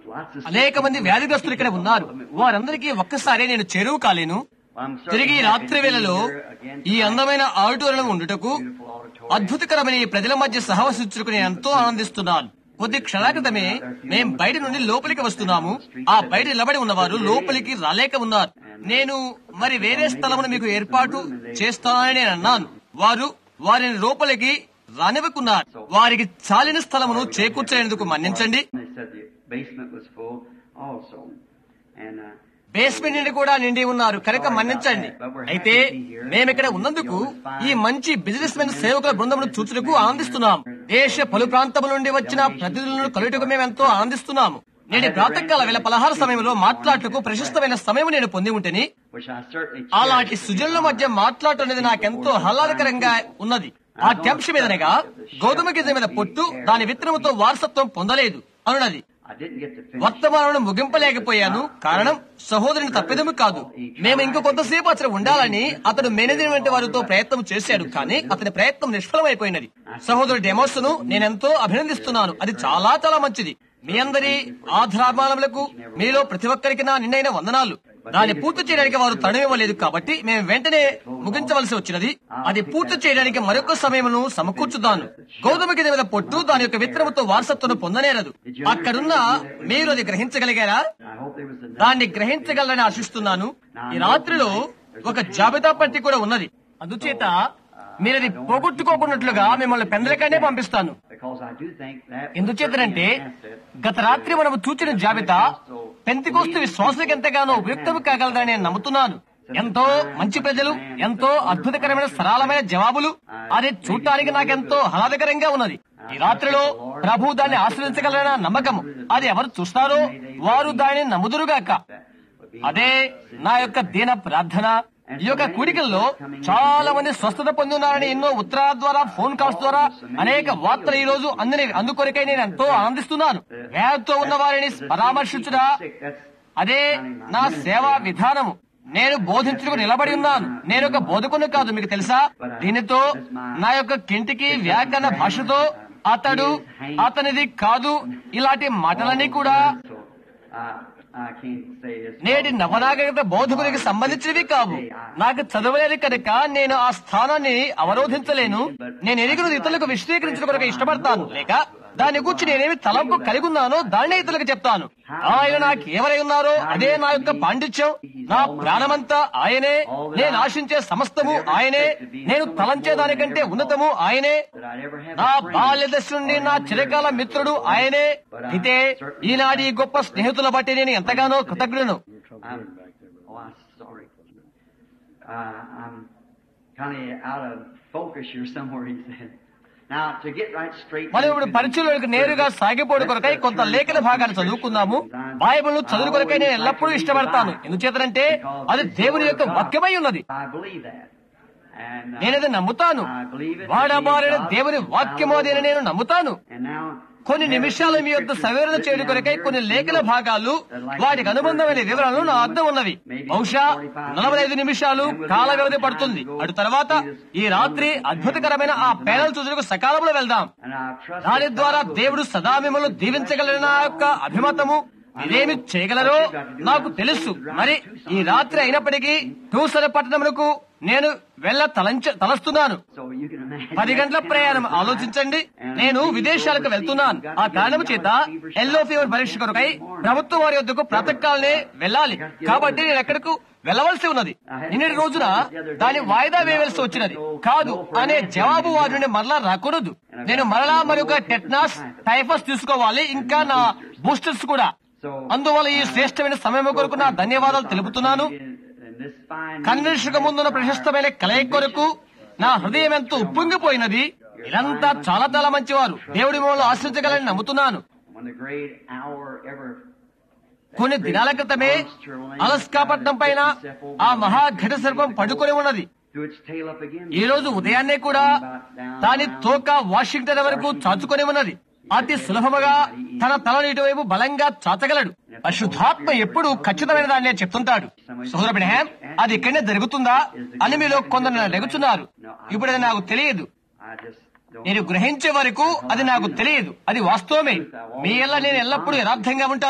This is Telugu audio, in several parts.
అనేక మంది వ్యాధిగ్రస్తులు ఇక్కడ ఉన్నారు వారందరికీ ఒక్కసారి నేను చేరువు కాలేను తిరిగి రాత్రి వేళలో ఈ అందమైన ఆడిటోరియం ఉండుటకు అద్భుతకరమైన ఈ ప్రజల మధ్య సహవసించుకు నేను ఎంతో ఆనందిస్తున్నాను కొద్ది క్షణాల క్రితమే మేం బయట నుండి లోపలికి వస్తున్నాము ఆ బయట నిలబడి ఉన్నవారు లోపలికి రాలేక ఉన్నారు నేను మరి వేరే స్థలమును మీకు ఏర్పాటు చేస్తానని నేను అన్నాను వారు వారిని లోపలికి రానివ్వకున్నారు వారికి చాలిన స్థలమును చేకూర్చేందుకు మన్నించండి They said the basement was full also. And, uh, basement నుండి కూడా నిండి ఉన్నారు కనుక మన్నించండి అయితే మేమిక్కడ ఉన్నందుకు ఈ మంచి బిజినెస్ మెన్ సేవకుల బృందమును చూచుటకు ఆనందిస్తున్నాం దేశ పలు ప్రాంతముల నుండి వచ్చిన ప్రతినిధులను కలుటకు మేము ఎంతో ఆనందిస్తున్నాము నేటి ప్రాతకాల వేళ పలహార సమయంలో మాట్లాడటకు ప్రశస్తమైన సమయం నేను పొంది ఉంటేని which I certainly అలాంటి cherish. సుజనుల మధ్య మాట్లాడటం అనేది నాకెంతో ఆహ్లాదకరంగా ఉన్నది ఆ అంశం మీదనగా గోధుమ గింజ మీద పొట్టు దాని విత్తనముతో వారసత్వం పొందలేదు అనున్నది I didn't get to finish. వర్తమానం ముగింపలేకపోయాను కారణం సహోదరుని తప్పిదము కాదు మేము ఇంక కొంతసేపు అతను ఉండాలని అతడు మేనేజర్ వంటి వారితో ప్రయత్నం చేశాడు కానీ అతని ప్రయత్నం నిష్ఫలమైపోయినది సహోదరుడు డెమోస్ ను నేనెంతో అభినందిస్తున్నాను అది చాలా చాలా మంచిది మీ అందరి ఆధారమానములకు మీలో ప్రతి ఒక్కరికి నా నిన్నైన వందనాలు దాన్ని పూర్తి చేయడానికి వారు తడమివ్వలేదు కాబట్టి మేము వెంటనే ముగించవలసి వచ్చినది అది పూర్తి చేయడానికి మరొక సమయమును సమకూర్చుదాను గోధుమ గింజ మీద పొట్టు దాని యొక్క విత్తనముతో వారసత్వం పొందనేరదు అక్కడున్న మీరు అది గ్రహించగలిగారా I hope there was enough. దాన్ని గ్రహించగలరని ఆశిస్తున్నాను ఈ రాత్రిలో ఒక జాబితా పట్టి కూడా ఉన్నది అందుచేత మీరు అది పోగొట్టుకోకున్నట్లుగా మిమ్మల్ని పెందలకనే పంపిస్తాను Because I do think that. ఎందుచేతనంటే గత రాత్రి మనము చూచిన జాబితా పెంతికోస్తు విశ్వాసులకు ఎంతగానో ఉపయుక్తం కాగలదని నేను నమ్ముతున్నాను ఎంతో మంచి ప్రజలు ఎంతో అద్భుతకరమైన సరళమైన జవాబులు అది చూడటానికి నాకెంతో ఆహ్లాదకరంగా ఉన్నది ఈ రాత్రిలో ప్రభు దాన్ని ఆశ్రయించగలరన్న నమ్మకం అది ఎవరు చూస్తారో వారు దానిని నమ్ముదురుగాక అదే నా యొక్క దీన ప్రార్థన ఈ యొక్క కూడికల్లో చాలా మంది స్వస్థత పొంది ఉన్నారని ఎన్నో ఉత్తరాల ద్వారా ఫోన్ కాల్స్ ద్వారా అనేక వార్తలు ఈ రోజు అందని అందుకొరకై నేను ఎంతో ఆనందిస్తున్నాను వ్యాధితో ఉన్న వారిని పరామర్శించుట అదే నా సేవా విధానము నేను బోధించుటకు నిలబడి ఉన్నాను నేను ఒక బోధకుని కాదు మీకు తెలుసా దీనితో నా యొక్క కింటికి వ్యాకరణ భాషతో అతడు అతనిది కాదు ఇలాంటి మాటలన్నీ కూడా So, uh, I can't say this. నేటి నవనాగరిక బోధకునికి సంబంధించినవి కావు నాకు చదవలేదు కనుక నేను ఆ స్థానాన్ని అవరోధించలేను నేను ఎరుగురు ఇతరులకు విశ్లేషించడం కొరకు ఇష్టపడతాను లేక దాని గురించి నేనేమి తలంపు కలిగి ఉన్నానో దాన్నే ఇతరులకు చెప్తాను ఆయన నాకు ఎవరై ఉన్నారో అదే నా యొక్క పాండిత్యం నా ప్రాణమంతా ఆయనే నేను ఆశించే సమస్తము ఆయనే నేను తలంచే దానికంటే ఉన్నతము ఆయనే That I'd ever have నా a friend. బాల్య దశ నుండి నా చిరకాల మిత్రుడు ఆయనే అయితే ఈనాటి ఈ గొప్ప స్నేహితుల బట్టి నేను ఎంతగానో కృతజ్ఞులను I'm, oh, I'm sorry. Uh, I'm kind of out of focus here somewhere, he said. Now, to get right straight. మనం ఇప్పుడు పరిచయంలోకి నేరుగా సాగిపోడు కొరకై కొంత లేఖన భాగాన్ని చదువుకుందాము బైబిల్ చదువు కొరకై నేను ఎల్లప్పుడూ ఇష్టపడతాను ఎందుచేతనంటే అది దేవుని యొక్క వాక్యమై ఉన్నది I believe that. And, uh, నేనది నమ్ముతాను I believe it. వాడబారిన దేవుని వాక్యము అది అని నేను నమ్ముతాను And now, కొన్ని నిమిషాలు మీ యొక్క సవివరణ చేయడం కొరకై కొన్ని లేఖన భాగాలు వాటికి అనుబంధమైన వివరాలు నా అర్థం ఉన్నవి బహుశా నలభై ఐదు నిమిషాలు కాల వ్యవధి పడుతుంది అటు తర్వాత ఈ రాత్రి అద్భుతకరమైన ఆ పేనల్ చూసులకు సకాలంలో వెళ్దాం and I trust దాని that ద్వారా God will- దేవుడు సదా మిమ్మల్ని దీవించగలన నా యొక్క అభిమతము ఇదేమి చేయగలరో నాకు తెలుసు మరి ఈ రాత్రి అయినప్పటికీ టూసర పట్టణములకు నేను వెళ్ళ తలంచ తలస్తున్నాను So you can imagine. పది గంటల ప్రయాణం ఆలోచించండి నేను విదేశాలకు వెళ్తున్నాను ఆ కారణము చేత ఎల్లో ఫీవర్ పరీక్ష కొరకై ప్రభుత్వం వారి వద్దకు ప్రాతకాలనే వెళ్ళాలి కాబట్టి నేను ఎక్కడకు వెళ్ళవలసి ఉన్నది నిన్నటి రోజున దాని వాయిదా వేయవలసి వచ్చినది కాదు అనే జవాబు వారి నుండి మరలా రాకూడదు నేను మరలా మరొక టెట్నాస్ టైఫస్ తీసుకోవాలి ఇంకా నా బూస్టర్స్ కూడా అందువల్ల ఈ శ్రేష్టమైన సమయం కొరకు నా ధన్యవాదాలు తెలుపుతున్నాను In this fine కన్వెన్షన్ ముందున్న ప్రశస్తమైన కలయిక కొరకు నా హృదయం ఎంతో ఉప్పొంగిపోయినది ఇదంతా చాలా చాలా మంచివారు దేవుడి మిమ్మల్ని ఆశ్రయించగలని నమ్ముతున్నాను when the great hour ever కొన్ని దినాల క్రితమే అలస్కాపట్నం పైన ఆ మహా ఘట సర్పం పడుకొని ఉన్నది to its tail up again. ఈ రోజు ఉదయాన్నే కూడా దాని తోక వాషింగ్టన్ వరకు చాచుకొని ఉన్నది అతి సులభముగా తన తలను ఇటువైపు బలంగా చాచగలడు పరిశుద్ధాత్మ ఎప్పుడు ఖచ్చితమైన దాన్ని చెప్తుంటాడు సోదర బ్రహాం అది ఇక్కడనే జరుగుతుందా అని మీలో కొందరు రెగుచున్నారు ఇప్పుడు అది నాకు తెలియదు I just don't. నేను గ్రహించే వరకు అది నాకు తెలియదు అది వాస్తవమే మీ ఎల్ల నేను ఎల్లప్పుడూ యథార్థంగా ఉంటాను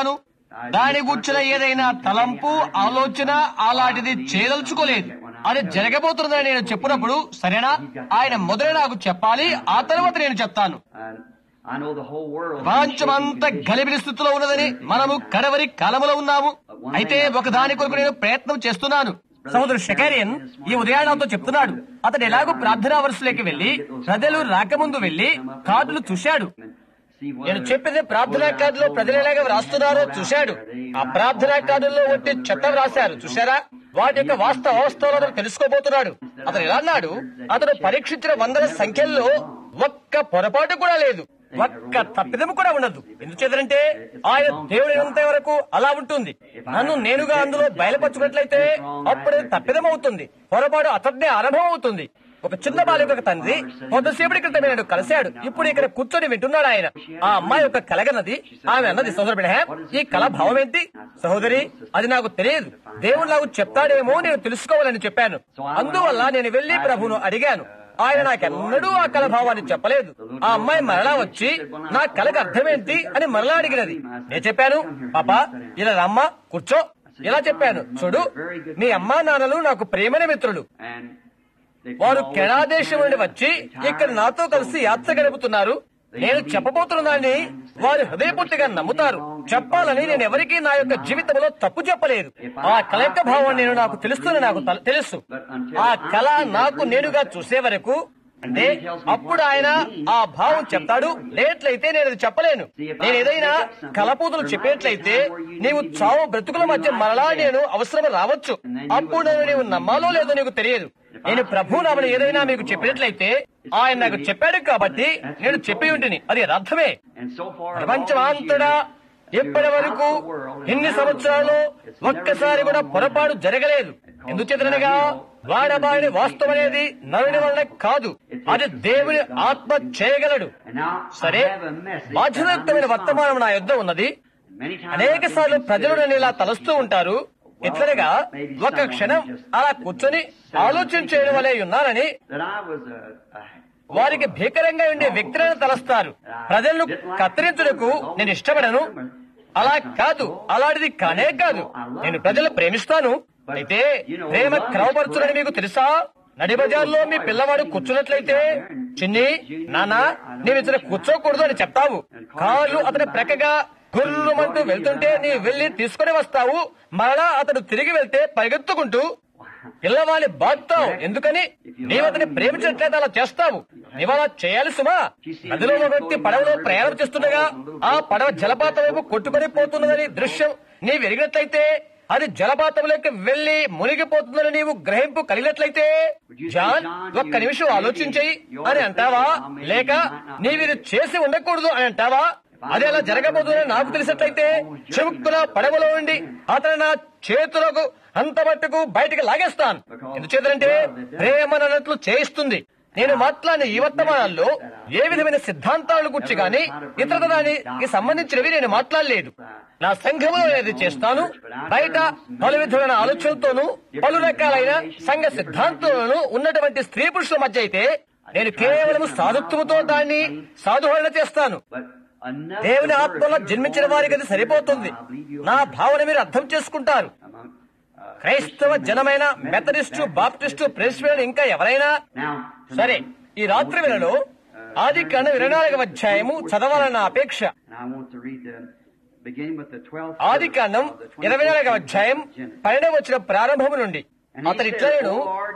దాని గుర్చిన ఏదైనా తలంపు ఆలోచన అలాంటిది చేయదలుచుకోలేదు అది జరగబోతుందని నేను చెప్పినప్పుడు సరేనా ఆయన మొదలు నాకు చెప్పాలి ఆ తర్వాత నేను చెప్తాను And I know the whole world. ప్రపంచమంతా గలిబిలి స్థితిలో ఉన్నదని మనము కడవరి కాలములో ఉన్నాము అయితే ఒక దాని కొరకు నేను ప్రయత్నం చేస్తున్నాను సహోదరు షకారియన్ ఈ ఉదయానాతో చెప్తున్నాడు అతడు ఎలాగో ప్రార్థనా వరుసలోకి వెళ్లి ప్రజలు రాకముందు వెళ్లి కార్డులు చూశాడు See నేను whether చెప్పింది ప్రార్థనా కార్డులో ప్రజలు ఎలాగ వ్రాస్తున్నారో చూశాడు ఆ ప్రార్థనా కార్డుల్లో ఒట్టి చెత్త వ్రాశారు చూశారా వాటి యొక్క వాస్తవ అవస్థలో అతను తెలుసుకోబోతున్నాడు అతను ఎలా అన్నాడు అతను పరీక్షించిన వందల సంఖ్యల్లో ఒక్క పొరపాటు కూడా లేదు ఒక్క తప్పిదము కూడా ఉండదు ఎందుచేతంటే ఆయన దేవుడైనంత వరకు అలా ఉంటుంది నన్ను నేనుగా అందులో బయలుపరచుకున్నట్లయితే అప్పుడే తప్పిదమవుతుంది పొరపాటు అతడినే ఆరంభం అవుతుంది ఒక చిన్న బాలిక తండ్రి కొంతసేపటి క్రితం నేను కలిశాడు ఇప్పుడు ఇక్కడ కూర్చొని వింటున్నాడు ఆయన ఆ అమ్మాయి యొక్క కలగన్నది ఆమె అన్నది సహోదరు బిడహాం ఈ కళ భావం ఏంటి సహోదరి అది నాకు తెలియదు దేవుడు నాకు చెప్తాడేమో నేను తెలుసుకోవాలని చెప్పాను అందువల్ల నేను వెళ్లి ప్రభును అడిగాను ఆయన నాకెన్నడూ ఆ కళ భావాన్ని చెప్పలేదు ఆ అమ్మాయి మరలా వచ్చి నా కళకు అర్థమేంటి అని మరలా అడిగినది నేను చెప్పాను పాపా ఇలా రమ్మా కూర్చో ఇలా చెప్పాను చూడు మీ అమ్మా నాన్నలు నాకు ప్రేమైన మిత్రులు and they వారు come కెనడా always దేశం నుండి వచ్చి ఇక్కడ నాతో కలిసి యాత్ర గడుపుతున్నారు నేను చెప్పబోతున్నానని వారు హృదయపూర్తిగా నమ్ముతారు చెప్పాలని నేను ఎవరికీ నా యొక్క జీవితంలో తప్పు చెప్పలేదు ఆ కళ యొక్క భావం నేను నాకు తెలుస్తుంది నాకు తల- తెలుసు ఆ కళ నాకు నేనుగా చూసే వరకు అంటే అప్పుడు ఆయన ఆ భావం చెప్తాడు లేట్లయితే నేను అది చెప్పలేను నేను ఏదైనా కలపూతులు చెప్పేట్లయితే నీవు చావు బ్రతుకుల మధ్య మరలా నేను అవసరం రావచ్చు అప్పుడు నన్ను నీవు నమ్మాలో లేదో నీకు తెలియదు నేను ప్రభు నామని ఏదైనా మీకు చెప్పినట్లయితే ఆయన నాకు చెప్పాడు కాబట్టి నేను చెప్పి ఉంటిని అది అర్థమే And so far, ప్రపంచమంతటా ఇప్పటి వరకు ఇన్ని సంవత్సరాలు ఒక్కసారి కూడా పొరపాటు జరగలేదు ఎందుచేతనగా వాడబారిన వాస్తవం అనేది నరుని వలన కాదు అది దేవుని ఆత్మ చేయగలడు And now సరే I have a message. బాధ్యతయుక్తమైన వర్తమానం నా యుద్ధ ఉన్నది Many times అనేక I've సార్లు been ప్రజలు నన్ను ఇలా considered- తలస్తూ ఉంటారు ఎట్లనగా ఒక క్షణం అలా కూర్చొని ఆలోచించేయడం వలె ఉన్నానని that I was a, a వారికి భీకరంగా ఉండే వ్యక్తులను తలస్తారు ప్రజలను కత్తిరించుటకు నేను ఇష్టపడను అలా కాదు అలాంటిది కానే కాదు నేను ప్రజలు ప్రేమిస్తాను అయితే ప్రేమ క్రమపరచులని మీకు తెలుసా నడి బజార్లో మీ పిల్లవాడు కూర్చున్నట్లయితే చిన్ని నానా నీవు ఇతను కూర్చోకూడదు అని చెప్తావు కాళ్ళు అతని ప్రక్కగా గుర్రుమంటూ వెళ్తుంటే నీ వెళ్లి తీసుకుని వస్తావు మరలా అతడు తిరిగి వెళ్తే పరిగెత్తుకుంటూ పిల్లవాడిని బాగుతావు ఎందుకని నీవు అతని ప్రేమించినట్లయితే అలా చేస్తావు నీవు అలా చేయాలి సుమా నదిలో ఒక వ్యక్తి పడవలో ప్రయాణం చేస్తుండగా ఆ పడవ జలపాతం వైపు కొట్టుకొని పోతున్నదని దృశ్యం నీవు ఎరిగినట్లయితే అది జలపాతంలోకి వెళ్లి మునిగిపోతుందని నీవు గ్రహింపు కలిగినట్లయితే జాన్ ఒక్క నిమిషం ఆలోచించేయి అని అంటావా లేక నీవిది చేసి ఉండకూడదు అని అంటావా అది అలా జరగబోతుందని నాకు తెలిసినట్లయితే చెముక్కున పడవలో ఉండి అతను నా చేతులకు అంత మట్టుకు బయటికి లాగేస్తాను ఎందుచేతంటే ప్రేమనట్లు చేయిస్తుంది నేను మాట్లాడిన ఈ వర్తమానాల్లో ఏ విధమైన సిద్ధాంతాలను గురించి గాని ఇతర దానికి సంబంధించినవి నేను మాట్లాడలేదు నా సంఘంలో ఏది చేస్తాను బయట పలు విధమైన ఆలోచనలతోనూ పలు రకాలైన సంఘ సిద్ధాంతాలను ఉన్నటువంటి స్త్రీ పురుషుల మధ్య అయితే నేను కేవలం సాధుత్వముతో దాన్ని సాధుహరణ చేస్తాను But enough దేవుని of the ఆత్మలో word జన్మించిన వారికి అది సరిపోతుంది నా భావన మీరు అర్థం చేసుకుంటారు among, uh, క్రైస్తవ జనమైన మెథడిస్టు బాప్టిస్టు ప్రెస్బియన్ ఇంకా ఎవరైనా Now, సరే ఈ రాత్రి వేళలో ఆది కాండం ఇరవై నాలుగవ అధ్యాయము చదవాలన్న అపేక్ష and I want to read the beginning with the 12th ఆది కాండం of the 24th ఇరవై నాలుగవ chapter of అధ్యాయం Genesis. పన్నెండవ వచ్చిన ప్రారంభము నుండి అతని ఇట్లనేను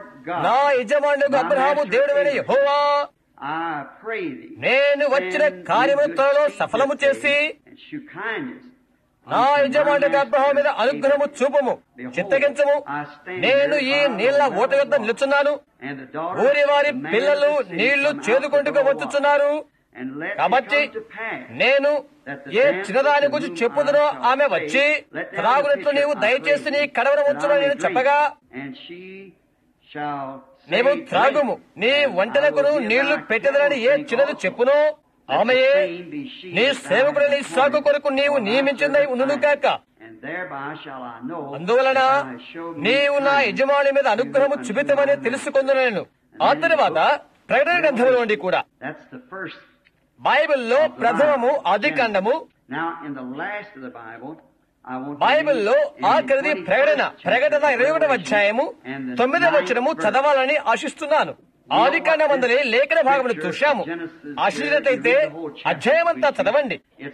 నా యజమానుడు అబ్రహాము దేవుడైన యెహోవా I pray thee. నేను వచ్చిన send me కార్యమును good త్వరలో speed సఫలము this చేసి day, and shew kindness నా యజమానుడు అబ్రహాం మీద అనుగ్రహము చూపము చిత్తగించము నేను ఈ నీళ్ల ఓట యొద్ద నిలుచున్నాను and the daughter ఊరి వారి of the man పిల్లలు of the city నీళ్లు come out చేదుకుంటూ to draw వచ్చుచున్నారు water. And let it కాబట్టి come to pass నేను ఏ చిన్నదాని గురించి చెప్పుదునో ఆమె వచ్చి త్రాగునట్లు నీవు దయచేసి నీ కడవన వచ్చునని నేను చెప్పగా And she shall say, నీవు త్రాగుము నీ వంటలకును నీళ్లు పెట్టదనని ఏ చిన్నది చెప్పునో ఆమెయే నీ సేవకుడని సాగు కొరకు నీవు నియమించిందై ఉండును కాక And thereby shall I know అందువలన that thou hast showed me నీవు నా kindness యజమాని మీద అనుగ్రహము చూపితమని తెలుసుకుందును నేను ఆ తర్వాత ప్రకటన గ్రంథంలో నుండి కూడా That's the first. బైబిల్లో ప్రథమము ఆది కాండము Now, in the last of the Bible, I want to బైబిల్లో read in ఆఖరిది 21st ప్రకటన chapter ప్రకటన of ఇరవై ఒకటవ Revelation అధ్యాయము and the తొమ్మిదవ ninth వచనము verse. చదవాలని ఆశిస్తున్నాను ఆది కాండమందలి లేఖన భాగమును చూశాము ఆశ్చర్యతైతే అధ్యాయమంతా చదవండి It's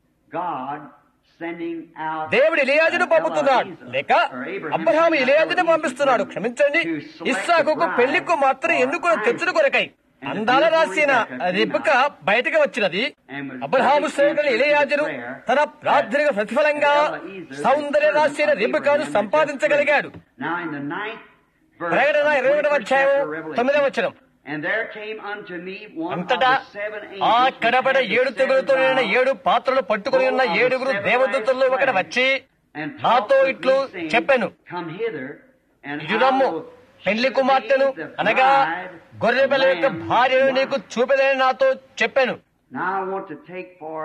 God sending out దేవుడు ఇలియాజును పంపుతున్నాడు Eliezer, లేక or Abraham Abraham sending out ఇలియాజును Eliezer పంపిస్తున్నాడు to క్షమించండి select ఇస్సాకుకు the bride పెళ్లికు మాత్రం for ఎన్నుకొని Isaac. తెచ్చుడు కొరకై And the అందాల beautiful రాసిన Rebecca came రిబక out. బయటకు వచ్చినది And was అబ్రహాము perfect సేవకులు answer to ఇలియాజును prayer తన ప్రార్థనకు ప్రతిఫలంగా Eliezer, సౌందర్య the రాసిన servant of రిబకాను Abraham, had just సంపాదించగలిగాడు prayed. Now in the ninth verse ప్రకటన of the ఇరవై ఒకటవ 21st అధ్యాయం chapter of Revelation, తొమ్మిదవ వచనం And there came unto me one of అంతటా the seven ఆ angels which కడబడ had the ఏడు seven తెగులతో నిండిన vials, ఏడు పాత్రలు పట్టుకుని ఉన్న ఏడుగురు దేవదూతల్లో ఒకటి వచ్చి and నాతో talked with ఇట్లు me, saying, చెప్పెను Come hither, and ఇటు I రమ్ము will పెండ్లి shew కుమార్తెను thee the అనగా bride, గొర్రెపిల్ల the యొక్క Lamb's భార్యను wife. నీకు చూపెదని నాతో చెప్పాను Now I want to take for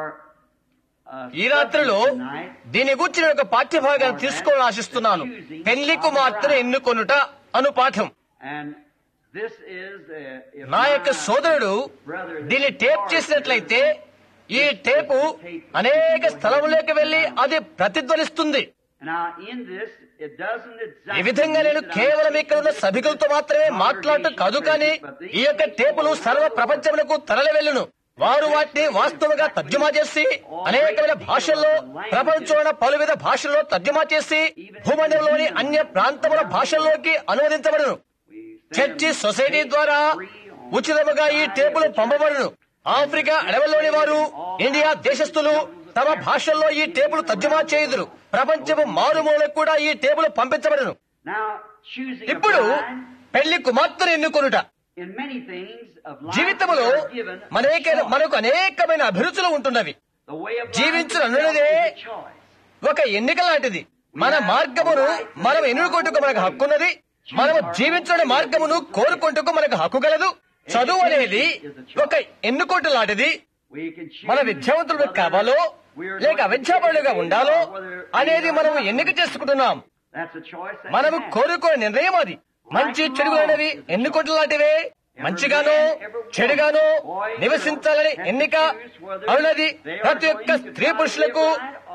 uh, ఈ రాత్రిలో subject tonight, దీని గురించి నేను ఒక పాఠ్యభాగాన్ని తీసుకోవాలని ఆశిస్తున్నాను పెళ్లి కుమార్తెను ఎన్నుకొనుట అను పాఠం and this is uh, if నా యొక్క my సోదరుడు brother దీన్ని టేప్ చేసినట్లయితే ఈ టేపు అనేక స్థలములోకి వెళ్లి అది ప్రతిధ్వనిస్తుంది Now in this, it doesn't exactly ఈ విధంగా నేను mean that కేవలం I'm ఇక్కడ ఉన్న సభికులతో మాత్రమే మాట్లాడటం కాదు కానీ ఈ యొక్క టేపులు సర్వ ప్రపంచములకు తరలి వెళ్ళును వారు వాటిని వాస్తవంగా తర్జుమా చేసి అనేకమైన భాషల్లో ప్రపంచంలో పలు విధ భాషల్లో తర్జుమా చేసి భూమండలంలోని అన్య ప్రాంతముల భాషల్లోకి అనువదించబడును we send church them society ద్వారా ఉచితముగా ఈ టేపులు పంపబడును ఆఫ్రికా అడవుల్లోని వారు ఇండియా దేశస్థులు తమ భాషల్లో ఈ టేపులు తర్జుమా చేయుదురు ప్రపంచము మారుమూలకు కూడా ఈ టేపులు పంపించబడును Now, choosing a ఇప్పుడు bride, పెళ్లి కుమార్తెను ఎన్నుకొనుట in many things of life, జీవితంలో we are given a మనేక choice. మనకు అనేకమైన అభిరుచులు ఉంటున్నవి The way of life జీవించడం itself అన్నదే is a choice. ఒక ఎన్నిక లాంటిది మన మార్గమును మనం ఎన్నుకొట్టుకు మనకు హక్కున్నది మనము జీవించడం మార్గమును కోరుకుంటూ మనకు హక్కు గలదు చదువు అనేది ఒక ఎన్నుకోటు లాంటిది We can choose మన విద్యావంతులు కావాలో లేక అవిద్యాపరులుగా ఉండాలో అనేది మనము ఎన్నిక చేసుకుంటున్నాం That's a choice that మనము you have. కోరుకోని నిర్ణయం అది మంచి చెడుగులైనవి ఎన్నుకోటు లాంటివే మంచిగానో చెడుగానో నివసించాలని ఎన్నిక అవునది ప్రతి ఒక్క స్త్రీ పురుషులకు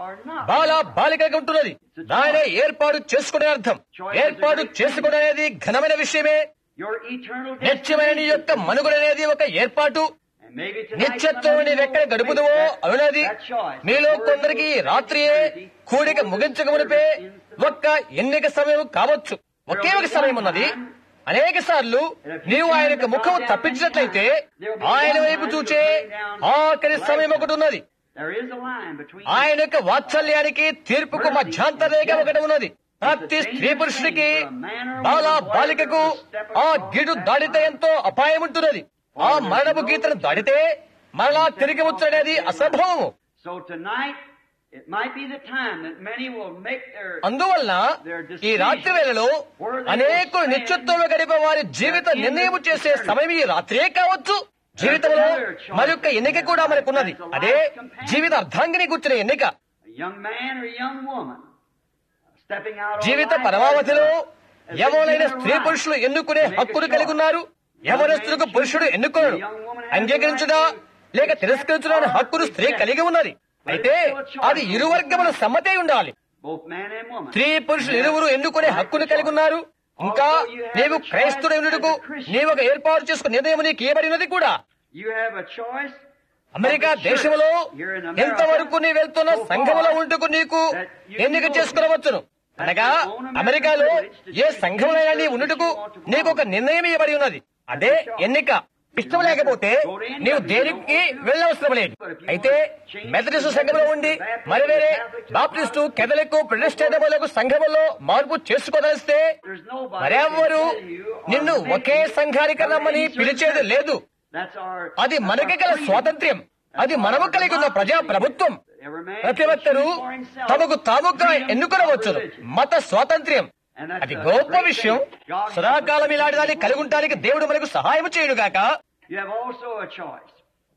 బాల బాలికగా ఉంటున్నది దానినే ఏర్పాటు చేసుకునే అర్థం ఏర్పాటు చేసుకునే అనేది ఘనమైన విషయమే Your eternal నిత్యమైన నీ యొక్క మనుగడ అనేది ఒక ఏర్పాటు And maybe tonight నిత్యత్వం some of you నీవెక్కడ will గడుపుదువో make that- అవునది that choice. మీలో Or కొందరికి you will రాత్రియే eternity కూడిక for ముగించక the మునిపే service in ఒక్క ఎన్నిక సమయం కావచ్చు ఒకే ఒక సమయం ఉన్నది అనేక సార్లు నీవు ఆయన యొక్క ముఖం తప్పించినట్లయితే ఆయన వైపు చూచే ఆఖరి సమయం ఒకటి ఉన్నది There is a line between ఆయన యొక్క వాత్సల్యానికి తీర్పుకు మధ్యాంతర రేఖ ఒకటి ఉన్నది ప్రతి స్త్రీ పురుషుడికి బాల బాలికకు ఆ గిడు దాడితే ఎంతో అపాయం ఉంటున్నది ఆ మరణపు గీతను దాడితే మరలా తిరిగి వచ్చనేది అసంభవము So tonight, it might be the time that many will make their అందువలన ఈ రాత్రి వేళలో అనేకులు నిత్యత్వంలో గడిపే వారి జీవిత నిర్ణయం చేసే సమయం ఈ రాత్రే కావచ్చు జీవితంలో మరొక ఎన్నిక కూడా మనకున్నది అదే జీవిత అర్ధాంగిని కూర్చున్న ఎన్నిక a young man or a young woman stepping out on Jeevitha life పరమావధిలో as a- as a ఎవరైనా given స్త్రీ right పురుషులు ఎన్నుకునే to make a హక్కును choice. కలిగి ఉన్నారు యవనస్తులకు పురుషుడు ఎన్నుకోడు అంగీకరించుడా లేక తిరస్కరించుడా అనే హక్కును స్త్రీ కలిగి ఉన్నది అయితే అది ఇరు వర్గముల సమ్మతే ఉండాలి Both man and woman. స్త్రీ పురుషులు ఇరువురు ఎన్నుకునే హక్కును కలిగి ఉన్నారు ఇంకా నీవు క్రైస్తవుడు నీవు ఒక ఏర్పాటు చేసుకున్న నిర్ణయం నీకు ఇవ్వబడినది కూడా You have a choice America దేశంలో ఎంతవరకు నీ వెళ్తున్న సంఘములో ఉంటుకు నీకు ఎన్నిక చేసుకునవచ్చును అనగా అమెరికాలో ఏ సంఘంలో నీ ఉండుటకు నీకు ఒక నిర్ణయం ఇవ్వబడి ఉన్నది అదే ఎన్నిక ఇష్టం లేకపోతే నీవు దేనికి వెళ్ళవసరం లేదు అయితే మెథడిస్ట్ సంఘంలో ఉండి మరి వేరే బాప్టిస్టు కెథలిక్ ప్రతిష్టాత్మక సంఘములో మార్పు చేసుకోదలిస్తే There's nobody మరెవ్వరు can tell you or నిన్ను make ఒకే you సంఘానికి రమ్మని పిలిచేది లేదు That's our, అది that's మనకి our గల freedom. స్వాతంత్ర్యం అది మనము కలిగి ఉన్న ప్రజా ప్రభుత్వం Every man ప్రతి can ఒక్కరూ choose for himself తమకు తాముగా freedom ఎన్నుకొనవచ్చు of religion. మత స్వాతంత్ర్యం And that's అది a గొప్ప great విషయం thing. God సదాకాలం ఇలాంటి దాన్ని కలిగి ఉండడానికి దేవుడు మనకు సహాయం చేయుడు గాక You have also a choice.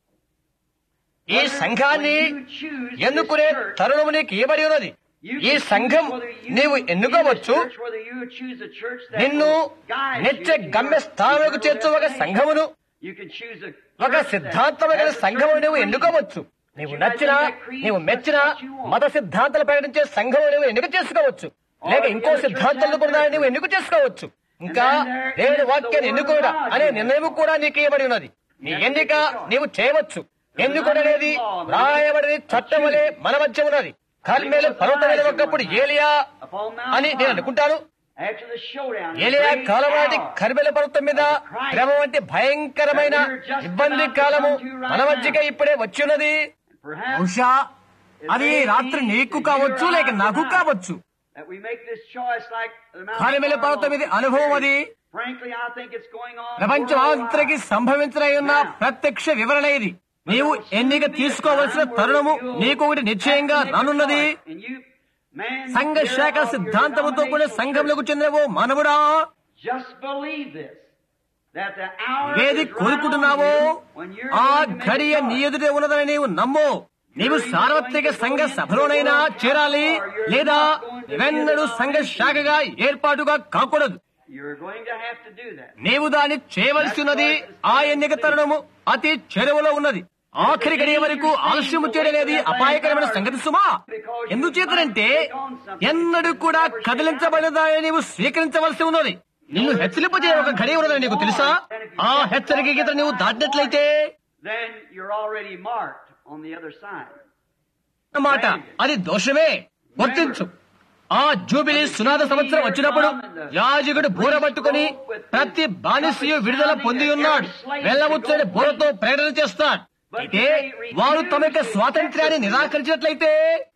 ఈ సంఘాన్ని ఎన్నుకునే తరుణము నీకు ఇవ్వబడి ఉన్నది ఈ సంఘం నీవు ఎన్నుకోవచ్చు నిన్ను నిత్య గమ్య స్థానంలోకి చేర్చు ఒక సంఘమును ఒక సిద్ధాంతము గల సంఘము నువ్వు ఎన్నుకోవచ్చు నీవు నచ్చినా నీవు మెచ్చినా మత సిద్ధాంతాలు ప్రకటించే సంఘం నువ్వు ఎన్నిక చేసుకోవచ్చు లేక ఇంకో సిద్ధాంతాలు కూడా నువ్వు ఎన్నిక చేసుకోవచ్చు ఇంకా దేవుని వాక్యాన్ని ఎన్నుకోడా అనే నిర్ణయం కూడా నీకు ఇవ్వబడి ఉన్నది నీ ఎన్నిక నీవు చేయవచ్చు ఎన్నుకోడు అనేది రాయబడి చట్టం వలె మన మధ్య ఉన్నది కర్మేలు పర్వతం మీద ఒకప్పుడు ఏలియా అని నేను అనుకుంటాను After the showdown, ఏలియా great కాలం నాటి hour, కర్మెల పర్వతం మీద శ్రమ వంటి భయంకరమైన ఇబ్బంది కాలము మన మధ్యగా ఇప్పుడే వచ్చి ఉన్నది perhaps బహుశా అది రాత్రి నీకు కావచ్చు లేక నాకు కావచ్చు that we make this choice like the Mount కార్మెల పర్వతం మీద అనుభవం అది Frankly, I think it's going on. ప్రపంచమంతటికి సంభవించనై ఉన్న ప్రత్యక్ష వివరణ ఇది నీవు ఎన్నిక తీసుకోవలసిన తరుణము నీకు ఒకటి నిశ్చయంగా రానున్నది And you, man, సంఘ శాఖ సిద్ధాంతముతో కూడా సంఘములకు చెందినవో మానవుడా just believe this. That the hour ఏది is right కోరుకుంటున్నావో on you when you're ఆ going to make ఘడియ a నీ choice. ఎదుటే ఉన్నదని నీవు నమ్ము నీవు సార్వత్రిక సంఘ సభలోనైనా చేరాలి లేదా వెన్నడు సంఘ శాఖగా ఏర్పాటుగా కాకూడదు You're going to have to do that. నీవు దాన్ని చేయవలసి ఉన్నది ఆ ఎన్నిక తరుణము అతి చెరువులో ఉన్నది ఆఖరి గడియ వరకు ఆలస్యము చేయడనేది అపాయకరమైన సంగతి సుమా ఎందుచేతనంటే ఎన్నడూ కూడా కదిలించబడిన దాన్ని నీవు స్వీకరించవలసి ఉన్నది నిన్ను హెచ్చరింపజే ఒక గడియ ఉన్నదని నీకు తెలుసా ఆ హెచ్చరిక గీత నీవు దాటినట్లయితే Then you're already marked on the other side. అన్నమాట అది దోషమే గుర్తించు ఆ జూబిలీ సునాద సంవత్సరం వచ్చినప్పుడు యాజకుడు బూర పట్టుకుని ప్రతి బానిసయు విడుదల పొంది ఉన్నాడు వెళ్ళవచ్చని బూరతో ప్రకటన చేస్తాడు అయితే వారు తమ యొక్క స్వాతంత్ర్యాన్ని నిరాకరించినట్లయితే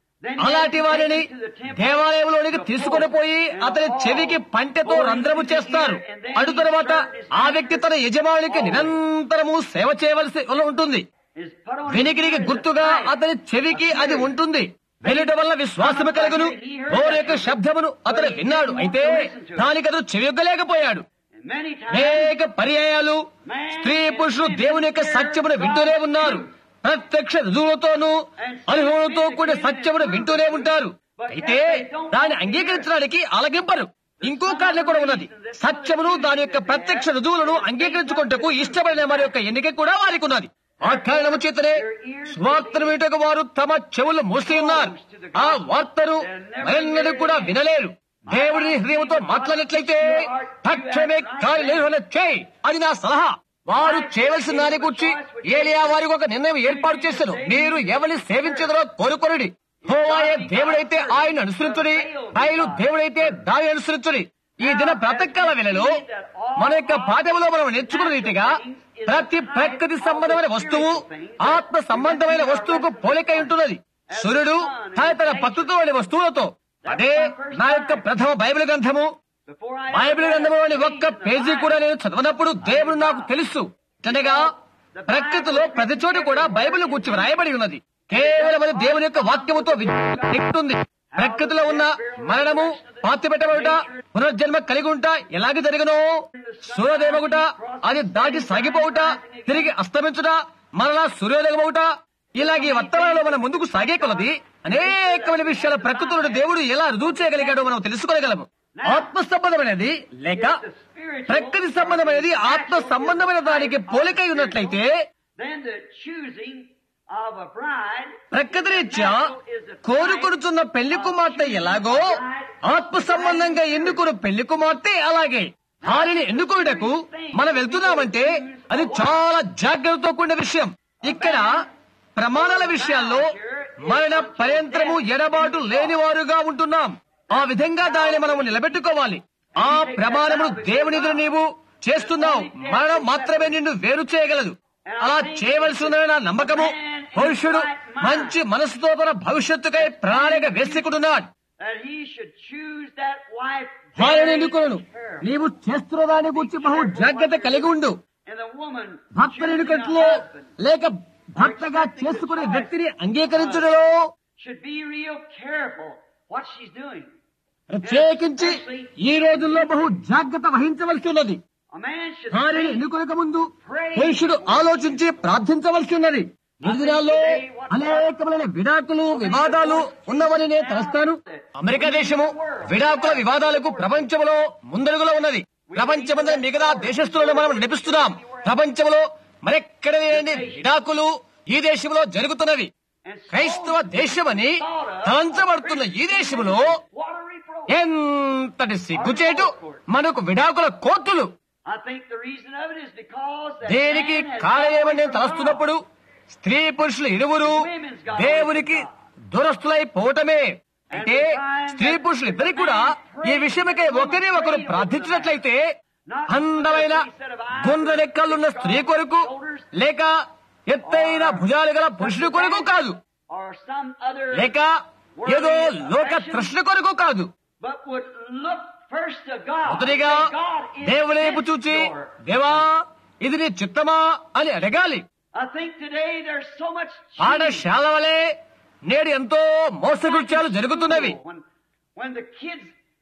అలాంటి వారిని దేవాలయంలోనికి తీసుకుని పోయి అతని చెవికి పంటెతో రంధ్రము చేస్తారు అటు తర్వాత ఆ వ్యక్తి తన యజమానికి నిరంతరము సేవ చేయవలసి ఉంటుంది Is put on వినికిడికి గుర్తుగా అతని చెవికి అది ఉంటుంది వెలుట వల్ల విశ్వాసము కలుగును నోరు యొక్క శబ్దమును అతను విన్నాడు అయితే దానికి అతను చెవియొగ్గలేకపోయాడు And many times అనేక పర్యాయాలు స్త్రీ పురుషులు దేవుని యొక్క సత్యమును వింటూనే ఉన్నారు ప్రత్యక్ష రుజువులతోనూ అనుభవంతో కూడిన సత్యమును వింటూనే ఉంటారు అయితే దాన్ని అంగీకరించడానికి అలగింపరు ఇంకో కారణం కూడా ఉన్నది సత్యమును దాని యొక్క ప్రత్యక్ష రుజువులను అంగీకరించుకుంటకు ఇష్టపడిన వారి యొక్క ఎన్నిక కూడా వారికి ఉన్నది ఆ కారణము చేతనే స్వార్థను వింటకు వారు తమ చెవులు మూసి ఉన్నారు ఆ వార్తను మరెన్నడూ కూడా వినలేరు దేవుడిని హృదయంతో మాట్లాడినట్లయితే తక్షణమే కార్యనిర్వహణ చేయి అని నా సలహా వారు చేయవలసిన దాని గురించి ఏలియా వారికి ఒక నిర్ణయం ఏర్పాటు చేశారు మీరు ఎవరిని సేవించదరో కోరుకొనుడి హోవాయే దేవుడైతే ఆయన అనుసరించుడి ఆయన దేవుడైతే దాని అనుసరించుడి ఈ దిన బ్రతకాల వేళలో మన యొక్క పాఠములో మనం నేర్చుకున్న రీతిగా ప్రతి ప్రకృతి సంబంధమైన వస్తువు ఆత్మ సంబంధమైన వస్తువుకు పోలికై ఉంటున్నది సూర్యుడు తన తన పత్తుతో అనే వస్తువులతో అదే నా యొక్క ప్రథమ బైబిల్ గ్రంథము before I బైబిల్ గ్రంథంలోని ఒక్క పేజీ కూడా నేను చదవనప్పుడు దేవుడు నాకు తెలుసు అనగా ప్రకృతిలో ప్రతి చోట కూడా బైబిల్ గురించి వ్రాయబడి ఉన్నది కేవలం అది దేవుని యొక్క వాక్యముతో విద్యుతుంది ప్రకృతిలో ఉన్న మరణము పాతి పెట్టబడుట పునర్జన్మ కలిగి ఉంటా ఎలాగ జరగను సూర్యోదయమగుట అది దాటి సాగిపోవుట తిరిగి అస్తమించుట మరలా సూర్యోదయమవుట ఇలాగే వర్తమానంలో మనం ముందుకు సాగే కొలది అనేకమైన విషయాల ప్రకృతిలో దేవుడు ఎలా రుజువు చేయగలిగాడో మనం తెలుసుకోగలము ఆత్మ సంబంధమైనది లేక ప్రకృతి సంబంధమైనది ఆత్మ సంబంధమైన దానికి పోలికై ఉన్నట్లయితే then the choosing of a bride ప్రకృతి రీత్యా కోరుకొనుచున్న పెళ్లి కుమార్తె ఎలాగో ఆత్మ సంబంధంగా ఎన్నుకున్న పెళ్లి కుమార్తె అలాగే వారిని ఎన్నుకోవటకు మనం వెళ్తున్నామంటే అది చాలా జాగ్రత్తతో కూడిన విషయం ఇక్కడ ప్రమాణాల విషయాల్లో మరణ పర్యంతరము ఎడబాటు లేనివారుగా ఉంటున్నాం ఆ విధంగా దానిని మనము నిలబెట్టుకోవాలి ఆ ప్రమాణమును దేవుని ఎదురు నీవు చేస్తున్నావు మరణం మాత్రమే నిన్ను వేరు చేయగలదు అలా చేయవలసి ఉందని నా నమ్మకము పురుషుడు మంచి మనసుతో తన భవిష్యత్తుకై ప్రణాళిక వేసుకుంటున్నాడు that he should choose that wife వారిని very ఎన్నుకోను carefully. నీవు చేస్తున్న దాని గురించి బహు జాగ్రత్త కలిగి ఉండు and the woman భర్త choosing a ఎన్నికట్లో husband లేక భర్తగా చేసుకునే వ్యక్తిని అంగీకరించడంలో should be real careful what she's doing. ప్రత్యేకించి ఈ రోజుల్లో బహు జాగ్రత్త వహించవలసి ఉన్నది A man should వారిని think ఎన్నుకొనక ముందు పురుషుడు ఆలోచించి ప్రార్థించవలసి ఉన్నది ఈ దినాల్లో అనేకమైన విడాకులు వివాదాలు ఉన్నవని నేను తలస్తాను అమెరికా దేశము విడాకుల వివాదాలకు ప్రపంచంలో ముందడుగులో ఉన్నది ప్రపంచమంతా మిగతా దేశస్తులను మనం నడిపిస్తున్నాం ప్రపంచంలో మరెక్కడ లేని విడాకులు ఈ దేశంలో జరుగుతున్నవి క్రైస్తవ దేశమని తలంచబడుతున్న ఈ దేశంలో What a reproach. ఎంతటి సిగ్గుచేటు మనకు విడాకుల కోర్టులు I think the reason of it is because that దేనికి man has కారణమని నేను gone away from తలస్తున్నప్పుడు స్త్రీ పురుషులు ఇరువురు దేవునికి దురస్తులైపోవటమే అంటే స్త్రీ పురుషులు ఇద్దరికి కూడా ఈ విషయమకై ఒకరి ఒకరు ప్రార్థించినట్లయితే అందమైన గుండ్ర రెక్కలున్న స్త్రీ కొరకు లేక ఎత్తైన భుజాలు గల పురుషుడి కొరకు కాదు God or some other లేక ఏదో లోక తృష్ణ కొరకు కాదు but would look first to God. మొదటిగా Say, God, is దేవుని వైపు this చూచి your దేవా ఇది నీ చిత్తమా అని అడగాలి I think today there's so much cheating. పాఠశాల వలె నేడు ఎంతో మోసగుత్యాలు జరుగుతున్నవి When, when the kids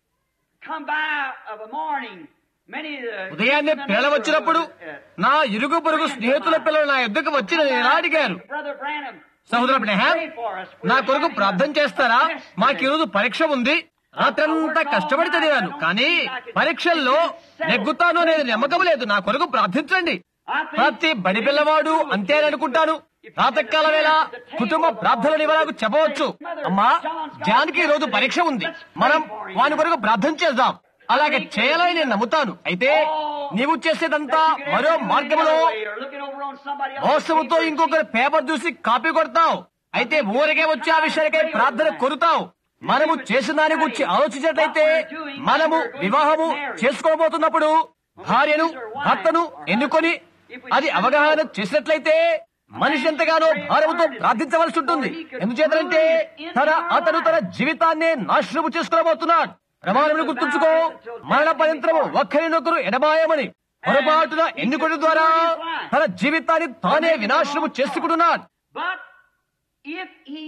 come by of a morning, many of the ఉదయాన్నే kids in the పిల్లలు వచ్చినప్పుడు neighborhood, uh, నా ఇరుగు పొరుగు స్నేహితుల పిల్లలు నా ఎద్దుకు వచ్చి నన్ను ఇలా అడిగారు Brother Branham, సహోదర బ్రహ్మ pray for us. We're నా కొరకు having ప్రార్థన a చేస్తారా test మాకు today. ఈరోజు పరీక్ష ఉంది రాత్రంతా కష్టపడి చదివాను కానీ పరీక్షల్లో నెగ్గుతాను అనేది నమ్మకం లేదు నా కొరకు ప్రార్థించండి I think ప్రతి బడి పిల్లవాడు అంతేననుకుంటాను ప్రాతకాల వేళ కుటుంబ ప్రార్థనలు ఇవ్వడానికి చెప్పవచ్చు అమ్మా జానికి ఈ రోజు పరీక్ష ఉంది మనం వాని కొరకు ప్రార్థన చేద్దాం అలాగే చేయాలని నేను నమ్ముతాను అయితే నీవు చేసేదంతా మరో మార్గంలో You're looking over on somebody else's మోసముతో paper. ఇంకొకరి పేపర్ చూసి కాపీ కొడతావు అయితే ఊరికే వచ్చి ఆ విషయానికై ప్రార్థన కొరుతావు మనము చేసిన దాని గురించి ఆలోచించినట్లయితే మనము వివాహము చేసుకోబోతున్నప్పుడు భార్యను భర్తను ఎన్నుకొని అది అవగాహన చేసినట్లయితే మనిషి ఎంతగానో భారముతో ప్రార్థించవలసి ఉంటుంది ఎందుచేతంటే తన అతను తన జీవితాన్ని నాశనము చేసుకోబోతున్నాడు ప్రమాణములు గుర్తుంచుకో మరణ పర్యంతరము ఒక్కరినొకరు ఎడబాయమని పొరపాటున ఎన్నుకోవడం ద్వారా తన జీవితాన్ని తానే వినాశనము చేసుకుంటున్నాడు But if he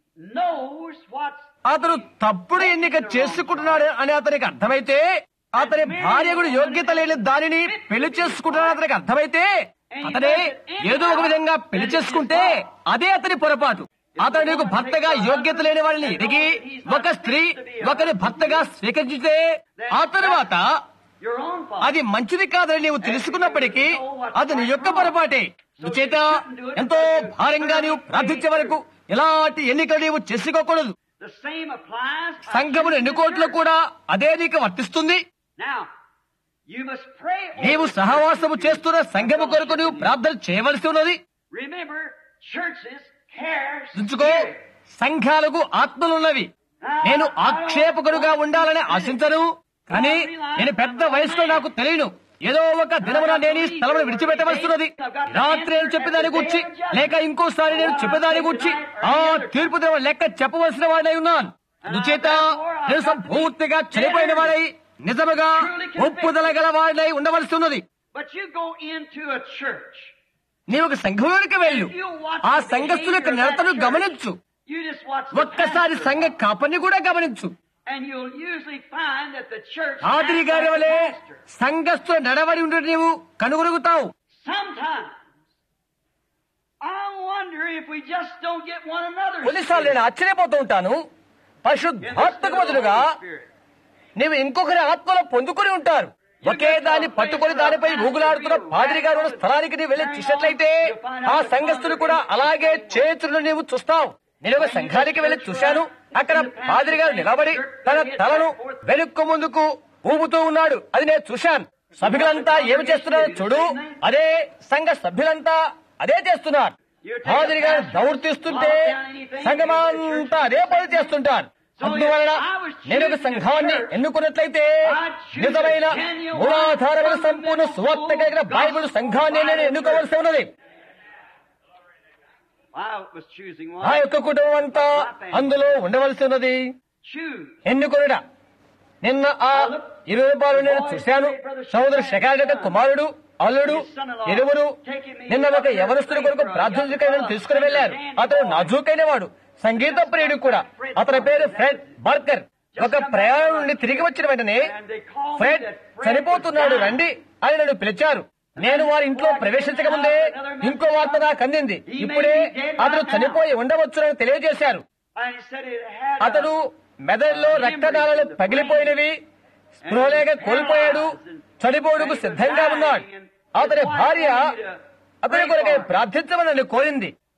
knows what's అతను తప్పుడు ఎన్నిక చేసుకుంటున్నాడు అని అతనికి అర్థమైతే అతని భార్య కూడా యోగ్యత లేని దానిని పెళ్లి చేసుకుంటున్నాడు అతనికి అర్థమైతే అతనే ఏదో ఒక విధంగా పెళ్లి చేసుకుంటే అదే అతని పొరపాటు అతను నీకు భర్తగా యోగ్యత లేని వాళ్ళని ఎదిగి ఒక స్త్రీ ఒకరి భర్తగా స్వీకరించితే ఆ తరువాత your own fault. అది మంచిది కాదని నీవు తెలుసుకున్నప్పటికీ అది నీ యొక్క పొరపాటే చేత ఎంతో భారంగా నీవు ప్రార్థించే వరకు ఎలాంటి ఎన్నిక నీవు చేసుకోకూడదు The same applies. సంఘమును ఎన్నుకోట్లో కూడా అదే నీకు వర్తిస్తుంది Now, you must pray. నీవు over సహవాసము churches. చేస్తున్న సంఘము కొరకు నీవు ప్రార్థన చేయవలసి ఉన్నది Remember, churches cares. ఉంచుకో సంఘాలకు ఆత్మలున్నవి నేను ఆక్షేపకుడుగా ఉండాలని ఆశించను కానీ నేను పెద్ద వయసులో నాకు తెలియను ఏదో ఒక దినమున నేను ఈ స్థలమును విడిచిపెట్టవలసినది రాత్రి నేను చెప్పేదాని గురించి లేక ఇంకోసారి నేను చెప్పేదాని గురించి ఆ తీర్పు దినం లెక్క చెప్పవలసిన వాడై ఉన్నాను అందుచేత నేను సంపూర్తిగా చనిపోయిన వాడై నిజముగా ఒప్పుదల గల వాడై ఉండవలసి ఉన్నది But you go into a church. నీవు ఒక సంఘంలోనికి వెళ్ళు ఆ సంఘస్థుల యొక్క నడతను గమనించు You just watch the ఒక్కసారి pastor సంఘ కాపని కూడా గమనించు And you'll usually find that the church ఆదిరి acts గారి like వలె the pastor. సంఘస్థుల నడవడి ఉండి నీవు కనుగొరుగుతావు Sometimes I wonder if we just don't get one another. కొన్నిసార్లు నేను ఆశ్చర్యపోతూ ఉంటాను పరిశుద్ధాత్మకు బదులుగా నీవు ఇంకొకరి ఆత్మలో పొందుకొని ఉంటారు ఒకే దాన్ని పట్టుకొని దానిపై ఊగులాడుతున్న పాదిరి గారు ఉన్న స్థలానికి నీవు వెళ్ళి చూసినట్లయితే ఆ సంఘస్థులు కూడా అలాగే చేతులను నీవు చూస్తావు నేను ఒక సంఘానికి వెళ్ళి చూశాను అక్కడ పాదిరి గారు నిలబడి తన తలను వెనుక్కు ముందుకు ఊపుతూ ఉన్నాడు అది నేను చూశాను సభ్యులంతా ఏమి చేస్తున్నారో చూడు అదే సంఘ సభ్యులంతా అదే చేస్తున్నారు పాదిరి గారు దౌడు తీస్తుంటే సంఘమంతా అదే పని చేస్తుంటారు అందువలన నేను ఒక సంఘాన్ని ఎన్నుకున్నట్లయితే నిజమైన మూలాధారమైన సంపూర్ణ సువార్త కలిగిన బైబిల్ సంఘాన్ని నేను ఎన్నుకోవలసి ఉన్నది I was choosing ఆ one. యొక్క కుటుంబం అంతా అందులో ఉండవలసి ఉన్నది Choose. ఎన్నుకొనుట నిన్న ఆ ఇరవై రూపాయలు నేను చూశాను సోదరు శకారి యొక్క కుమారుడు అల్లుడు ఇరువురు నిన్న ఒక యవనస్తుడి కొరకు ప్రార్థన తీసుకుని వెళ్లారు అతను నాజూకైన వాడు సంగీత ప్రియుడు కూడా అతని పేరు ఫ్రెడ్ బార్కర్ ఒక ప్రయాణం నుండి తిరిగి వచ్చిన వెంటనే ఫ్రెడ్ చనిపోతున్నాడు రండి అని నన్ను పిలిచారు నేను వారి ఇంట్లో ప్రవేశించక ముందే ఇంకో వార్త నాకు అందింది ఇప్పుడే అతను చనిపోయి ఉండవచ్చునని తెలియజేశారు And he said it had అతడు మెదడులో రక్తనాళాలు పగిలిపోయినవి స్పృహలేక కోల్పోయాడు చనిపోడుకు సిద్ధంగా ఉన్నాడు అతని భార్య అతని కొరకై ప్రార్థించమని నన్ను కోరింది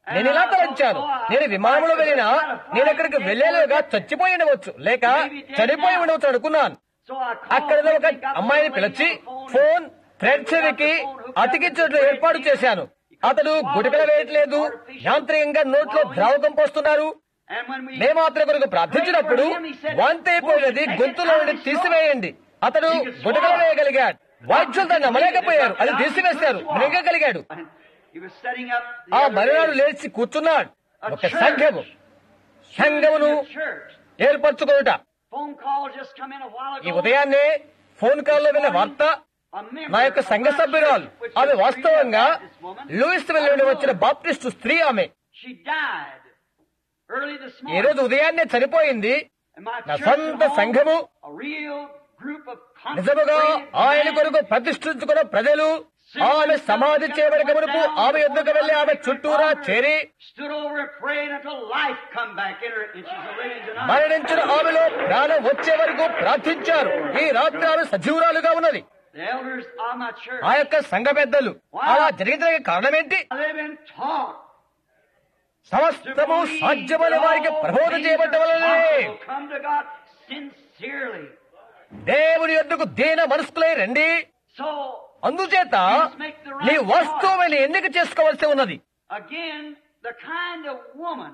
నేను ఇలా తలంచాను నేను విమానంలో వెళ్ళినా నేను అక్కడికి వెళ్లేలోగా చచ్చిపోయి ఉండవచ్చు లేక చనిపోయి ఉండవచ్చు అనుకున్నాను So I అక్కడ called ఒక him, got the అమ్మాయిని phone, పిలిచి got the phone, phone thread చెవికి అతికించినట్లు ఏర్పాటు చేశాను అతడు గుటకలు వేయట్లేదు యాంత్రికంగా నోట్లో ద్రావకం పోస్తున్నారు and when we మేము అతని కొరకు ప్రార్థించినప్పుడు వాంతి అయిపోయినది గొంతులో నుండి తీసివేయండి అతడు గుటకలు వేయగలిగాడు వైద్యులు దాన్ని నమ్మలేకపోయారు అది తీసివేశారు మృగగలిగాడు he was setting up the ఆ other మరునాడు day, లేచి కూర్చున్నాడు a ఒక సంఘము church, సంఘమును a church. ఏర్పరచుకొనుట Phone call just come in a while ఈ ago. ఉదయాన్నే ఫోన్ కాల్లో విన్న వార్త A member నా యొక్క of సంఘ our సభ్యురాలు church, which ఆమె is వాస్తవంగా Frida Baptist woman, Louisville నుండి వచ్చిన బాప్టిస్టు స్త్రీ ఆమె She died early this ఈ morning. రోజు ఉదయాన్నే చనిపోయింది And my నా church సొంత at home, సంఘము a real group of నిజముగా consecrated ఆయన men కొరకు ప్రతిష్ఠించుకున్న ప్రజలు ఆమె సమాధి చేయబడక మునుపు ఆమె ఎద్దుకు వెళ్లి ఆమె చుట్టూరా చేరి stood over and prayed until life come back in her, and she's a living tonight. మరణించిన ఆమెలో ప్రాణం వచ్చే వరకు ప్రార్థించారు ఈ రాత్రి ఆమె సజీవురాలుగా ఉన్నది The elders of my church, ఆ యొక్క సంఘ పెద్దలు అలా జరిగించడానికి కారణం ఏంటి they've been taught సమస్తము సాధ్యమని వారికి ప్రబోధ చేయబడ్డ వలనే Come to God sincerely. దేవుని యొద్దకు దీన మనస్కులై రండి So, అందుచేత నీ వస్తువుని ఎన్నిక చేసుకోవాల్సి ఉన్నది again, the kind of woman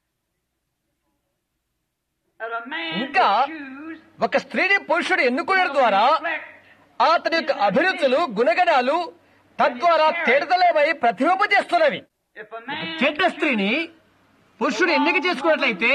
that a man ఇంకా would choose ఒక స్త్రీని పురుషుడు ఎన్నుకోవడం ద్వారా reflect అతని యొక్క అభిరుచులు గుణగణాలు తద్వారా తేడతలేమై ప్రతిబింబజేస్తున్నవి if a man చెడ్డ స్త్రీని పురుషుడు ఎన్నిక చేసుకున్నట్లయితే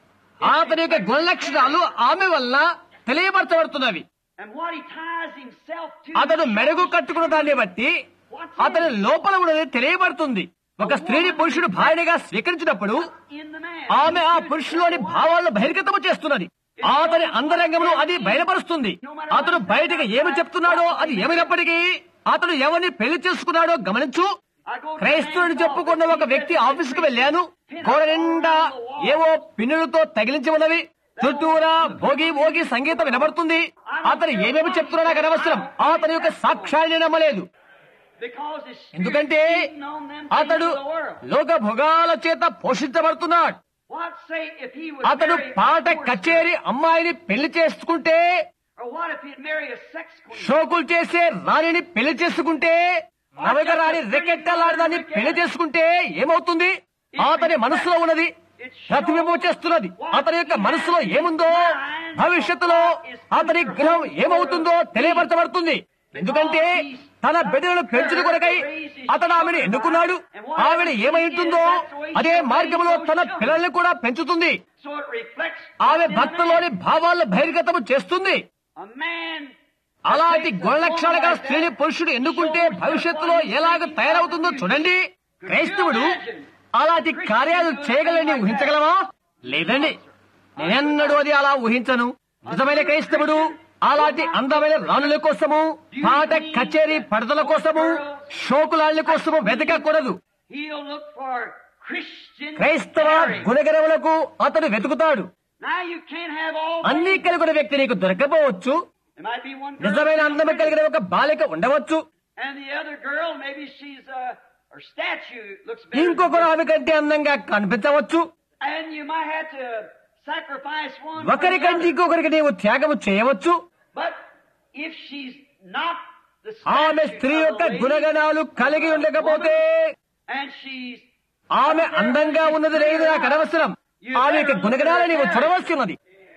అతని యొక్క గుణలక్షణాలు ఆమె వల్ల తెలియపరచబడుతున్నవి and what he ties himself to అతడు మెరుగు కట్టుకున్న దాన్ని బట్టి అతని లోపల ఉన్నది తెలియబడుతుంది ఒక స్త్రీని పురుషుడు భార్యగా స్వీకరించినప్పుడు in the man. ఆమె ఆ పురుషులోని భావాలను బహిర్గతము చేస్తున్నది అతని అంతరంగంలో అది బయలుపరుస్తుంది అతడు బయటకు ఏమి చెప్తున్నాడో అది ఏమైనప్పటికీ అతడు ఎవరిని పెళ్లి చేసుకున్నాడో గమనించు I go to క్రైస్తవుని చెప్పుకున్న ఒక వ్యక్తి ఆఫీసుకు వెళ్ళాను గోడ నిండా ఏవో పిన్నులతో తగిలించి ఉన్నవి చుట్టూరా భోగి భోగి సంగీతం వినబడుతుంది అతను ఏమేమి చెప్తున్నా నాకు అనవసరం అతని యొక్క సాక్ష్యాన్ని నమ్మలేదు because his spirit ఎందుకంటే feeding on them things అతడు of the world. లోక భోగాల చేత పోషించబడుతున్నాడు What say if he would అతడు marry a పాట porn కచేరి అమ్మాయిని పెళ్లి చేసుకుంటే Or what if he'd marry a sex queen? షోకులు చేసే రాణిని పెళ్లి చేసుకుంటే నవక రాణి రెకెట్టలాడదాన్ని పెళ్లి చేసుకుంటే ఏమవుతుంది అతని మనసులో ఉన్నది ప్రతిబింబం చేస్తున్నది అతని యొక్క మనసులో ఏముందో భవిష్యత్తులో అతని గ్రహం ఏమవుతుందో తెలియపరచబడుతుంది ఎందుకంటే తన బిడ్డలను పెంచుట కొరకై అతడు ఆమెను ఎన్నుకున్నాడు ఆమెను ఏమై ఉంటుందో అదే మార్గంలో తన పిల్లల్ని కూడా పెంచుతుంది So it reflects ఆమె what's in the భక్తులోని man. భావాలను బహిర్గతము చేస్తుంది A man అలాంటి గుణలక్షణాలు గల స్త్రీని పురుషుడు ఎన్నుకుంటే భవిష్యత్తులో ఎలాగ తయారవుతుందో చూడండి క్రైస్తవుడు అలాంటి కార్యాలు చేయగలని ఊహించగలవా లేదండి నేనెన్నడూ అది అలా ఊహించను నిజమైన క్రైస్తవుడు అలాంటి అందమైన రాణుల కోసము పాట కచేరీ పడతల కోసము షోకులాళ్ళ కోసము వెతకకూడదు he'll look for Christian క్రైస్తవ marriage. గుణగణములకు అతడు వెతుకుతాడు Now you can't have all అన్ని things. కలిగిన వ్యక్తి నీకు దొరకపోవచ్చు There might be one girl నిజమైన అందము కలిగిన ఒక బాలిక ఉండవచ్చు and the other girl maybe she's uh, her statue looks better. ఇంకొకరు ఆమె కంటే అందంగా కనిపించవచ్చు And you might have to sacrifice one for the ఒకరికంటే other. ఇంకొకరికి నీవు త్యాగము చేయవచ్చు But if she's not the ఆమె statue స్త్రీ of యొక్క a lady, గుణగణాలు కలిగి ఉండకపోతే and she's ఆమె అందంగా ఉన్నది లేదు నాకు అనవసరం ఆమె యొక్క గుణగణాలు నీవు చూడవలసి ఉన్నది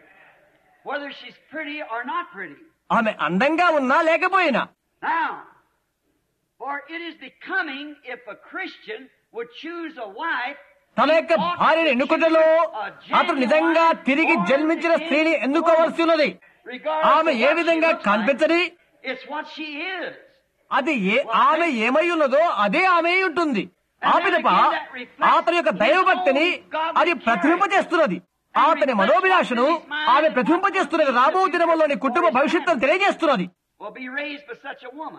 whether she's pretty or not pretty. ఆమె అందంగా ఉన్నా లేకపోయినా Now, for it is becoming if a Christian would choose a wife తన యొక్క భార్యను ఎన్నుకుటలో అతడు నిజంగా తిరిగి జన్మించిన స్త్రీని ఎన్నుకోవలసి ఉన్నది ఆమె ఏ విధంగా కనిపించని It's what she is. అది ఏ ఆమె ఏమై ఉన్నదో అదే ఆమె అయి ఉంటుంది ఆ పిదప అతని యొక్క దైవభక్తిని అది ప్రతిబింబచేస్తున్నది అతని మనోభిలాషను ఆమె ప్రతిబింబచేస్తున్నది రాబో దినములోని కుటుంబ భవిష్యత్తును తెలియజేస్తున్నది Will be raised by such a woman.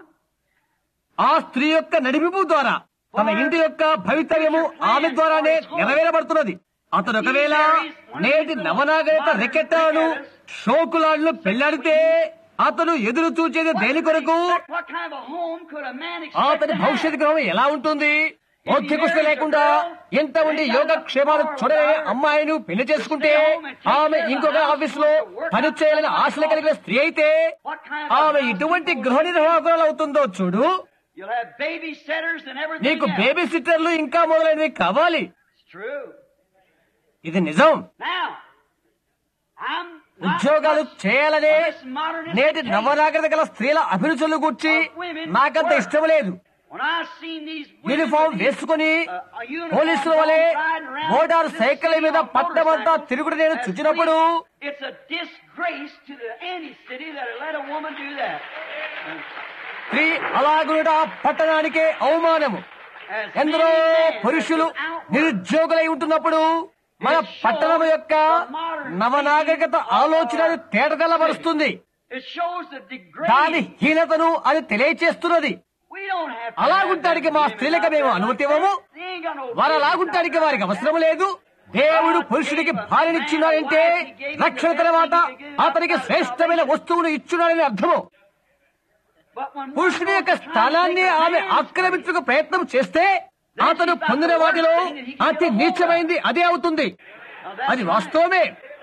ఆ స్త్రీ యొక్క నడిపింపు ద్వారా తన ఇంటి యొక్క భవితవ్యము ఆమె ద్వారానే నెరవేరబడుతున్నది అతను ఒకవేళ నేటి నవనాగరిక రెకెట్టాను షోకులాడ్లు పెళ్లాడితే అతను ఎదురు చూచేది దేని కొరకు What kind of a home could a man అతని expect to భవిష్యత్ have? గ్రహం ఎలా ఉంటుంది బౌద్ధికుష్టి లేకుండా ఎంత ఉండి యోగక్షేమాలు చూడలేని అమ్మాయిని పెళ్లి చేసుకుంటే ఆమె ఇంకొక ఆఫీస్ లో పని చేయాలని ఆశలు కలిగిన స్త్రీ అయితే ఆమె ఇటువంటి గృహ నిర్వాహకురాలు అవుతుందో చూడు You'll have babysitters and everything. నీకు else. బేబీ సిట్టర్లు ఇంకా మొదలైనవి కావాలి It's true. ఇది నిజం Now, I'm not ఉద్యోగాలు much చేయాలనే of this modernistic నేటి taste. నవనాగరిక గల స్త్రీల అభిరుచులు గూర్చి నాకంత ఇష్టం లేదు When I seen these women uniform with these, వేసుకుని uh, a uniform పోలీసుల వలె riding around motor this cycle city మీద on పట్టమంతా motorcycles, తిరుగుడు నేను that's చూచినప్పుడు free. It's a disgrace to the anti-city that let a woman do that. స్త్రీ అలాగుట పట్టణానికే అవమానము As ఎందరో many men పురుషులు that is outward. నిరుద్యోగులై ఉంటున్నప్పుడు మన పట్టణం యొక్క నవనాగరికత ఆలోచనని తేటతెల్లబరుస్తుంది It shows the దాని degrading. హీనతను అది తెలియచేస్తున్నది We don't have to అలాగుంటానికి మా స్త్రీలకు మేము అనుమతి ఇవ్వము వారు అలాగుంటానికి వారికి అవసరం లేదు దేవుడు పురుషుడికి భార్యనిచ్చున్నాడంటే రక్షణ తర్వాత అతనికి శ్రేష్టమైన వస్తువును ఇచ్చున్నాడని అర్థము పురుషుడి యొక్క స్థానాన్ని ఆమె ఆక్రమించుకు ప్రయత్నం చేస్తే అతను పొందిన వాటిలో అతి నీచమైంది అదే అవుతుంది అది వాస్తవమే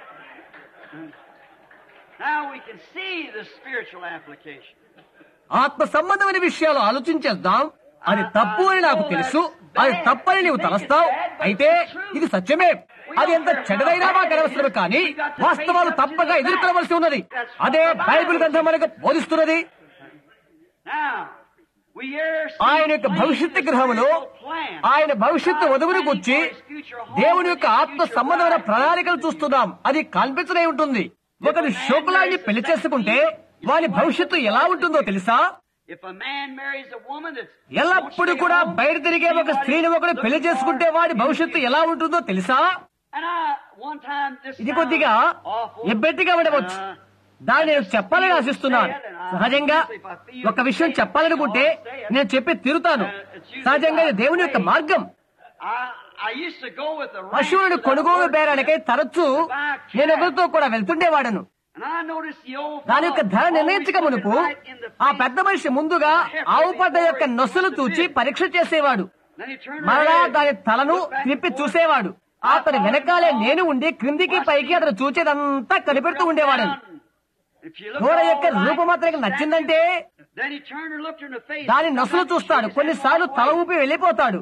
Now we can see the spiritual application. ఆత్మ సంబంధమైన విషయాలు ఆలోచించేద్దాం అది తప్పు అని నాకు తెలుసు అది తప్పని నీవు తలస్తావు అయితే ఇది సత్యమే అది ఎంత చెడ్డదైనా మాకు అనవసరం కానీ వాస్తవాలు తప్పక ఎదుర్కొనవలసి ఉన్నది అదే బైబిల్ గ్రంథం మనకు బోధిస్తున్నది Now, we hear ఆయన యొక్క భవిష్యత్తు గ్రహములో ఆయన భవిష్యత్తు వధువును గుర్చి దేవుని యొక్క ఆత్మ సంబంధమైన ప్రణాళికలు చూస్తున్నాం అది కల్పించనే ఉంటుంది ఒకరు శోకులాన్ని పెళ్లి చేసుకుంటే వారి భవిష్యత్తు ఎలా ఉంటుందో తెలుసా If a man marries a woman that's ఎల్లప్పుడూ కూడా బయట తిరిగే ఒక స్త్రీని ఒకడు పెళ్లి చేసుకుంటే వాడి భవిష్యత్తు ఎలా ఉంటుందో తెలుసా and I one time this ఇది కొద్దిగా sounds awful. ఎబ్బెట్టిగా ఉండవచ్చు Uh, దాన్ని నేను చెప్పాలని ఆశిస్తున్నాను సహజంగా ఒక విషయం చెప్పాలనుకుంటే నేను చెప్పి తిరుతాను సహజంగా ఇది దేవుని యొక్క మార్గం I, I used to go with the పశువులను కొనుగోలు బేరానికై తరచూ నేను ఎవరితో కూడా వెళ్తుండేవాడను And I noticed the old దాని యొక్క ధర fellow నిర్ణయించక always మునుపు looking right in the ఆ face. పెద్ద మనిషి ముందుగా ఆవు పడ్డ యొక్క నొస్సులు చూచి పరీక్ష చేసేవాడు Then he turned మరలా around, దాని తలను looked back తిప్పి and forth. చూసేవాడు అతని వెనకాలే నేను ఉండి క్రిందికి పైకి అతను చూచేదంతా కనిపెడుతూ ఉండేవాడు If you look ఘోర all యొక్క right, రూపం అతనికి నచ్చిందంటే then he turned and looked her in the face. దాని నొసలు చూస్తాడు కొన్నిసార్లు తల ఊపి వెళ్ళిపోతాడు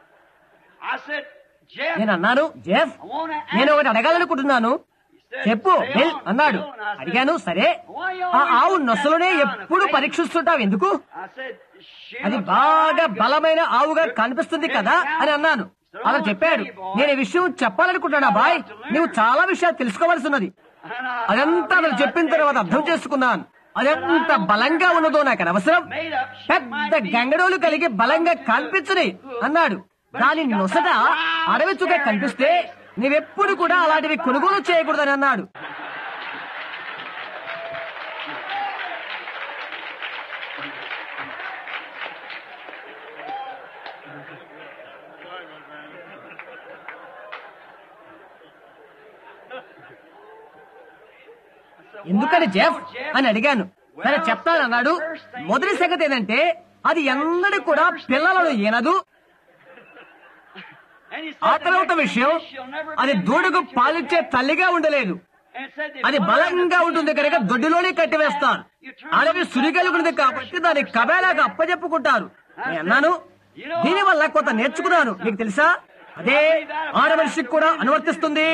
I said, Jeff, నేను అన్నాను జెఫ్ I want to నేను ఒకటి అడగాలనుకుంటున్నాను చెప్పు బిల్ అన్నాడు అడిగాను సరే ఆ ఆవు నొసలునే ఎప్పుడు పరీక్షిస్తుంటావు ఎందుకు I said, she అది looks బాగా all right, బలమైన ఆవుగా కనిపిస్తుంది కదా అని అన్నాను అతను చెప్పాడు నేను ఈ విషయం చెప్పాలనుకుంటున్నా బాయ్ నువ్వు చాలా విషయాలు తెలుసుకోవాల్సి ఉన్నది And I- అదంతా అతను చెప్పిన తర్వాత అర్థం చేసుకున్నాను అదెంత బలంగా ఉన్నదో నాకు అనవసరం పెద్ద గంగడోలు కలిగి బలంగా కనిపించని అన్నాడు దాని నొసట అడవి చుక్క కనిపిస్తే నీవెప్పుడు కూడా అలాంటివి కొనుగోలు చేయకూడదని అన్నాడు ఎందుకని జెఫ్ అని అడిగాను సరే చెప్తానన్నాడు మొదటి సంగతి ఏంటంటే అది ఎన్నడూ కూడా పిల్లలను ఏనదు And he said ఆ the తర్వాత next విషయం thing, she'll never be అది a దూడకు married to పాలిచ్చే herself. తల్లిగా ఉండలేదు And said they అది put her in బలంగా the ఉంటుంది field కనుక now, దొడ్డిలోనే you కట్టివేస్తాను turn అడవి yourself సురిగలుగున్నది out, కాబట్టి search దాని yourself కబేలాగా there. అప్పచెప్పుకుంటారు నేను అన్నాను దీని వల్ల కొంత నేర్చుకున్నాను మీకు తెలుసా అదే ఆడ మనిషికి కూడా అనువర్తిస్తుంది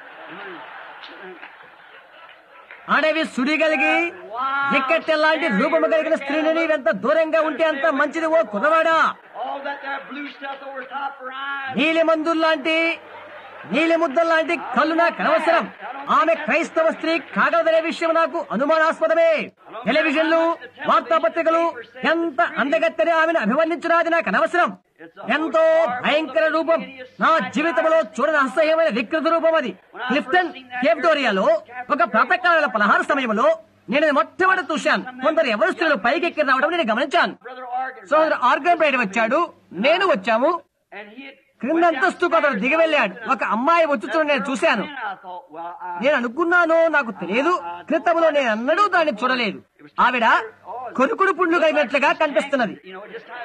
అడవి సుడిగలిగి ఎక్కట్టెలాంటి రూపము కలిగిన స్త్రీని నీవెంత దూరంగా ఉంటే అంత మంచిది ఓ కుర్రవాడా All that there blue stuff over top her eyes. నీలి మందుల్లాంటి నీలి ముద్దల్లాంటి కళ్ళు నాకు అనవసరం ఆమె క్రైస్తవ స్త్రీ కాగలదనే విషయం నాకు అనుమానాస్పదమే టెలివిజన్లు వార్తాపత్రికలు ఎంత అందగత్తెని ఆమెను అభివర్ణించినది నాకు అనవసరం ఎంతో భయంకర రూపం నా జీవితంలో చూడని అసహ్యమైన వికృత రూపం అది క్లిఫ్టన్ కేప్టోరియాలో ఒక ప్రాతకాల పలహార సమయంలో నేను ఇది మొట్టమొదటి చూశాను కొందరు ఎవరు స్త్రీలు పైకెక్కి రావడం నేను గమనించాను Brother Argan. సోదరు ఆర్గన్ బయట వచ్చాడు నేను వచ్చాము And he had క్రింద అంతస్తుకు అతను దిగి వెళ్ళాడు ఒక అమ్మాయి వచ్చుచూ నేను చూశాను And I thought, well, I, నేను అనుకున్నాను నాకు తెలియదు క్రితంలో నేను అన్నడూ దాన్ని చూడలేదు ఆవిడ కొనుకుడు పుండ్లు కలిగినట్లుగా కనిపిస్తున్నది you know, just kind of a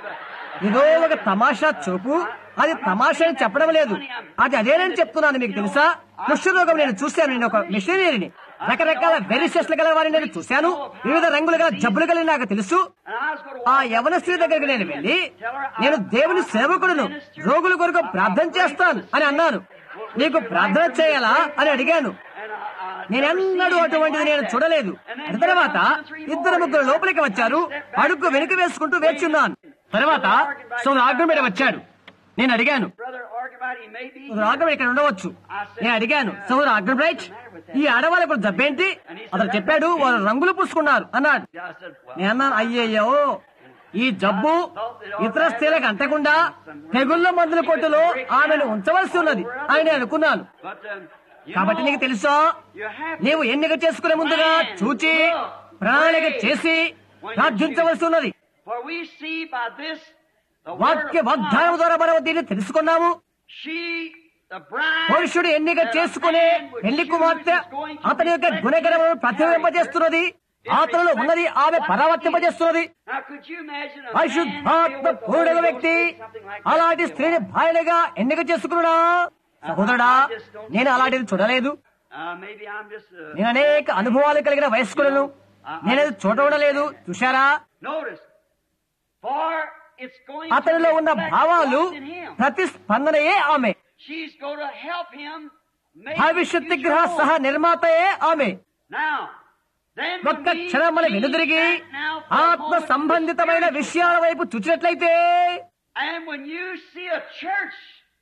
ఇదో ఒక తమాషా చూపు అది తమాషా అని చెప్పడం లేదు అది అదేనని చెప్తున్నాను మీకు తెలుసా కుష్ఠరోగం నేను చూశాను నేను ఒక మిషనరీని రకరకాల వెరిసెస్లు గల వారిని నేను చూశాను వివిధ రంగులు గల జబ్బులు కలిగి నాకు తెలుసు And I was going to ఆ యవన స్త్రీ దగ్గరికి నేను వెళ్ళి నేను దేవుని సేవకుడును రోగుల కొరకు ప్రార్థన చేస్తాను అని అన్నాను నీకు ప్రార్థన చేయాలా అని అడిగాను నేనెన్నడూ అటువంటిది నేను చూడలేదు అది తర్వాత ఇద్దరు ముగ్గురు లోపలికి వచ్చారు అడుగు వెనుక వేసుకుంటూ వేచున్నాను తర్వాత సోదరు ఆగ్రమేడ వచ్చాడు నేను అడిగాను Brother Archibald, he may be. సోదరు ఆగ్రమేడ ఇక్కడ ఉండవచ్చు నేను అడిగాను సోదరు ఆగ్రమైట్ ఈ ఆడవాళ్ళకు జబ్బేంటి అతను చెప్పాడు వారు రంగులు పూసుకున్నారు అన్నాడు I said, well, నేను అన్నాను అయ్యయ్యో ఈ జబ్బు ఇతర స్త్రీలకు అంటకుండా తెగుళ్ళ మందుల కొట్టులో ఆమెను ఉంచవలసి ఉన్నది అని నేను అనుకున్నాను but um, you కాబట్టి know, నీకు తెలుసా you have to నీవు ఎన్నిక చేసుకునే ముందుగా చూచి ప్రణాళిక చేసి ప్రార్థించవలసి ఉన్నది For we see by this the word వాక్య of వాగ్దానం God, ద్వారా మనం దీన్ని తెలుసుకున్నాము she, the bride, పురుషుడు ఎన్నిక that a చేసుకునే man would పెళ్లి choose కుమార్తె is going to అతని యొక్క reflect గుణగణములను his ప్రతిబింబజేస్తున్నది అతనిలో ఉన్నది ఆమె పరావర్తింపజేస్తున్నది Now, could you imagine a man పరిశుద్ధాత్మ filled with the Purna Holy Ghost వ్యక్తి say something like that? అలాంటి స్త్రీని భార్యగా ఎన్నిక చేసుకున్నా సహోదరుడా నేను అలాంటిది చూడలేదు Uh, maybe I'm just. Uh, నేను అనేక అనుభవాలు కలిగిన వయస్కులను నేనేది చూడలేదు చూశారా Notice, for it's going అతనిలో to ఉన్న reflect భావాలు what's in him. ప్రతిస్పందనయే ఆమె She's going to help him make భవిష్యత్ future గ్రహ home. సహ నిర్మాతయే ఆమె Now, then ఒక్క when we క్షణం మన leave వెనుదిరిగి back now for a ఆత్మ moment to the సంబంధితమైన spiritual విషయాల వైపు చూచినట్లయితే And when you see a church,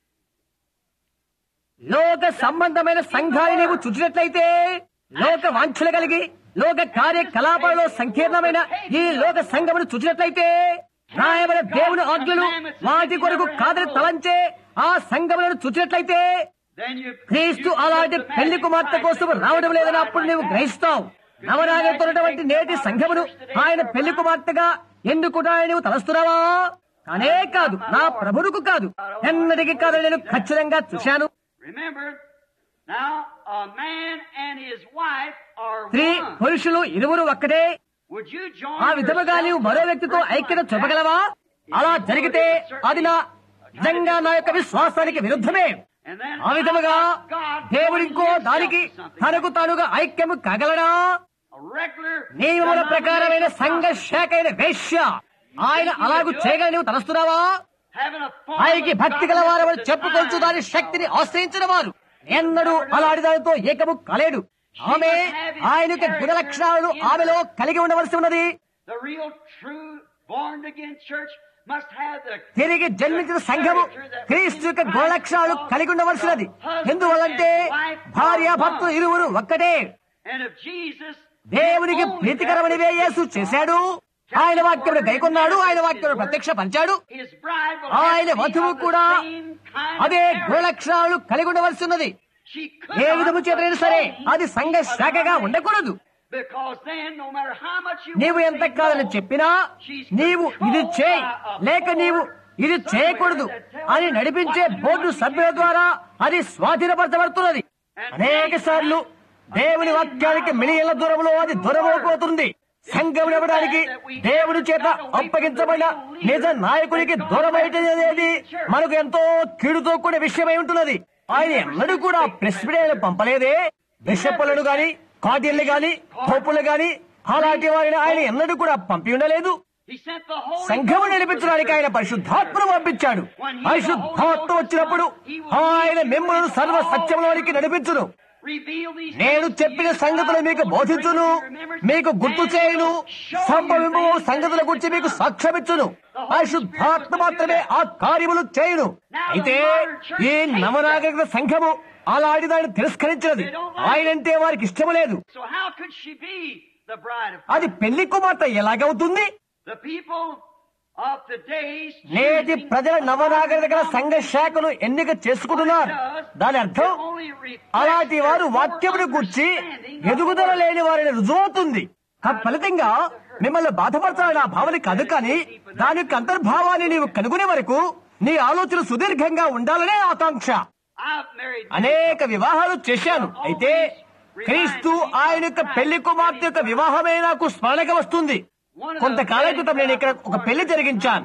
లోక సంబంధమైన సంఘాన్ని నీవు చూచినట్లయితే లోక వాంఛలు కలిగి లోక కార్యకలాపాలలో సంకీర్ణమైన ఈ లోక సంఘమును చూచినట్లయితే రాయబడిన దేవుని ఆజ్ఞలు వాటి కొరకు కాదని తలంచే ఆ సంఘములను చూచినట్లయితే then you క్రీస్తు you అలాంటి look back పెళ్లి at కుమార్తె Christ కోసం and రావడం లేదని look అప్పుడు right నీవు now. గ్రహిస్తావు నవరాగతున్నటువంటి నేటి సంఘమును ఆయన పెళ్లి కుమార్తెగా ఎన్నుకుంటానని నీవు తలస్తున్నావా కానే కాదు నా ప్రభువుకు కాదు ఎన్నటికి కాదని నేను ఖచ్చితంగా చూశాను Remember, now a man and his wife are స్త్రీ one. పురుషులు ఇరువురు ఒక్కటే Would you join ఆ విధముగా నీవు మరో వ్యక్తితో ఐక్యత చూపగలవా అలా జరిగితే అది నా నిజంగా నా యొక్క విశ్వాసానికి విరుద్ధమే And then ఆ విధముగా God దేవుడు ఇంకో joined దానికి himself to something. తనకు తానుగా ఐక్యము కాగలడా A regular నియమముల ప్రకారమైన denominational సంఘ prophet శాఖ అయిన వేశ్య ఆయన అలాగూ చేయగల నీవు తలస్తున్నావా having a form ఆయనకి of భక్తి గల వారు godliness చెప్పుకొచ్చు denied దాని శక్తిని ఆశ్రయించిన వారు ఎన్నడూ అలాంటి దానితో ఏకము కాలేడు ఆమె ఆయన యొక్క గుణ లక్షణాలను ఆమెలో కలిగి ఉండవలసి ఉన్నది The real, true, born again church must have the తిరిగి జన్మించిన సంఘము క్రీస్తు యొక్క గుణ లక్షణాలు కలిగి ఉండవలసినది ఎందువల్లంటే భార్య భర్తలు ఇరువురు ఒక్కటే and of Jesus. దేవునికి ప్రీతికరమనివే యేసు చేశాడు ఆయన వాక్యమును గైకొన్నాడు ఆయన వాక్యమును ప్రత్యక్ష పంచాడు His bride will ఆయన have to be వధువు of the కూడా same kind అదే of గుణ character. లక్షణాలు కలిగి ఉండవలసి ఉన్నది She could ఏ not విధము చేతనైనా సరే belong అది సంఘ to a శాఖగా denomination. ఉండకూడదు Because then, no matter how much you నీవు want to ఎంత say కాదని no, చెప్పినా నీవు ఇది చేయి లేక నీవు ఇది చేయకూడదు అని నడిపించే బోర్డు సభ్యుల ద్వారా అది స్వాధీనపరచబడుతున్నది అనేక సార్లు దేవుని వాక్యానికి మిలియన్ల దూరంలో అది దూరమైపోతుంది సంఘం ఇవ్వడానికి దేవుడి చేత అప్పగించబడిన నిజ నాయకునికి దూరమైనది మనకు ఎంతో కీడుతో కూడిన విషయమై ఉంటున్నది ఆయన ఎన్నడూ కూడా ప్రెసిడెంట్ పంపలేదే బిషప్పులను గాని కాటిల్ని గాని పోపులు గాని అలాంటి వారిని ఆయన ఎన్నడూ కూడా పంపి ఉండలేదు He sent the Holy సంఘము Ghost నడిపించడానికి ఆయన పరిశుద్ధాత్మను పంపించాడు పరిశుద్ధాత్మ వచ్చినప్పుడు ఆయన మిమ్మల్ని సర్వ సత్యంలోనికి నడిపించును reveal these నేను things to చెప్పిన you. సంగతులు మీకు బోధించును మీకు గుర్తు చేయును సంభవింపు సంగతుల గురించి మీకు సాక్ష్యమిచ్చును పరిశుద్ధాత్మ మాత్రమే ఆ కార్యములు చేయును అయితే ఈ నవనాగరిక సంఘము అలాంటి దాన్ని తిరస్కరించినది ఆయనంటే వారికి ఇష్టము లేదు So how could she be the bride of అది పెళ్లి కుమార్తె ఎలాగవుతుంది the people of today's నేటి choosing ప్రజల of నవనాగరిక modern సంఘ శాఖను ఎన్నిక చేసుకుంటున్నారు దాని అర్థం అలాంటి వారు వాక్యమును గుర్చి ఎదుగుదల లేని వారిని రుజువవుతుంది ఫలితంగా మిమ్మల్ని బాధపరచాలని ఆ భావన కాదు కానీ దాని యొక్క అంతర్భావాన్ని నీవు కనుగొనే వరకు నీ ఆలోచన సుదీర్ఘంగా ఉండాలనే ఆకాంక్ష I've married అనేక వివాహాలు చేశాను అయితే క్రీస్తు ఆయన యొక్క పెళ్లి కుమార్తె యొక్క వివాహమే నాకు స్మరణకు వస్తుంది one of the కొంతకాలం క్రితం నేను ఇక్కడ ఒక పెళ్లి జరిగించాను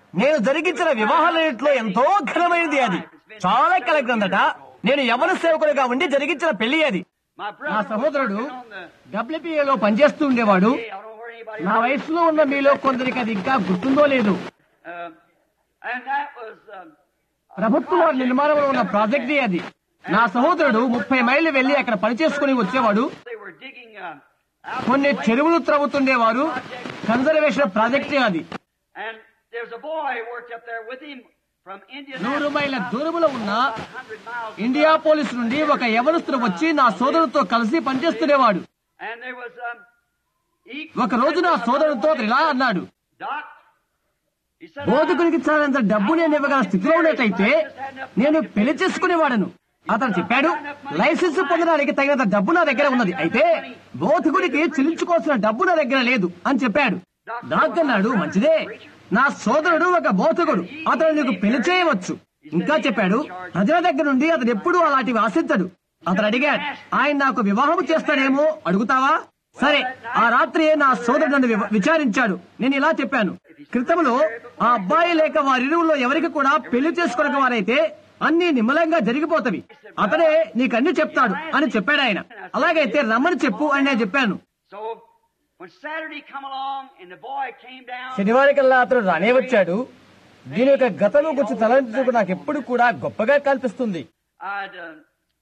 నేను జరిగించిన వివాహాలన్నింటిలో ఎంతో ఘనమైనది అది చాలా కాల క్రిందట నేను యవన సేవకుడిగా ఉండి జరిగించిన పెళ్లి అది My నా brother సహోదరుడు was working on the- డబ్ల్యూపీఏలో పనిచేస్తూ ఉండేవాడు Hey, I don't know where anybody నా వయసులో ఉన్న మీలో కొందరికి అది ఇంకా గుర్తుందో లేదు Uh, and that was um, ప్రభుత్వం వారి నిర్మాణంలో ఉన్న ప్రాజెక్టే అది నా సహోదరుడు ముప్పై మైళ్ళు వెళ్లి అక్కడ పనిచేసుకుని వచ్చేవాడు they were digging um, out కొన్ని the lake, చెరువులు త్రవ్వుతుండేవారు కన్జర్వేషన్ ప్రాజెక్టే అది and there was a boy who worked up there with him from నూరు Indianapolis. మైళ్ళ దూరములో ఉన్న about 100 miles ఇండియా పోలీస్ నుండి ఒక యవనస్తుడు వచ్చి నా సోదరుడితో కలిసి పనిచేస్తుండేవాడు And there was um, he, ఒక రోజు నా సోదరుడితో అతను ఇలా అన్నాడు Doc, he said, బోధకునికి చాలంత డబ్బు నేను ఇవ్వగల స్థితిలో ఉన్నట్లయితే నేను పెళ్లి చేసుకునేవాడను అతను చెప్పాడు లైసెన్స్ పొందడానికి తగినంత డబ్బు నా దగ్గర ఉన్నది అయితే బోధకుడికి చెల్లించుకోవాల్సిన డబ్బు నా దగ్గర లేదు అని చెప్పాడు డాక్టర్ అన్నాడు మంచిదే నా సోదరుడు ఒక బోధకుడు అతను నీకు పెళ్లి చేయవచ్చు ఇంకా చెప్పాడు ప్రజల దగ్గర నుండి అతను ఎప్పుడూ అలాంటివి ఆశించడు అతను అడిగాడు ఆయన నాకు వివాహం చేస్తాడేమో అడుగుతావా సరే ఆ రాత్రి నా సోదరుడు నన్ను వివ- విచారించాడు నేను ఇలా చెప్పాను క్రితంలో ఆ అబ్బాయి లేక వారిరువులో ఎవరికి కూడా పెళ్లి చేసుకున్న వారైతే అన్ని నిమ్మలంగా జరిగిపోతవి అతడే నీకన్నీ చెప్తాడు అని చెప్పాడు ఆయన అలాగైతే రమ్మని చెప్పు అని నేను చెప్పాను So when Saturday come along and the boy came down, శనివారం కల్లా అతను రానే వచ్చాడు దీని యొక్క గతంలో గురించి తలంచుకు నాకు ఎప్పుడు కూడా గొప్పగా కనిపిస్తుంది I'd uh,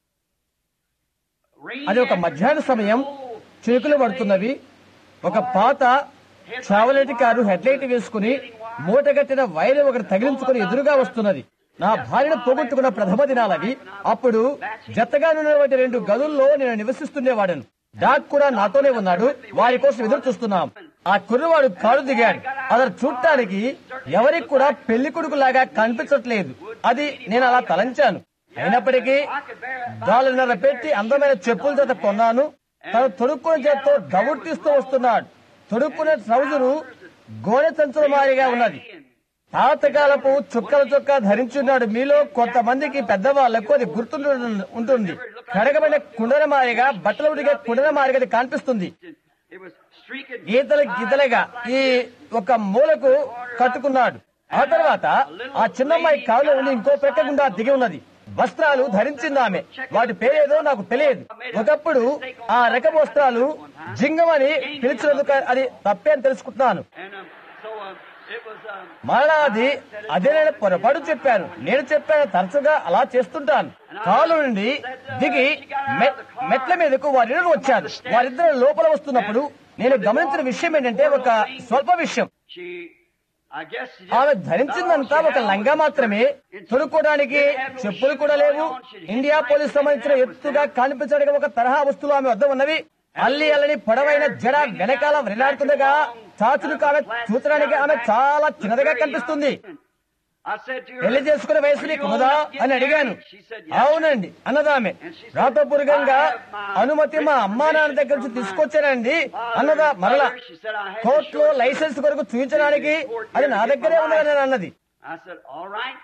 rain అది ఒక మధ్యాహ్న సమయం చినుకులు పడుతున్నవి ఒక పాత ట్రావెలెట్ కారు హెడ్ లైట్ వేసుకుని మూటగట్టిన వైర్ ఒకటి తగిలించుకుని ఎదురుగా వస్తున్నది నా భార్యను పోగొట్టుకున్న ప్రథమ దినాలవి అప్పుడు జతగా ఉన్నటువంటి రెండు గదుల్లో నేను నివసిస్తుండేవాడను డాక్ కూడా నాతోనే ఉన్నాడు వారి కోసం ఎదురు చూస్తున్నాం ఆ కుర్రవాడు కారు దిగాడు అతను చూడటానికి ఎవరికి కూడా పెళ్లి కొడుకులాగా కనిపించట్లేదు అది నేను అలా తలంచాను అయినప్పటికీ డాలర్న్నర పెట్టి అందమైన చెప్పుల చేత కొన్నాను తను తొడుక్కునే చేత్తో దవుడు తీస్తూ వస్తున్నాడు తొడుక్కునే ట్రౌజరు గోనె సంచుల మారిగా ఉన్నది పాతకాలపు చుక్కల చుక్క ధరించున్నాడు మీలో కొంతమందికి పెద్దవాళ్లకు అది గుర్తుంటు ఉంటుంది కడగబడిన కుండల మారిగా బట్టలు ఉడిగే కుండల మారిగా అది కనిపిస్తుంది it was streaking గీతలు గీతలుగా ఈ ఒక మూలకు కట్టుకున్నాడు ఆ తర్వాత ఆ చిన్నమ్మాయి కాలులో ఉండి ఇంకో ప్రక్క గుండా దిగి ఉన్నది వస్త్రాలు ధరించింది ఆమె వాటి పేరేదో నాకు తెలియదు ఒకప్పుడు ఆ రకం వస్త్రాలు జింగమని పిలిచినందుకు అది తప్పే అని తెలుసుకుంటున్నాను and um, so um, it was um, మరలా అది అదే నేను పొరపాటు చెప్పాను నేను చెప్పాను తరచుగా అలా చేస్తుంటాను కాలు నుండి దిగి మె- మెట్ల మీదకు వారిద్దరు వచ్చారు వారిద్దరు లోపల వస్తున్నప్పుడు నేను గమనించిన విషయం ఏంటంటే ఒక స్వల్ప విషయం she I guess she ఆమె just ధరించిందంతా ఒక లంగా మాత్రమే తొడుక్కోవడానికి చెప్పులు కూడా లేవు ఇండియా పోలీస్ సంబంధించిన ఎత్తుగా కనిపించడానికి ఒక తరహా వస్తువులు ఆమె వద్ద ఉన్నవి అల్లి అల్లని పొడవైన జడ వెనకాల వెళ్లాడుతుండగా చాచులకు ఆమె చూచడానికి ఆమె చాలా చిన్నదిగా కనిపిస్తుంది I said to her, పెళ్లి చేసుకునే వయసు నీకు ఉన్నదా అని అడిగాను అవునండి అన్నదామె రాతపూర్వకంగా అనుమతి మా అమ్మా నాన్న దగ్గర నుంచి తీసుకొచ్చానండి అన్నదా మరలా she said I had to కోర్టులో show it. లైసెన్స్ కొరకు చూపించడానికి అది నా దగ్గరే ఉన్నదని నేను అన్నది I said, all right.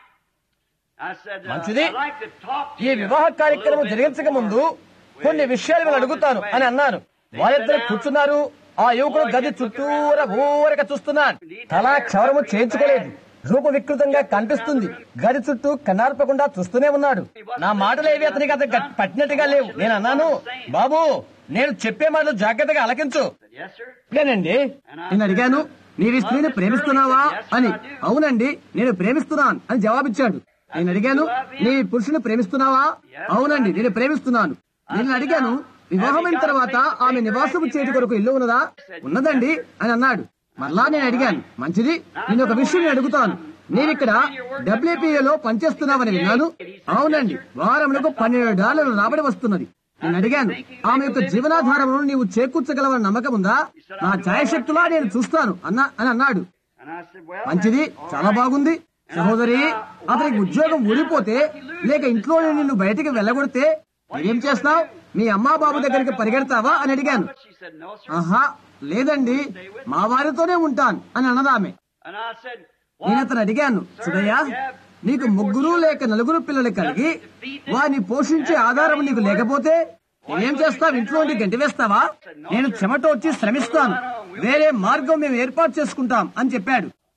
I said, uh, మంచిది. I'd like to talk to ఈ you వివాహ a కార్యక్రమం little bit జరిగించక ముందు before we- కొన్ని విషయాలు నేను అడుగుతాను అని అన్నాను వాళ్ళిద్దరు కూర్చున్నారు ఆ యువకుడు గది చుట్టూర ఊరక చూస్తున్నాను తలా క్షవరము చేయించుకోలేదు రూప వికృతంగా కనిపిస్తుంది గది చుట్టూ కన్నార్పకుండా చూస్తూనే ఉన్నాడు నా మాటలు ఏవి అతనికి అతను గట్- పట్టినట్టుగా లేవు నేను అన్నాను బాబు నేను చెప్పే మాటలు జాగ్రత్తగా అలకించు Yes, sir. ఇదేనండి నేను అడిగాను నీవు ఈ స్త్రీని ప్రేమిస్తున్నావా అని అవునండి నేను ప్రేమిస్తున్నాను అని జవాబిచ్చాడు నేను అడిగాను నీ పురుషుని ప్రేమిస్తున్నావా అవునండి నేను ప్రేమిస్తున్నాను నేను అడిగాను వివాహమైన తర్వాత ఆమె నివాసం చేయటి కొరకు ఇల్లు ఉన్నదా ఉన్నదండి అని అన్నాడు మరలా నేను అడిగాను మంచిది నేను ఒక విషయం నేను అడుగుతాను నీవిక్కడ డబ్ల్యూపీఏలో పనిచేస్తున్నావని విన్నాను అవునండి వారములకు పన్నెండు డాలర్లు రాబడి వస్తున్నది నేను అడిగాను ఆమె యొక్క జీవనాధారమును నీవు చేకూర్చగలవని నమ్మకం ఉందా నా ఛాయశక్తులా నేను చూస్తాను అన్నా అని అన్నాడు And I said, well, మంచిది చాలా బాగుంది సహోదరి అతనికి ఉద్యోగం ఊడిపోతే లేక ఇంట్లో నిన్ను బయటికి వెళ్ళగొడితే ఏం చేస్తావు మీ అమ్మా బాబు దగ్గరికి పరిగెడతావా అని అడిగాను but she said, no, sir. ఆహా లేదండి మా వారితోనే ఉంటాను అని అన్నదామె And I said, నేను what? అతను అడిగాను చూడయ్యా నీకు ముగ్గురు లేక నలుగురు పిల్లలు కలిగి వారిని పోషించే ఆధారం నీకు లేకపోతే ఏం చేస్తావు ఇంట్లో ఉండి గంటి వేస్తావా నేను చెమట వచ్చి శ్రమిస్తాను వేరే మార్గం మేము ఏర్పాటు చేసుకుంటాం అని చెప్పాడు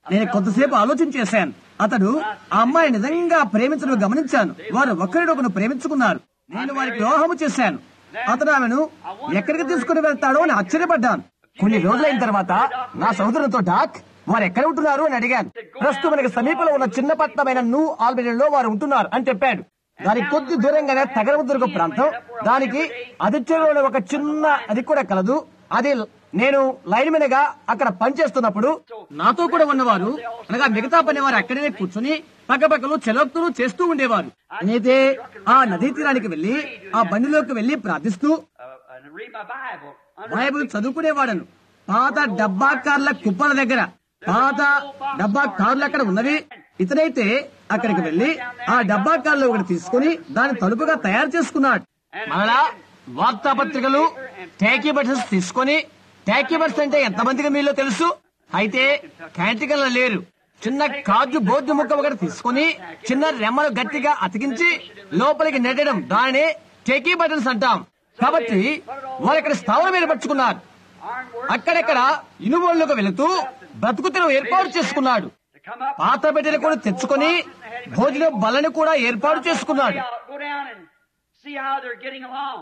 నేను కొంతసేపు ఆలోచన చేశాను అతడు ఆ అమ్మాయి నిజంగా ప్రేమించడం గమనించాను వారు ఒకరినొకరు ప్రేమించుకున్నారు నేను వారికి వివాహము చేశాను అతను ఆమెను ఎక్కడికి తీసుకుని వెళ్తాడో అని ఆశ్చర్యపడ్డాను కొన్ని రోజులైన తర్వాత నా సహోదరునితో డాక్ వారు ఎక్కడ ఉంటున్నారు అని అడిగాను ప్రస్తుతం మనకి సమీపంలో ఉన్న చిన్న పట్టణమైన న్యూ ఆల్బెనీలో వారు ఉంటున్నారు అని చెప్పాడు దానికి కొద్ది దూరంగానే తగరముదుర్గ ప్రాంతం దానికి అదిత్యంలో ఒక చిన్న అది కూడా కలదు అది నేను లైన్ మీదగా అక్కడ పనిచేస్తున్నప్పుడు నాతో కూడా ఉన్నవారు అనగా మిగతా పని వారు అక్కడనే కూర్చుని పక్కపక్కలు చెలోక్తులు చేస్తూ ఉండేవారు నేనైతే ఆ నదీ తీరానికి వెళ్లి ఆ బండిలోకి వెళ్లి ప్రార్థిస్తూ Uh, and read my Bible. Under Bible చదువుకునేవాడను పాత డబ్బా కార్ల కుప్పల దగ్గర పాత డబ్బా కార్లు అక్కడ ఉన్నవి ఇతనైతే అక్కడికి వెళ్లి ఆ డబ్బా కార్లు ఒకటి తీసుకుని దాని తలుపుగా తయారు చేసుకున్నాడు మరలా వార్తాపత్రికలు టేకీ బటన్స్ తీసుకొని టేకీ బట్స్ అంటే ఎంతమందికి మీలో తెలుసు అయితే క్యాంటికల్ లేరు చిన్న కాజు బోర్డు ముక్క ఒకటి తీసుకుని చిన్న రెమ్మను గట్టిగా అతికించి లోపలికి నెట్టడం దానిని టేకీ బటన్స్ అంటాం కాబట్టి వారు ఇక్కడ స్థావరం ఏర్పరచుకున్నారు iron work అక్కడక్కడ ఇనుమోళ్లకు వెళుతూ బ్రతుకుతను ఏర్పాటు చేసుకున్నాడు to come up. పాత బిడ్డలు కూడా తెచ్చుకొని భోజనం బలని కూడా ఏర్పాటు చేసుకున్నాడు I'll go down and see how they're getting along.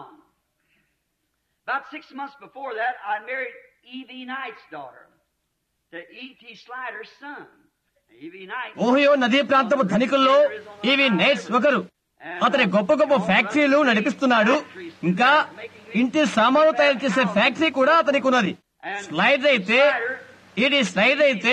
About six months before that, I married E.V. Knight's daughter to E.T. Slider's son. E.V. Knight. Ohio నదీ ప్రాంతపు ధనికుల్లో ఇవి నైట్స్ ఒకరు అతని గొప్ప గొప్ప ఫ్యాక్టరీలు నడిపిస్తున్నాడు ఇంకా ఇంటి సామాను తయారు చేసే ఫ్యాక్టరీ కూడా అతనికి ఉన్నది స్లైడ్ అయితే ఇది స్లైడ్ అయితే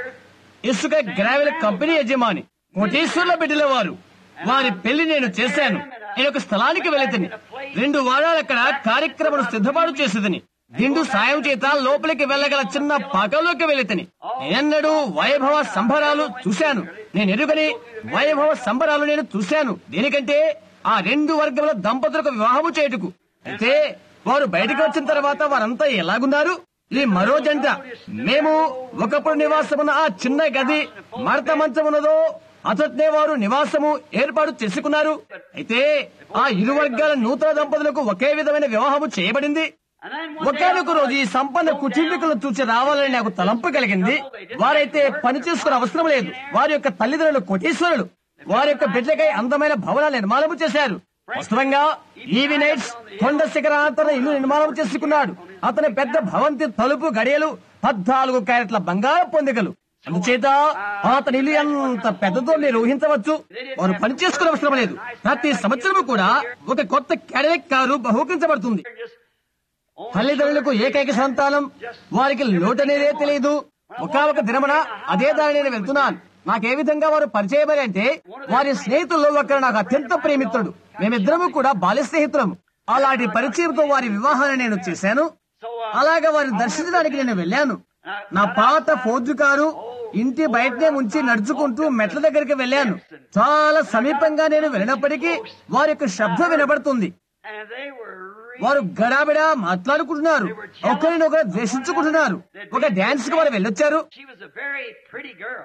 ఇసుక గ్రావెల్ కంపెనీ యజమాని కోటీశ్వర్ల బిడ్డల వారు వారి పెళ్లి నేను చేశాను నేను ఒక స్థలానికి వెళితిని రెండు వారాలు అక్కడ కార్యక్రమం సిద్ధపాటు చేసేదని దిండు సాయం చేత లోపలికి వెళ్ళగల చిన్న పాకలోకి వెళితిని నేనన్నాడు వైభవ సంబరాలు చూశాను నేను ఎరుగని వైభవ సంబరాలు నేను చూశాను దేనికంటే ఆ రెండు వర్గముల దంపతులకు వివాహము చేయుటకు అయితే వారు బయటకు వచ్చిన తర్వాత వారంతా ఎలాగున్నారు ఈ మరో జంట మేము ఒకప్పుడు నివాసమున్న ఆ చిన్న గది మరత మంచం ఉన్నదో అతట్నే వారు నివాసము ఏర్పాటు చేసుకున్నారు అయితే ఆ ఇరు వర్గాల నూతన దంపతులకు ఒకే విధమైన వివాహము చేయబడింది And then one day, ఒకనొక రోజు ఈ సంపన్న కుటుంబీకులను చూసి రావాలని నాకు తలంపు కలిగింది వారైతే పని చేసుకునే అవసరం లేదు వారి యొక్క తల్లిదండ్రులు కోటీశ్వరులు వారి యొక్క బిడ్డకై అందమైన భవనాలు నిర్మాణం చేశారు వాస్తవంగా ఈవి నైట్స్ కొండ శిఖరాంతర ఇల్లు నిర్మాణం చేసుకున్నాడు అతని పెద్ద భవంతి తలుపు గడియలు పద్నాలుగు క్యారెట్ల బంగారం పొందికలు అందుచేత అతని ఇల్లు ఎంత పెద్దదో మీరు ఊహించవచ్చు వారు పని చేసుకునే అవసరం లేదు ప్రతి సంవత్సరము కూడా ఒక కొత్త క్యాడెక్ కారు బహుకరించబడుతుంది just only తల్లిదండ్రులకు ఏకైక సంతానం వారికి లోటనేదే తెలియదు ఒక ఒక దినమున అదే దారి నేను వెళ్తున్నాను నాకే విధంగా వారు పరిచయమని అంటే వారి స్నేహితుల్లో ఒకరు నాకు అత్యంత ప్రేమితుడు మేమిద్దరము కూడా బాల్య స్నేహితులము అలాంటి పరిచయంతో వారి వివాహాన్ని నేను చేశాను అలాగా వారిని దర్శించడానికి నేను వెళ్ళాను నా పాత ఫోర్జు కారు ఇంటి బయటనే ఉంచి నడుచుకుంటూ మెట్ల దగ్గరికి వెళ్ళాను చాలా సమీపంగా నేను వెళ్ళినప్పటికీ వారి యొక్క శబ్దం వినబడుతుంది and they were really వారు గడాబిడా మాట్లాడుకుంటున్నారు ఒకరినొకరు ద్వేషించుకుంటున్నారు ఒక డాన్స్ కి వారు వెళ్ళొచ్చారు She was a very pretty girl.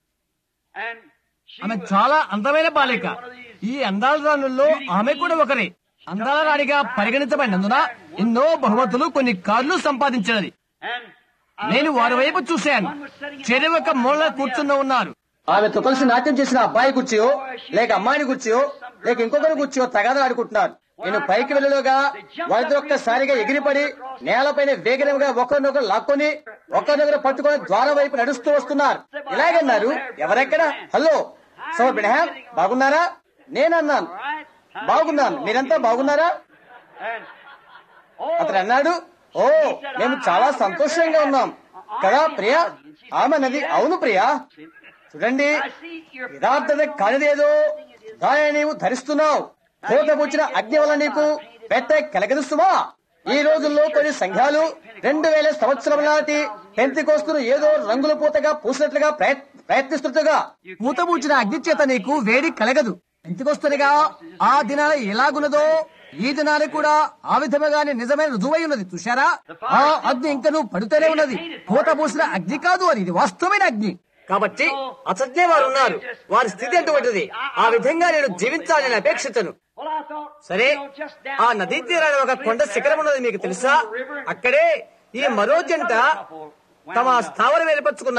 And she ఆమె was చాలా అందమైన బాలిక ఈ అందాల రాణుల్లో ఆమె కూడా ఒకరే అందాల రాణిగా పరిగణించబడినందున ఎన్నో బహుమతులు కొన్ని కార్లు సంపాదించినది and I నేను looked వారి at her, వైపు చూశాను one was sitting in చెరువు the ఒక మూల కూర్చున్న ఉన్నారు ఆమెతో కలిసి నాట్యం చేసిన అబ్బాయి కూర్చో లేక అమ్మాయిని కూర్చో లేక ఇంకొకరు కూర్చో తగాదాలు ఆడుకుంటున్నారు నేను పైకి వెళ్ళలోగా వారిద్దరు ఒక్కసారిగా ఎగిరిపడి నేలపైన వేగనముగా ఒకరినొకరు లాక్కొని ఒకరినొకరు పట్టుకొని ద్వారం వైపు నడుస్తూ వస్తున్నారు ఇలాగన్నారు ఎవరెక్కడ హలో సోర్ బిడహాం బాగున్నారా నేనన్నాను all right? బాగున్నాను మీరంతా బాగున్నారా And oh, అతను అన్నాడు ఓ మేము చాలా సంతోషంగా ఉన్నాం కదా ప్రియా ఆమె నది అవును ప్రియా చూడండి I see your యథార్థత కానిదేదో దానిని నీవు ధరిస్తున్నావు పూతపుచ్చిన అగ్ని వల్ల నీకు పెట్ట కలగదుస్తుమా ఈ రోజుల్లో కొన్ని సంఘాలు రెండు వేల సంవత్సరం నాటి పెంతికోస్తులు ఏదో రంగుల పూతగా పూసినట్లుగా ప్రయత్- ప్రయత్నిస్తుండగా పూతపూచిన అగ్ని చేత నీకు వేడి కలగదు పెంతికొస్తునిగా ఆ దినాల ఎలాగున్నదో ఈ దినాలు కూడా ఆ విధముగానే నిజమైన రుజువై ఉన్నది చూశారా ఆ అగ్ని ఇంకను పడుతూనే ఉన్నది పూత పూసిన అగ్ని కాదు అది ఇది వాస్తవమైన అగ్ని కాబట్టి అసత్య వారు ఉన్నారు వారి స్థితి అటువంటిది ఆ విధంగా నేను జీవించాలని అపేక్షించను well, I thought, సరే you know, just down ఆ the నదీ road తీరాన ఒక there, కొండ శిఖరం ఉన్నది మీకు తెలుసా అక్కడే ఈ మరో జంట తమ స్థావరం ఏర్పరచుకున్నారు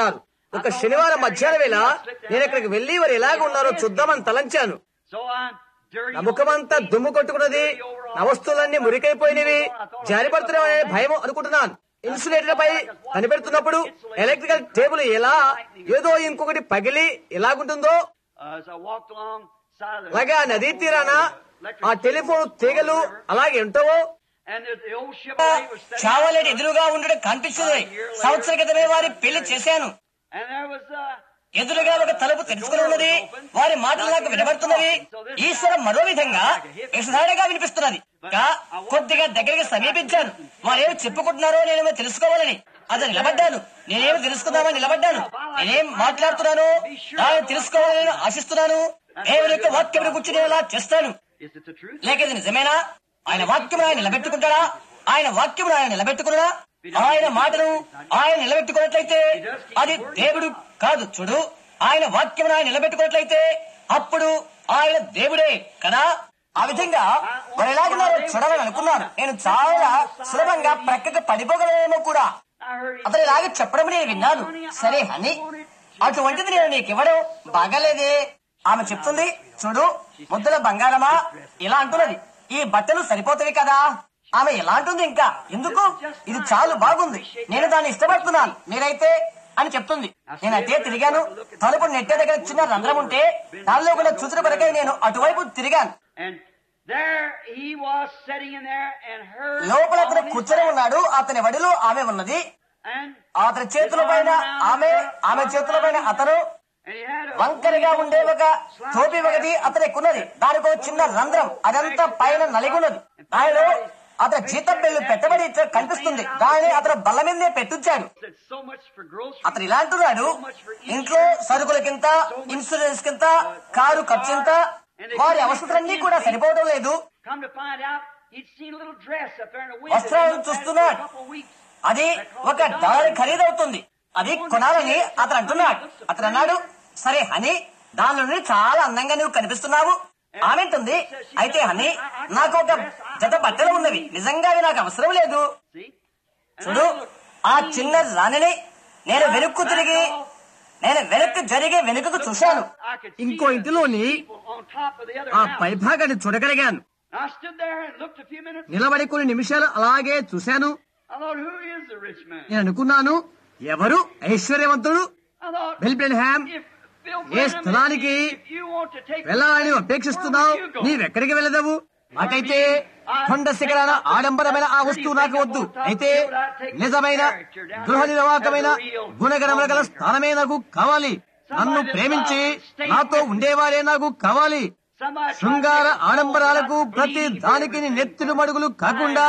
ఒక శనివారం మధ్యాహ్నం వేళ నేను ఇక్కడికి వెళ్లి వారు ఎలాగ ఉన్నారో చూద్దామని తలంచాను So I'm dirty. నా ముఖమంతా దుమ్ము కొట్టుకున్నది నా వస్తువులన్నీ మురికైపోయినవి జారిపడుతున్నామనే భయం అనుకుంటున్నాను ఇన్సులేటర్ పై కనిపెడుతున్నప్పుడు ఎలక్ట్రికల్ టేబుల్ ఎలా ఏదో ఇంకొకటి పగిలి ఎలాగుంటుందో Uh, as I walked along side of the అలాగే ఆ నదీ తీరాన ఆ టెలిఫోన్ తీగలు అలాగే ఉంటావో and the, the old Chevrolet was standing చావలేటి ఎదురుగా ఉండడం కనిపిస్తుంది సంవత్సర క్రితమే వారి పెళ్లి చేశాను and there was uh, ఎదురుగా ఒక తలుపు తెరుచుకుని ఉన్నది వారి మాటలు నాకు వినబడుతున్నవి ఈశ్వరం మరో విధంగా విషదాడిగా వినిపిస్తున్నది ఇంకా కొద్దిగా దగ్గరికి సమీపించాను వారేమి చెప్పుకుంటున్నారో నేనేమో తెలుసుకోవాలని అది నిలబడ్డాను నేనేమి తెలుసుకుందామని నిలబడ్డాను నేనేం మాట్లాడుతున్నానో దాన్ని తెలుసుకోవాలని ఆశిస్తున్నాను దేవుని యొక్క వాక్యం గురించి నేను అలా చేస్తాను is it the truth? లేక ఇది నిజమేనా ఆయన వాక్యం ఆయన నిలబెట్టుకుంటాడా ఆయన వాక్యం ఆయన నిలబెట్టుకున్నా ఆయన మాటను ఆయన నిలబెట్టుకున్నట్లయితే అది దేవుడు కాదు చూడు ఆయన వాక్యం ఆయన నిలబెట్టుకున్నట్లయితే అప్పుడు ఆయన దేవుడే కదా ఆ విధంగా వారు ఎలాగున్నారో చూడాలని అనుకున్నాను నేను చాలా సులభంగా ప్రక్కకి పడిపోగలనేమో కూడా I heard him అతను ఇలాగే చెప్పడం నేను విన్నాను సరే హని అటువంటిది నేను నీకు ఇవ్వడం బాగాలేదే ఆమె చెప్తుంది చూడు ముద్దల బంగారమా ఇలా అంటున్నది ఈ బట్టలు సరిపోతాయి కదా ఆమె ఎలా అంటుంది ఇంకా ఎందుకు ఇది చాలు బాగుంది నేను దాన్ని ఇష్టపడుతున్నాను మీరైతే అని చెప్తుంది నేనైతే తిరిగాను తలుపు నెట్టే దగ్గర చిన్న రంధ్రం ఉంటే దానిలో కూడా చూసిన కొరకై నేను అటువైపు తిరిగాను and there he was sitting in there and heard లోపల అతను on his కూర్చొని back, ఉన్నాడు అతని వడిలో ఆమె ఉన్నది and అతని చేతుల పైన ఆమె ఆమె చేతుల పైన అతను and he had a వంకరగా ఉండే ఒక టోపీ ఒకటి అతని ఎక్కున్నది దానికి ఒక చిన్న రంధ్రం అదంతా పైన నలిగున్నది దానిలో అతని జీతం బిల్లు పెట్టబడి ఇట్లా కనిపిస్తుంది దానిని అతను బల్ల మీదే పెట్టుంచాడు said so much for groceries. అతను ఇలా అంటున్నాడు ఇంట్లో సరుకులకింత ఇన్సూరెన్స్ కింత కారు ఖర్చు ఇంత వారి అవసరాలన్నీ కూడా సరిపోవడం లేదు Come to find out, he'd seen a little dress up there in the window. వస్త్రాలను He'd looked at it for చూస్తున్నాడు. a couple of weeks. అది ఒక డాలర్ ఖరీదవుతుంది అది కొనాలని అతను అంటున్నాడు అతను అన్నాడు సరే హనీ దానిలో నుండి చాలా అందంగా నువ్వు కనిపిస్తున్నావు ఆమె అంటుంది అయితే హనీ నాకు ఒక జత బట్టలు ఉన్నవి నిజంగా అవి నాకు అవసరం లేదు See? And చూడు I looked, ఆ చిన్న రాణిని నేను వెనుక్కు తిరిగి నేను వెనక్కి జరిగి వెనుకకు చూశాను I could see ఇంకో the ఇంటిలోని people on top of the other ఆ house. పైభాగాన్ని చూడగలిగాను I stood there and looked a few minutes. నిలబడి కొన్ని నిమిషాలు అలాగే చూశాను I thought, who is the rich man? నేను అనుకున్నాను ఎవరు ఐశ్వర్యవంతుడు I thought, బెల్బ్రెన్హామ్ if Bill A Branham, స్థలానికి if you want to take వెళ్ళాలని అపేక్షిస్తున్నావు నీవెక్కడికి వెళ్ళదవు నాకైతే కొండ శిఖరాన ఆడంబరమైన ఆ వస్తువు నాకు వద్దు అయితే నిజమైన గృహ నిర్వాహకమైన గుణగణముల గల స్థానమే నాకు కావాలి నన్ను ప్రేమించి నాతో ఉండేవారే నాకు కావాలి somebody శృంగార ఆడంబరాలకు ప్రతి దానికి నీ నెత్తులు మడుగులు కాకుండా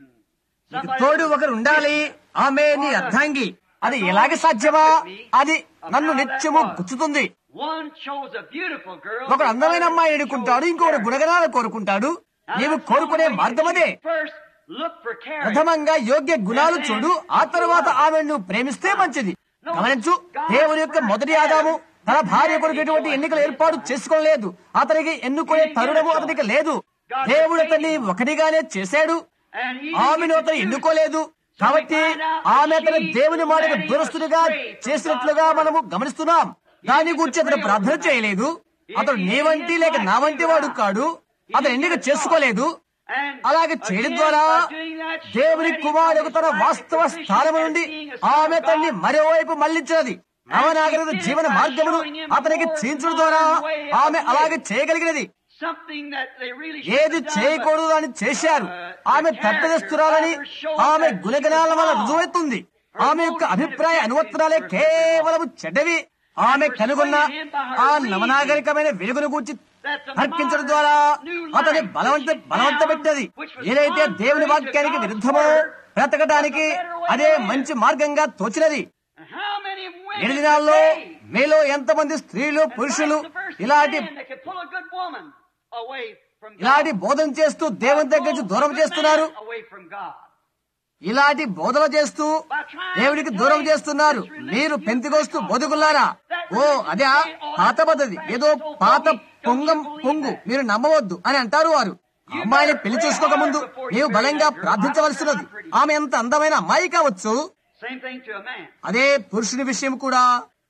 నీకు తోడు ఒకరు ఉండాలి ఆమె నీ అర్ధాంగి అది ఎలాగ సాధ్యమా అది నన్ను నిత్యము గుచ్చుతుంది One chose a beautiful girl. ఒకడు అందమైన అమ్మాయి ఎన్నుకుంటాడు ఇంకొకడు గుణగణాలు కోరుకుంటాడు నీవు కోరుకునే మార్గం అదే First, look for character. ప్రథమంగా యోగ్య గుణాలు చూడు ఆ తర్వాత ఆమెను నువ్వు ప్రేమిస్తే మంచిది గమనించు దేవుని యొక్క మొదటి ఆదాము తన భార్య కొరకు ఎటువంటి ఎన్నికలు ఏర్పాటు చేసుకోలేదు అతనికి ఎన్నుకునే తరుణము అతనికి లేదు దేవుడు అతన్ని ఒకటిగానే చేశాడు And he ఆమెను అతను ఎన్నుకోలేదు కాబట్టి ఆమె అతని దేవుని మాటకు దురస్తుడిగా చేసినట్లుగా మనము గమనిస్తున్నాం దాని గురించి అతను ప్రార్థన చేయలేదు అతడు నీ వంటి లేక నా వంటి వాడు కాడు అతను ఎన్నిక చేసుకోలేదు and అలాగే చేయడం ద్వారా దేవుని కుమారుడు తన వాస్తవ స్థానం నుండి ఆమె తన్ని మరోవైపు మళ్లించినది నవనాగరిక జీవన మార్గమును అతనికి చేయించడం ద్వారా ఆమె అలాగే చేయగలిగినది something that they really ఏది shouldn't have done, చేయకూడదు అని చేశారు ఆమె తప్పిదస్తురాలని ఆమె గుణగణాల వల్ల రుజువెత్తుంది ఆమె యొక్క అభిప్రాయ అనువర్తనాలే కేవలం చెడ్డవి ఆమె కనుగొన్న ఆ నవనాగరికమైన వెలుగును గూర్చి తర్కించడం ద్వారా అతని బలవంత బలవంత పెట్టది ఏదైతే దేవుని వాక్యానికి విరుద్ధమో బ్రతకడానికి అదే మంచి మార్గంగా తోచినది And how many women ఏడు దినాల్లో today మీలో ఎంతమంది స్త్రీలు పురుషులు That's the first ఇలాంటి man that can pull a good woman away from God. ఇలాంటి బోధన చేస్తూ దేవుని దగ్గర నుంచి దూరం చేస్తున్నారు Away from God. ఇలాంటి బోధన చేస్తూ దేవుడికి దూరం చేస్తున్నారు మీరు పెంతికొస్తూ బతుకులారా ఓ అదే పాత పద్ధతి ఏదో పాత పొంగం పొంగు మీరు నమ్మవద్దు అని అంటారు వారు ఆ అమ్మాయిని పెళ్లి చేసుకోక ముందు నీవు బలంగా ప్రార్థించవలసినది ఆమె ఎంత అందమైన అమ్మాయి కావచ్చు Same thing to a man. అదే పురుషుని విషయం కూడా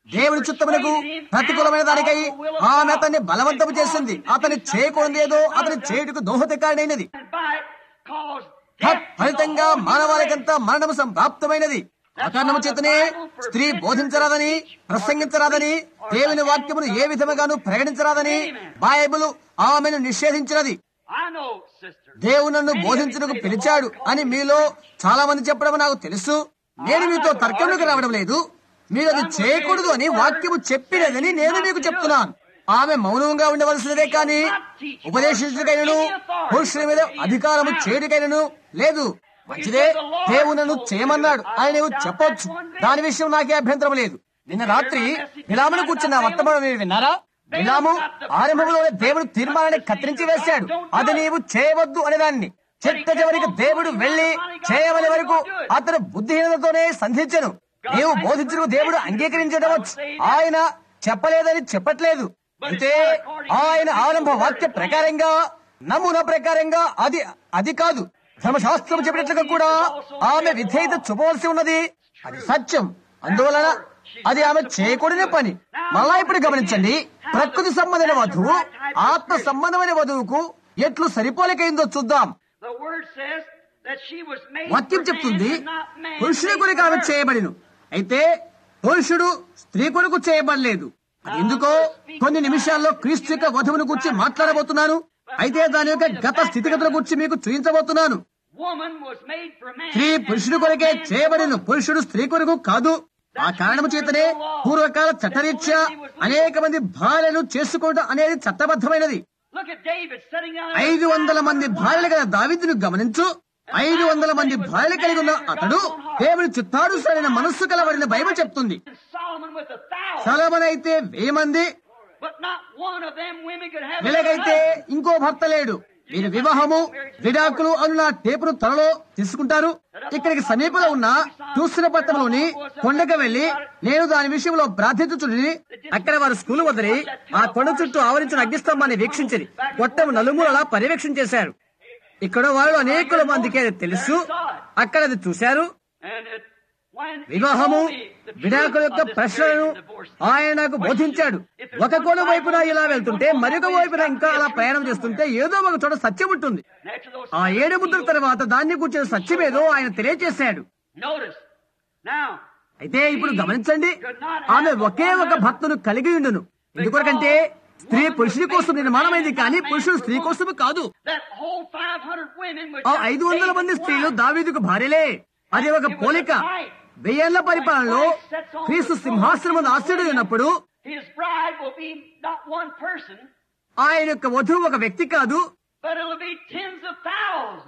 దేవుని చిత్తమునకు ప్రతికూలమైన దానికై ఆమె అతన్ని బలవంతము చేసింది అతని చేయకూడదు ఏదో అతని చేయుటకు దోహదకాడైనది and by it caused తత్ death. ఫలితంగా మానవాళికంతా మరణము సంప్రాప్తమైనది ఆ కారణము చేతనే స్త్రీ బోధించరాదని ప్రసంగించరాదని దేవుని వాక్యమును ఏ విధముగాను ప్రకటించరాదని బైబిల్ ఆమెను నిషేధించినది I know, sister. దేవుడు నన్ను బోధించుటకు పిలిచాడు అని మీలో చాలా మంది చెప్పడం నాకు తెలుసు నేను మీతో తర్కంలోకి రావడం లేదు మీరు అది చేయకూడదు అని వాక్యము చెప్పినదని నేను మీకు చెప్తున్నాను ఆమె మౌనంగా ఉండవలసినదే కానీ ఉపదేశించుకైనను పురుషుల మీద అధికారము చేయుడికైనను లేదు మంచిదే దేవుడు నన్ను చేయమన్నాడు అని నీవు చెప్పొచ్చు దాని విషయం నాకే అభ్యంతరం లేదు నిన్న రాత్రి విలామును కూర్చున్న వర్తమానం మీరు విన్నారా విలాము ఆరంభంలోనే దేవుడు తీర్మానాన్ని కత్తిరించి వేశాడు అది నీవు చేయవద్దు అనే దాన్ని చిట్ట చివరికి దేవుడు వెళ్లి చేయవని వరకు అతను బుద్ధిహీనతతోనే సంధించను నీవు బోధించను దేవుడు అంగీకరించడం ఆయన చెప్పలేదని చెప్పట్లేదు అయితే ఆయన ఆరంభ వాక్య ప్రకారంగా నమూనా ప్రకారంగా అది అది కాదు ధర్మశాస్త్రం చెప్పినట్లుగా కూడా ఆమె విధేయత చూపవలసి ఉన్నది అది సత్యం అందువలన అది ఆమె చేయకూడని పని మళ్ళా ఇప్పుడు గమనించండి ప్రకృతి సంబంధమైన వధువు ఆత్మ సంబంధమైన వధువుకు ఎట్లు సరిపోలికైందో చూద్దాం The word says that she was made వాక్యం for చెప్తుంది man and not man పురుషుని made కొరకు for ఆమె her. చేయబడిను అయితే పురుషుడు స్త్రీ కొరకు చేయబడలేదు అది ఎందుకో కొన్ని నిమిషాల్లో క్రీస్తు యొక్క వధువును గురించి మాట్లాడబోతున్నాను అయితే దాని యొక్క గత స్థితిగతుల గురించి మీకు చూపించబోతున్నాను Woman was made for man. స్త్రీ and పురుషుడు కొరకే man for చేయబడిను woman. పురుషుడు స్త్రీ కొరకు కాదు ఆ కారణము చేతనే పూర్వకాల చట్టరీత్యా అనేక మంది భార్యలు చేసుకోవడం అనేది చట్టబద్ధమైనది Look at David sitting down there. ఐదు వందల మంది భార్యలు గల దావిద్దును గమనించు ఐదు వందల మంది భార్యలు కలిగి ఉన్న అతడు దేవుని చిత్తానుసరైన మనస్సు కలవడిన బైబిల్ చెప్తుంది And Solomon with a thousand. Solomon అయితే వెయ్యి మంది But not one of them women could have వెలగైతే another husband. ఇంకో భర్త లేడు మీరు వివాహము విడాకులు అను నా టేపును త్వరలో తీసుకుంటారు ఇక్కడికి సమీపంలో ఉన్న తూసిన పట్టణంలోని కొండకు వెళ్లి నేను దాని విషయంలో ప్రార్థించుచుని అక్కడ వారు స్కూల్ వదిలి ఆ కొండ చుట్టూ ఆవరించిన అగ్నిస్తంభాన్ని వీక్షించి కొట్టం నలుమూలలా పర్యవేక్షణ చేశారు ఇక్కడ వాళ్ళు అనేకుల మందికి అది తెలుసు అక్కడ అది చూశారు And it, when he వివాహము told me the truth విడాకుల యొక్క of this ప్రశ్నలను marriage and divorce, ఆయన నాకు బోధించాడు ఒక కోణ వైపున ఇలా వెళ్తుంటే మరొక వైపున ఇంకా అలా ప్రయాణం చేస్తుంటే ఏదో ఒక చోట సత్యం ఉంటుంది next to those ఆ ఏడు ముద్రల తర్వాత దాన్ని కూర్చిన సత్యమేదో ఆయన తెలియజేశాడు Notice. Now, అయితే ఇప్పుడు గమనించండి ఆమె ఒకే ఒక భర్తను కలిగి ఉండును ఎందుకొరకంటే స్త్రీ పురుషుని కోసం నిర్మాణమైంది కానీ పురుషుడు స్త్రీ కోసం కాదు that whole 500 women was ఆ just ఐదు వందల మంది David's స్త్రీలు wife. దావీదుకు భార్యలే అది ఒక పోలిక వెయ్యేళ్ల పరిపాలనలో క్రీస్తు సింహాసనం ఆశ్రయుడు ఉన్నప్పుడు His bride will be not one person, ఆయన యొక్క వధువు ఒక వ్యక్తి కాదు but it'll be tens of thousands.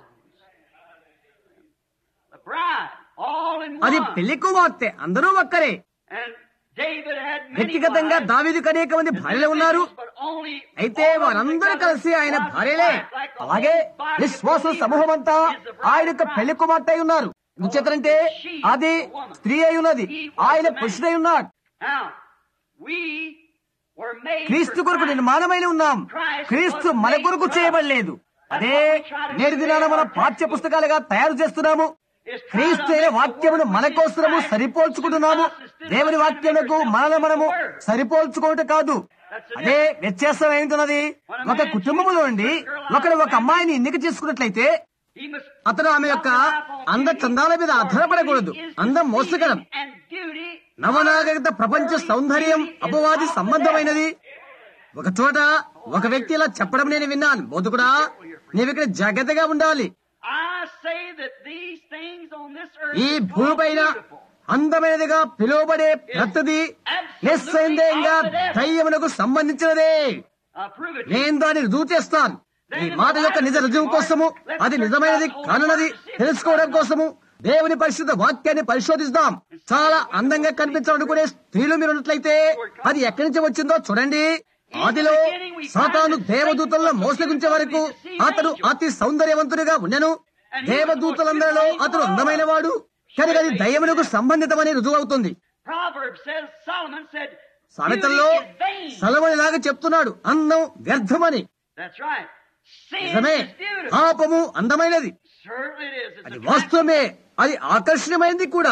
The bride, all in అది one. పెళ్లి కుమార్తె అందరూ ఒక్కరే And David had many వ్యక్తిగతంగా wives, దావీదుకు అనేక మంది భార్యలు ఉన్నారు but only అయితే all of them వారందరూ together కలిసి ఆయన was భార్యలే wife, like the అలాగే whole body of విశ్వాస believers సమూహం అంతా is the bride ఆయన యొక్క of పెళ్లి Christ. కుమార్తె అయి ఉన్నారు ఎందుచేతంటే అది స్త్రీ అయి ఉన్నది ఆయన పురుషుడై ఉన్నాడు Now, we were made క్రీస్తు for కొరకు Christ. నిర్మాణమైన ఉన్నాం క్రీస్తు మన కొరకు చేయబడలేదు అదే నేటి దినాన మన పాఠ్య పుస్తకాలుగా తయారు చేస్తున్నాము క్రీస్తు అనే వాక్యమును మన కోసము సరిపోల్చుకుంటున్నాము దేవుని వాక్యమునకు మనల్ని మనము సరిపోల్చుకోవటం కాదు అదే వ్యత్యాసం ఏంటున్నది ఒక కుటుంబంలో నుండి ఒకడు ఒక అమ్మాయిని ఎన్నిక చేసుకున్నట్లయితే He must అతను ఆమె యొక్క అంద చందాల మీద ఆధారపడకూడదు అందం మోసకరం and beauty నవనాగరిక ప్రపంచ సౌందర్యం అపవాది సంబంధమైనది ఒక చోట ఒక వ్యక్తి ఇలా చెప్పడం నేను విన్నాను బోధకుడా నీవిక్కడ జాగ్రత్తగా ఉండాలి I say that these things on this earth ఈ is భూమిపైన called beautiful. అందమైనదిగా పిలువబడే ప్రతిది నిస్సందేహంగా దయ్యమునకు సంబంధించినదే I'll prove it to you. నేను దాన్ని రుజువు చేస్తాను ఈ మాట యొక్క నిజ రుజువు కోసము అది నిజమైనది కానున్నది తెలుసుకోవడం కోసము దేవుని పరిశుద్ధ వాక్యాన్ని పరిశోధిస్తాం చాలా అందంగా కనిపించాలనుకునే స్త్రీలు మీరు ఉన్నట్లయితే అది ఎక్కడి నుంచి వచ్చిందో చూడండి ఆదిలో సాతాను దేవదూతలను మోసగించే వరకు అతడు అతి సౌందర్యవంతుడిగా ఉండెను దేవదూతలందరిలో అతడు అందమైన వాడు కానీ అది దయ్యమునకు సంబంధితమని రుజువు అవుతుంది Proverbs says, Solomon said, సామెతల్లో beauty is vain. సలమనిలాగా చెప్తున్నాడు అందం వ్యర్థమని That's right. Sin నిజమే is beautiful. పాపము అందమైనది Certainly it is. It's అది attractive. వాస్తవమే అది ఆకర్షణమైనది కూడా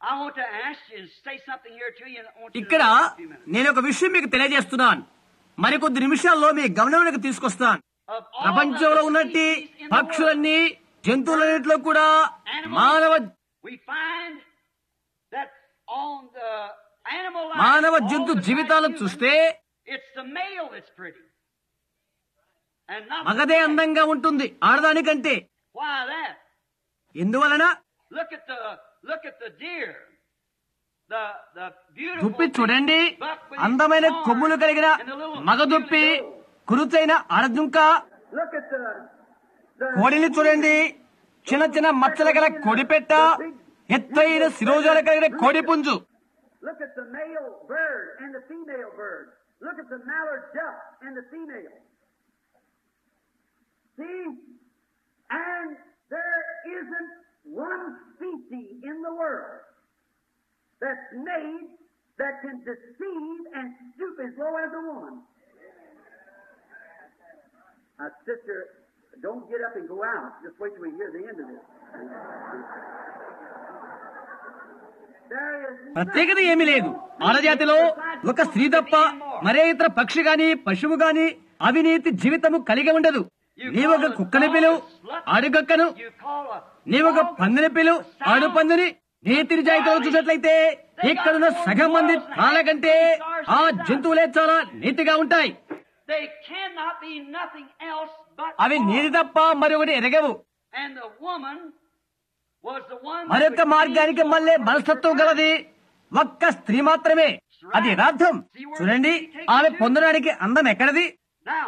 I want to ask you and say something here to you. and I want you to ఇక్కడ listen a few minutes. నేను ఒక విషయం మీకు తెలియజేస్తున్నాను మరికొద్ది నిమిషాల్లో మీ గమనంలోకి తీసుకొస్తాను Of all ప్రపంచంలో the ఉన్నట్టి species in the world, పక్షులన్నీ జంతువులన్నింటిలో కూడా మానవ we find that on the animal life, మానవ all జంతు the time జీవితాలను human, చూస్తే it's the male that's pretty. And not the మగదే female. అందంగా ఉంటుంది ఆడదానికంటే Why that? ఎందువలన Look at the look at the deer. The the beautiful దుప్పి చూడండి buck with అందమైన his కొమ్ములు horns కలిగిన and the little మగ దుప్పి beautiful- కురుచైన ఆడదుంక Look at the the కోడిని చూడండి చిన్న చిన్న మచ్చలు గల కోడిపెట్ట ఎత్తైన శిరోజాలు కలిగిన కోడి పుంజు Look at the male bird and the female bird. Look at the mallard duck and the female. See? And there isn't one species in the world that's made that can deceive and stoop as low as a woman. Now, sister, don't get up and go out. Just wait till we hear the end of this. There is ప్రత్యేకత ఏమీ లేదు ఆడజాతిలో ఒక స్త్రీ తప్ప మరే ఇతర పక్షి గాని పశువు గాని అవినీతి జీవితము కలిగి ఉండదు నీవొక కుక్కని పిలువు ఆడుగక్కను you call a నీవొక పందిని పిలువు ఆడు పందిని నీతి నిజాయితీలో చూసినట్లయితే ఇక్కడున్న సగం మంది తాళ కంటే ఆ జంతువులే చాలా నీతిగా ఉంటాయి They cannot be nothing else but అవి నీతి తప్ప మరొకటి ఎరగవు And the woman was the one that మరొక would మార్గానికి lead మళ్ళీ to మనస్తత్వం గలది ఒక్క స్త్రీ మాత్రమే అది యథార్థం చూడండి ఆమె పొందడానికి అందం ఎక్కడది Now,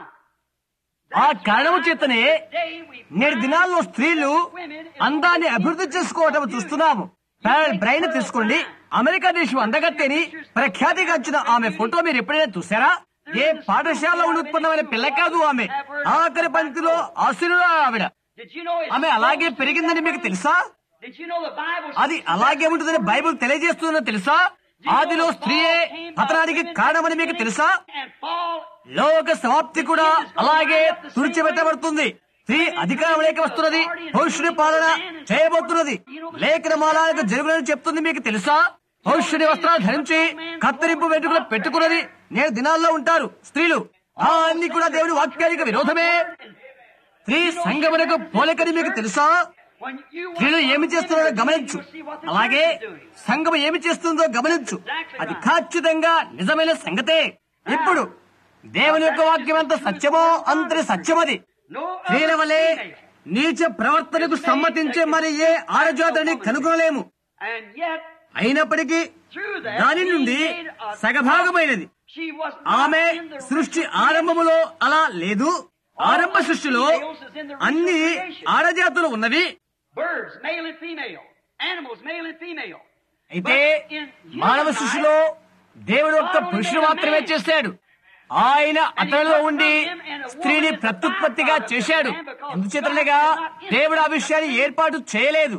ఆ కారణము చేతనే today we నేటి దినాల్లో స్త్రీలు అందాన్ని అభివృద్ధి చేసుకోవటం చూస్తున్నాము ప్యారల్ బ్రైన్ తీసుకోండి అమెరికా దేశం అందగత్తెని ప్రఖ్యాతిగాంచిన ఆమె ఫోటో మీరు ఎప్పుడైనా చూసారా ఏ పాఠశాలలో ఉత్పన్నమైన పిల్ల కాదు ఆమె ఆఖరి పంక్తిలో ఆశీర్వా ఆవిడ Did you know it's ఆమె అలాగే పెరిగిందని మీకు తెలుసా Did you know the Bible అది అలాగే ఉంటుందని బైబిల్ తెలియజేస్తుందని తెలుసా ఆదిలో స్త్రీయే పతనానికి కారణమని మీకు తెలుసా and fall లోక సమాప్తి కూడా అలాగే తుడిచిపెట్టబడుతుంది స్త్రీ అధికారంలోకి వస్తున్నది పురుషుడి పాలన చేయబోతున్నది లేఖన మాలాలకు జరుగునని చెప్తుంది మీకు తెలుసా పురుషుడి వస్త్రాలు ధరించి కత్తిరింపు వెంట్రుకలు పెట్టుకున్నది నేడు దినాల్లో ఉంటారు స్త్రీలు ఆ అన్ని కూడా దేవుడి వాక్యానికి విరోధమే స్త్రీ సంగమునకు పోలికని మీకు తెలుసా when you స్త్రీలు ఏమి చేస్తున్నారో గమనించు అలాగే సంఘం ఏమి చేస్తుందో గమనించు అది ఖచ్చితంగా నిజమైన సంగతే ఇప్పుడు దేవుని యొక్క వాక్యం ఎంత సత్యమో అంతటి సత్యమది no స్త్రీల other వలె female. నీచ ప్రవర్తనకు సమ్మతించే మరి ఏ ఆడజాతని కనుగొనలేము And yet అయినప్పటికీ through that దాని he నుండి made a- సగభాగమైనది she was ఆమె not in the సృష్టి original ఆరంభములో అలా లేదు ఆరంభ సృష్టిలో అన్ని ఆడజాతులు ఉన్నవి birds, male and female, animals, male and female. అయితే మానవ సృష్టిలో దేవుడు ఒక్క పురుషుడు మాత్రమే చేశాడు ఆయన అతనిలో ఉండి స్త్రీని ప్రత్యుత్పత్తిగా చేశాడు ఎందుచేతనగా దేవుడు ఆ విషయాన్ని ఏర్పాటు చేయలేదు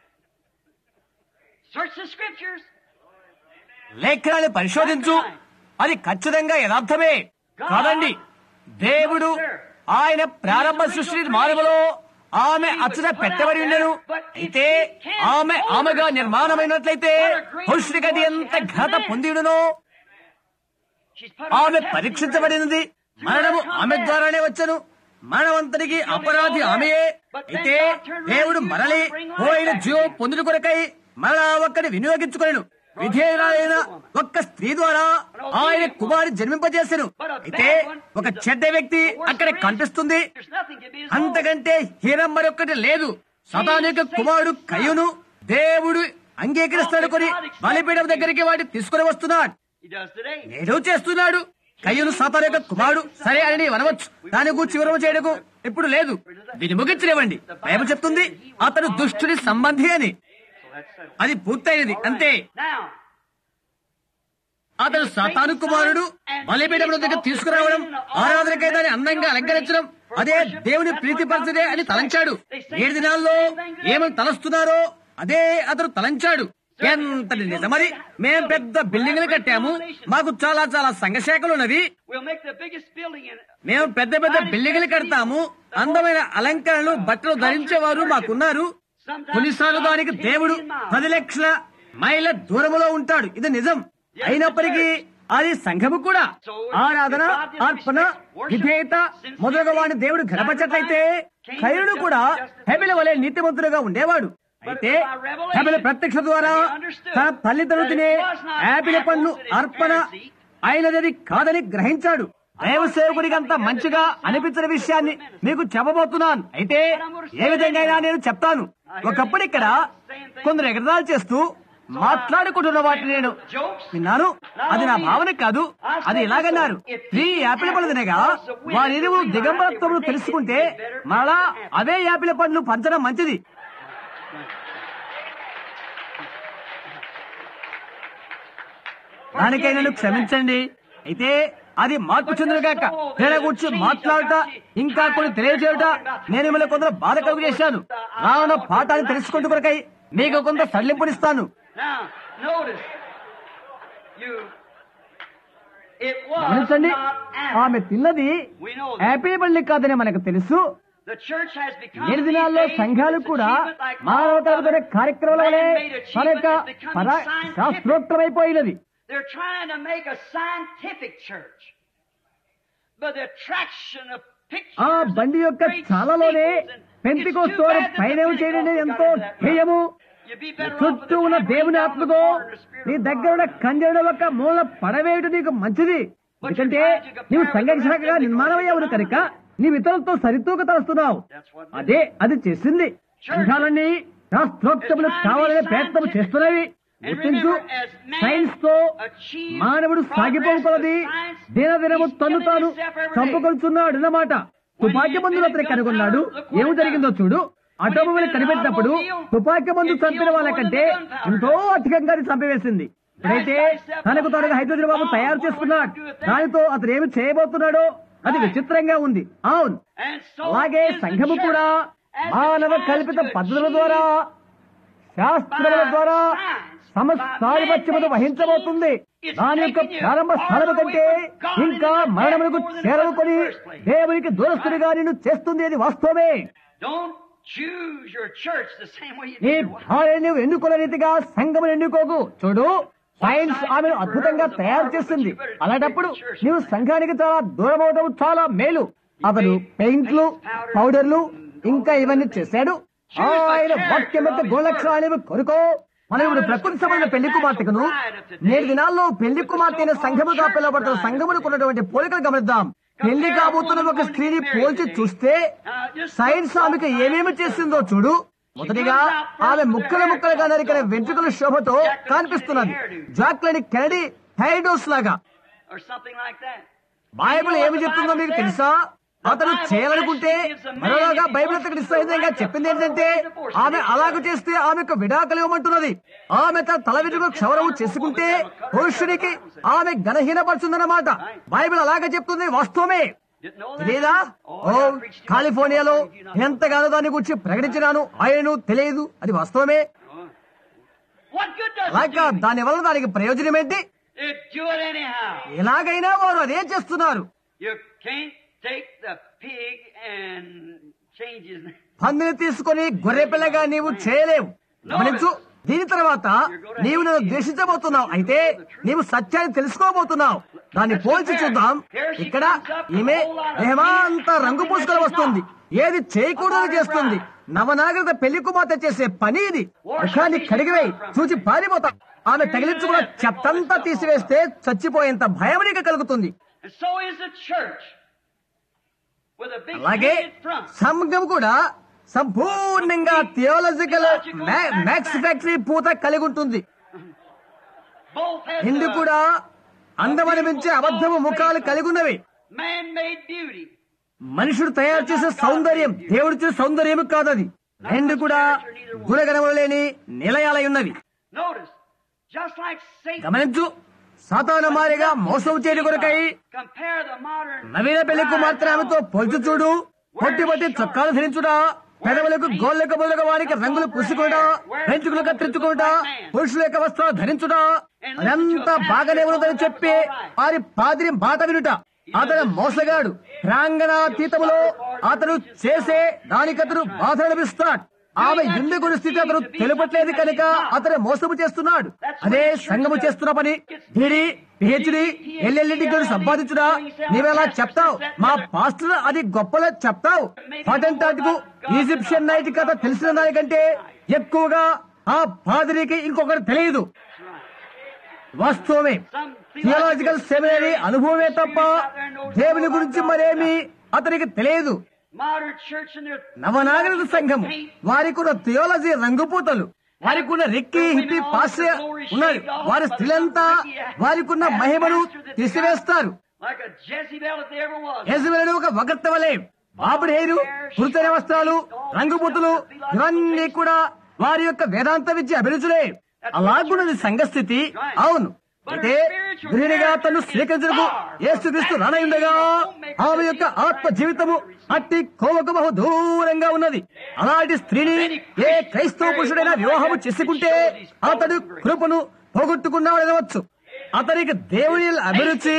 Search the scriptures. లేఖనాన్ని పరిశోధించు అది ఖచ్చితంగా యథార్థమే కాదండి దేవుడు ఆయన ప్రారంభ సృష్టి మానవులో ఆమె అచ్చట పెట్టబడి ఉండను అయితే ఆమె ఆమెగా నిర్మాణమైనట్లయితే పురుషుడి గది ఎంత ఘనత పొందిడునో She's put ఆమె on పరీక్షించబడినది మరణము ఆమె ద్వారానే వచ్చను మరణవంతునికి అపరాధి ఆమెయే అయితే దేవుడు మరలి పోయిన జీవం పొందుడు కొరకై మరలా ఒక్కడి వినియోగించుకొనెను విధేయురాలైన ఒక్క స్త్రీ ద్వారా ఆయన కుమారి జన్మింపజేసెను అయితే ఒక చెడ్డ వ్యక్తి అక్కడ కనిపిస్తుంది There's nothing to be as అంతకంటే హీనం మరొకటి లేదు సతానిక కుమారుడు కయ్యును దేవుడు అంగీకరిస్తాడు కొని బలిపీఠం దగ్గరికి వాడిని తీసుకుని వస్తున్నాడు He does today. నేడు చేస్తున్నాడు కయ్యను సాతాన్ యొక్క కుమారుడు సరే అని అనవచ్చు దాని గురించి వివరణ చేయడకు ఇప్పుడు లేదు దీన్ని ముగించలేవండి బైబిల్ చెప్తుంది అతడు దుష్టుడి సంబంధి అని So that's settled. అది పూర్తయినది అంతే Now, అతడు సాతాను కుమారుడు బలిపీఠం దగ్గర తీసుకురావడం ఆరాధనకై దాన్ని అందంగా అలంకరించడం అదే దేవుని ప్రీతిపరచదే అని తలంచాడు ఏడు దినాల్లో ఏమని తలస్తున్నారో అదే అతడు తలంచాడు ఎంతటి నిజమని మేం పెద్ద బిల్డింగ్లు కట్టాము మాకు చాలా చాలా సంఘశాఖలు ఉన్నవి we'll make the biggest building in మేము పెద్ద పెద్ద బిల్డింగ్లు కడతాము అందమైన అలంకరణలు బట్టలు ధరించేవారు మాకున్నారు కొన్నిసార్లు దానికి దేవుడు పది లక్షల మైళ్ళ దూరములో ఉంటాడు ఇది నిజం అయినప్పటికీ అది సంఘము కూడా ఆరాధన అర్పణ విధేయత మొదలగు వాడిని దేవుడు ఘనపరచట్లయితే కైరుడు కూడా హెబిల వలె నీతిమంతుడుగా ఉండేవాడు అయితే హెబిల ప్రత్యక్ష ద్వారా తన తల్లిదండ్రులు తినే యాపిల పండ్లు అర్పణ అయినది కాదని గ్రహించాడు దైవ సేవకుడికి అంత మంచిగా అనిపించిన విషయాన్ని మీకు చెప్పబోతున్నాను అయితే ఏ విధంగా నేను చెప్తాను ఒకప్పుడు ఇక్కడ కొందరు ఎగరదాలు చేస్తూ మాట్లాడుకుంటున్న వాటిని నేను విన్నాను అది నా భావన కాదు అది ఇలాగన్నారు స్త్రీ యాపిల్ పండు తినగా వారి ఇరువు దిగంబరత్వము తెలుసుకుంటే మరలా అవే యాపిల్ పండ్లు పంచడం మంచిది దానికై నన్ను క్షమించండి అయితే అది మార్పు చెందునుగాక తేడా కూర్చి మాట్లాడుట ఇంకా కొన్ని తెలియజేయుట నేను మిమ్మల్ని కొందరు బాధ కలుగు చేశాను రానున్న పాఠాన్ని తెలుసుకుంటూ కొరకై మీకు కొంత సడలింపునిస్తాను Now, notice, you, it was గమనించండి not ఆమె Adam. తిన్నది We know that. హ్యాపీ పళ్ళి కాదని మనకు తెలుసు The church has become నేటి these దినాల్లో days సంఘాలు its కూడా achievement like మానవతాపర all కార్యక్రమాల వలె man-made మన achievement యొక్క is becoming పర- scientific. శాస్త్రోక్తమైపోయినది They're trying to make a scientific church. But the attraction of pictures ఆ and బండి యొక్క great చాలలోనే steeples and- Pentecost It's too వారు bad that the పైన చేయడం Pentecostals ఎంతో got into that హేయము route. You'd be better off with చుట్టూ the ఉన్న tambourine దేవుని down the ఆత్మతో corner and the spirit నీ of దగ్గర ఉన్న God. కంజరుడు ఒక మూల పడవేయటం నీకు మంచిది ఎందుకంటే నీవు సంఘర్షణగా నిర్మాణమయ్యావు కనుక నీవు ఇతరులతో సరితూక తలుస్తున్నావు అదే అది చేసింది సంఘాలన్నీ శాస్త్రోక్తములు కావాలనే ప్రయత్నం చేస్తున్నవి గుర్తించు సైన్స్ తో మానవుడు సాగిపోకూడది దినదినము తను తాను చంపుకొలుచున్నాడు అన్నమాట తుపాకీ మందులు అతను కనుగొన్నాడు ఏమి జరిగిందో చూడు ఆటోమొబైల్ కనిపెట్టినప్పుడు తుపాకీ మందు చంపిన వాళ్ళ కంటే ఎంతో అధికంగా అది చంపివేసింది ఇప్పుడైతే తనకు తానుగా హైడ్రోజన్ బాబు తయారు చేసుకున్నాడు దానితో అతను ఏమి చేయబోతున్నాడో అది విచిత్రంగా ఉంది అవును And so అలాగే is the సంఘము church. కూడా As it మానవ tries కల్పిత to పద్ధతుల achieve ద్వారా శాస్త్రముల ద్వారా సమస్తాధిపత్యమును వహించబోతుంది దాని యొక్క ప్రారంభ స్థలము కంటే ఇంకా మరణములకు చేరవుకొని దేవునికి దూరస్తుడిగా నిన్ను చేస్తుంది అది వాస్తవమే Don't choose your church the same way you నీ did your wife. భార్య నువ్వు ఎన్నుకున్న రీతిగా సంఘమును ఎన్నుకోకు చూడు సైన్స్ ఆమెను అద్భుతంగా తయారు చేస్తుంది అలాంటప్పుడు నీవు సంఘానికి చాలా దూరం అవడం చాలా మేలు అతను పెయింట్లు పౌడర్లు ఇంకా ఇవన్నీ చేశాడు ఆయన వాక్యం యొక్క గుణలక్షణాలు కొనుకో మనం ఇప్పుడు ప్రకృతి సంబంధ పెళ్లి కుమార్తెకును నేటి దినాల్లో పెళ్లి కుమార్తె అయిన సంఘముగా పిలువబడుతున్న సంఘములకు ఉన్నటువంటి పోలికలు గమనిద్దాం పెళ్లి కాబోతున్న ఒక స్త్రీని పోల్చి చూస్తే సైన్స్ ఆమెకు ఏమేమి చేసిందో చూడు మొదటిగా ఆమె ముక్కలు ముక్కలుగా నరికిన వెంట్రుకల శోభతో కనిపిస్తున్నది జాక్లని కెనడీ హైడోస్ లాగా Or something like that. Bible ఏమి చెప్తుందో మీకు తెలుసా అతను చేయాలనుకుంటే మరోలాగా బైబిల్ అతనికి సహితంగా చెప్పింది ఏంటంటే ఆమె అలాగ చేస్తే ఆమెకు విడాకులు ఇవ్వమంటున్నది ఆమె తన తల వెనుక క్షౌరము చేసుకుంటే పురుషుడికి ఆమె గణహీనపరుచుందన్నమాట బైబిల్ అలాగే చెప్తుంది వాస్తవమే Didn't know that? తెలీదా Oh, oh I preached కాలిఫోర్నియాలో you know. ఎంతగానో దాని గురించి ప్రకటించినాను ఆయనను తెలియదు అది వాస్తవమే What good does it అలాగా do? దాని వల్ల దానికి ప్రయోజనం ఏంటి It do it anyhow. ఎలాగైనా వారు అదే చేస్తున్నారు You can't take the pig and change his name. పందిని తీసుకొని గొర్రె పిల్లగా నీవు చేయలేవు గమనించు దీని తర్వాత నీవు నన్ను ద్వేషించబోతున్నావు అయితే నీవు సత్యాన్ని తెలుసుకోబోతున్నావు దాన్ని పోల్చి చూద్దాం ఇక్కడ ఈమె దేహమంతా రంగు పూసుకొని వస్తుంది ఏది చేయకూడదు చేస్తుంది నవనాగరిక పెళ్లి కుమార్తె చేసే పని ఇది ముఖాన్ని కడిగివేయి చూచి పారిపోతా ఆమె తగిలించుకున్న చెత్తంతా తీసివేస్తే చచ్చిపోయేంత భయం నీకు కలుగుతుంది And so is the church. With a big అలాగే painted front. సంఘం కూడా సంపూర్ణంగా థియోలజికల్ మ్యాక్స్ ఫ్యాక్టరీ పూత కలిగి ఉంటుంది Both has హిందూ the కూడా అందమని మించే అబద్ధము ముఖాలు కలిగి ఉన్నవి man-made beauty. మనుషుడు తయారు చేసే సౌందర్యం దేవుడు చేసే సౌందర్యం కాదది రెండు కూడా గుణగణములు లేని నిలయాలై ఉన్నవి Notice, just like Satan. గమనించు సాతాన మారిగా మోసం చేయడం కొరకై Compare the modern నవీన పెళ్లి కుమార్తె ఆమెతో పోల్చి చూడు పొట్టి పొట్టి చొక్కాలు ధరించుడా పెదవులకు గోళ్ళకు మొదలుగా వారికి రంగులు పూసుకోడా పెంచుకులు కత్తిరించుకోడా పురుషుల యొక్క వస్త్రాలు ధరించుడా అదంతా బాగానే ఉన్నదని చెప్పి వారి పాదిరి బాట వినుట అతను మోసగాడు ప్రాంగణాతీతములో అతను చేసే దానికతను బాధ అనిపిస్తాడు ఆమె యుండగుని స్థితి అతను తెలుపట్లేదు కనుక అతను మోసము చేస్తున్నాడు అదే సంఘము చేస్తున్న పని డిడి పిహెచ్డి ఎల్ఎల్ఈ డిగ్రీ సంపాదించుడా నీవెలా చెప్తావు మా పాస్టర్ అది గొప్పలా చెప్తావు పటంటాటికు ఈజిప్షియన్ నైట్ కథ తెలిసిన దానికంటే ఎక్కువగా ఆ పాదిరికి ఇంకొకటి తెలియదు వాస్తవమే థియలాజికల్ సెమినరీ అనుభవమే తప్ప దేవుని గురించి మరేమి అతనికి తెలియదు Modern church and their నవనాగరిక సంఘం వారికి ఉన్న థియాలజీ రంగుపూతలు వారికి ఉన్న రెక్కి హిప్పి పాస్య ఉన్నారు వారి స్త్రీలంతా వారికి ఉన్న మహిమను తీసివేస్తారు like a Jezebel if there ever was. యజమాని ఒక వగత్త వలె బాబుడి హెయిరు పురుతైన వస్త్రాలు రంగుపూతులు ఇవన్నీ కూడా వారి యొక్క వేదాంత విద్య అభిరుచులే అలాగున్నది సంఘస్థితి అవును అయితే గృహిణిగా తను స్వీకరించకు ఏసుక్రీస్తు రానయుండగా ఆమె యొక్క ఆత్మ జీవితము అట్టి కోవకు బహు దూరంగా ఉన్నది అలాంటి స్త్రీని ఏ క్రైస్తవ పురుషుడైనా వివాహము చేసుకుంటే అతడు కృపను పోగొట్టుకున్నాడనవచ్చు అతనికి దేవుని అభిరుచి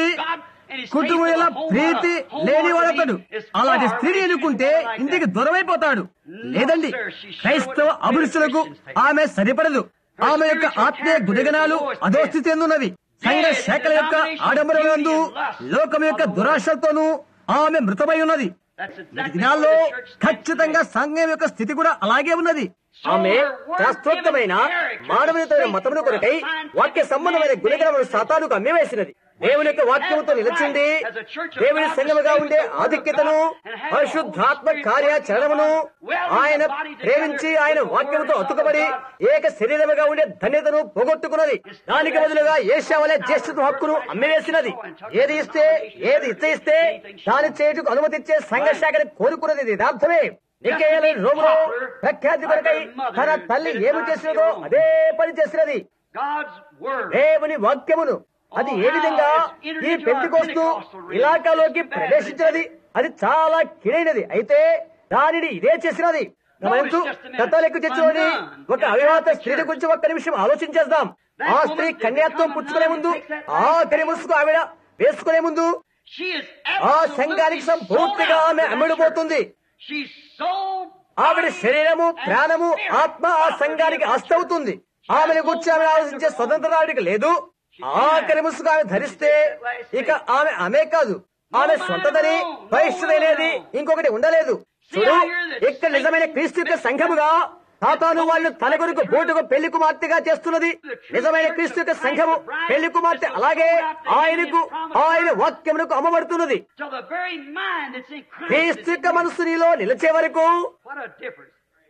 కుటుంబం ప్రీతి లేనివాడతాడు అలాంటి స్త్రీని ఎన్నుకుంటే ఇంటికి దూరమైపోతాడు లేదండి క్రైస్తవ అభిరుచులకు ఆమె సరిపడదు ఆమె యొక్క ఆత్మీయ గుణగణాలు అధోస్థితి ఎందున్నవి సంఘ శాఖల యొక్క ఆడంబరందు లోకం యొక్క దురాశలతోనూ ఆమె మృతమై ఉన్నది That's ఈ exactly దినాల్లో what the church thinks ఖచ్చితంగా సంఘం యొక్క స్థితి కూడా అలాగే ఉన్నది ఆమె శాస్త్రోక్తమైన మానవీయతమైన మతమును కొరకై వాక్య సంబంధమైన గుణగణములు సాతానుకు అమ్మివేసినది దేవుని యొక్క వాక్యముతో నిలిచింది దేవుని సంఘముగా ఉండే ఆధిక్యతను పరిశుద్ధాత్మ కార్యాచరణమును ఆయన ప్రేమించి ఆయన వాక్యముతో అతుకబడి ఏక శరీరముగా ఉండే ధన్యతను పోగొట్టుకున్నది దానికి బదులుగా ఏషావలే జ్యేష్ఠత్వ హక్కును అమ్మివేసినది ఏది ఇస్తే ఏది ఇస్తే దాని చేయుటకు అనుమతిచ్చే సంఘ శాఖని కోరుకున్నది ఇది యథార్థమే నికేయలు రోములో ప్రఖ్యాతి కొరకై తన తల్లి ఏమి చేసినదో అదే పని చేసినది God's Word. దేవుని వాక్యమును అది ఏ విధంగా ఈ పెంతికోస్తు ఇలాకాలోకి ప్రవేశించినది అది చాలా కిడైనది అయితే దానిని ఇదే చేసినది గమనించు కథలకు చర్చలోని ఒక అవివాహిత స్త్రీల గురించి ఒక్క నిమిషం ఆలోచించేద్దాం ఆ స్త్రీ కన్యాత్వం పుచ్చుకునే ముందు ఆ కరిముసుకు ఆవిడ వేసుకునే ముందు She is ఆ absolutely సంఘానికి sold సంపూర్తిగా out ఆమె to that అమ్ముడుపోతుంది church. She's sold ఆవిడ body శరీరము and ప్రాణము spirit. ఆత్మ ఆ సంఘానికి ఆస్తవుతుంది ఆమెను గురించి ఆమె ఆలోచించే స్వతంత్రానికి లేదు ఆఖరి ముసుగు ఆమె ధరిస్తే ఇక ఆమె ఆమె కాదు ఆమె సొంతదని బహిష్టుదనేది ఇంకొకటి ఉండలేదు చూడు ఇక్కడ నిజమైన క్రీస్తు యొక్క సంఘముగా సాతాను వాళ్ళు తన కొరకు బోటుకు పెళ్లి కుమార్తెగా చేస్తున్నది నిజమైన క్రీస్తు యొక్క సంఘము పెళ్లి కుమార్తె అలాగే ఆయనకు ఆయన వాక్యమునకు అమ్మబడుతున్నది Till the very mind that's in Christ. క్రీస్తు is యొక్క in you. మనస్సు నీలో నిలిచే వరకు What a difference.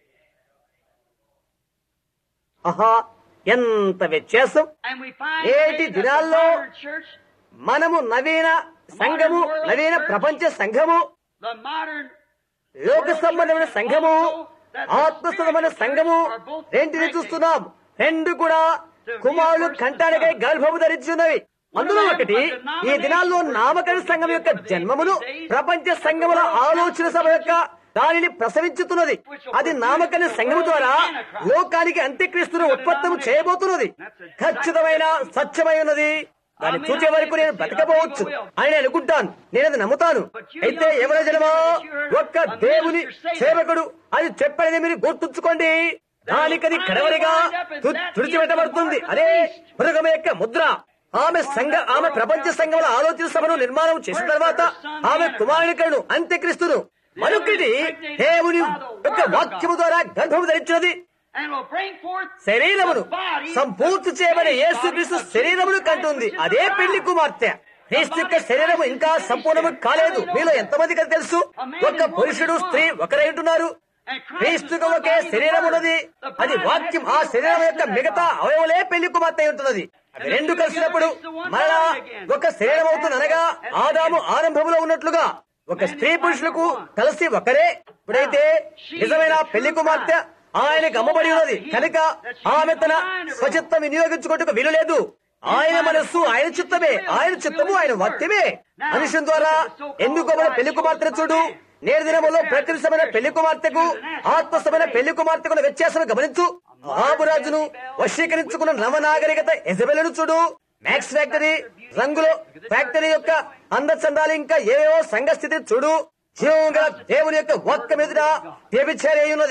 ఆహా ఎంత వ్యత్యాసం And we find నేటి today that the దినాల్లో modern church, మనము నవీన సంఘము నవీన ప్రపంచ సంఘము the modern లోక సంబంధమైన సంఘము ఆత్మస్థమైన సంఘము రెంటిని చూస్తున్నాం రెండు కూడా కుమారులు కంటానికై గర్భము ధరించున్నవి అందులో ఒకటి ఈ దినాల్లో నామకరణ సంఘం యొక్క జన్మమును ప్రపంచ సంఘముల ఆలోచన సభ యొక్క దానిని ప్రసవించుతున్నది అది నామకరణ సంఘము ద్వారా లోకానికి అంత్యక్రీస్తును ఉత్పత్తము చేయబోతున్నది ఖచ్చితమైన సత్యమై ఉన్నది దాన్ని చూసే వరకు నేను బ్రతకపోవచ్చు అని నేను అనుకుంటాను నేను అది నమ్ముతాను అయితే ఎవరి జనమా ఒక్క దేవుని సేవకుడు అది చెప్పని మీరు గుర్తుంచుకోండి దానికది కడవరిగా తు- తుడిచిపెట్టబడుతుంది అదే మృగం యొక్క ముద్ర ఆమె సంఘ ఆమె ప్రపంచ సంఘముల ఆలోచన సభను నిర్మాణం చేసిన తర్వాత ఆమె కుమారునికను అంత్యక్రీస్తును మరొకటి దేవుని యొక్క వాక్యము ద్వారా గర్భము ధరించినది and will bring forth శరీరమును the body సంపూర్తి చేయబడే యేసుక్రీస్తు శరీరమును కంటుంది అదే పెళ్లి కుమార్తె క్రీస్తు యొక్క శరీరము ఇంకా సంపూర్ణము కాలేదు మీలో ఎంతమందికి అది తెలుసు ఒక పురుషుడు స్త్రీ ఒకరై ఉంటున్నారు and Christ క్రీస్తుకు ఒకే శరీరం ఉన్నది అది వాక్యం ఆ శరీరం యొక్క మిగతా అవయవులే పెళ్లి కుమార్తె అయి ఉంటున్నది అవి రెండు కలిసినప్పుడు మరలా ఒక శరీరం అవుతుంది అనగా ఆదాము ఆరంభంలో ఉన్నట్లుగా ఒక స్త్రీ పురుషులకు కలిసి ఒకరే ఇప్పుడైతే నిజమైన పెళ్లి కుమార్తె ఆయనకు అమ్మబడి ఉన్నది కనుక ఆమె తన స్వచిత్తం వినియోగించుకోవటకు వీలు లేదు ఆయన మనస్సు ఆయన చిత్తమే ఆయన చిత్తము ఆయన వాక్యమే మనుషుల ద్వారా ఎన్నుకోబడిన పెళ్లి కుమార్తెను చూడు నేటి దినములో ప్రకృతిమైన పెళ్లి కుమార్తెకు ఆత్మస్థమైన పెళ్లి కుమార్తెకు ఉన్న వ్యత్యాసం గమనించు ఆబురాజును వశీకరించుకున్న నవనాగరికత ఎజబెలను చూడు మ్యాక్స్ ఫ్యాక్టరీ రంగులో ఫ్యాక్టరీ యొక్క అందచందాలు ఇంకా ఏవేవో సంఘ స్థితిని చూడు జీవంగా దేవుని యొక్క ఒక్క మీదున వ్యభిచారి అయి ఉన్నది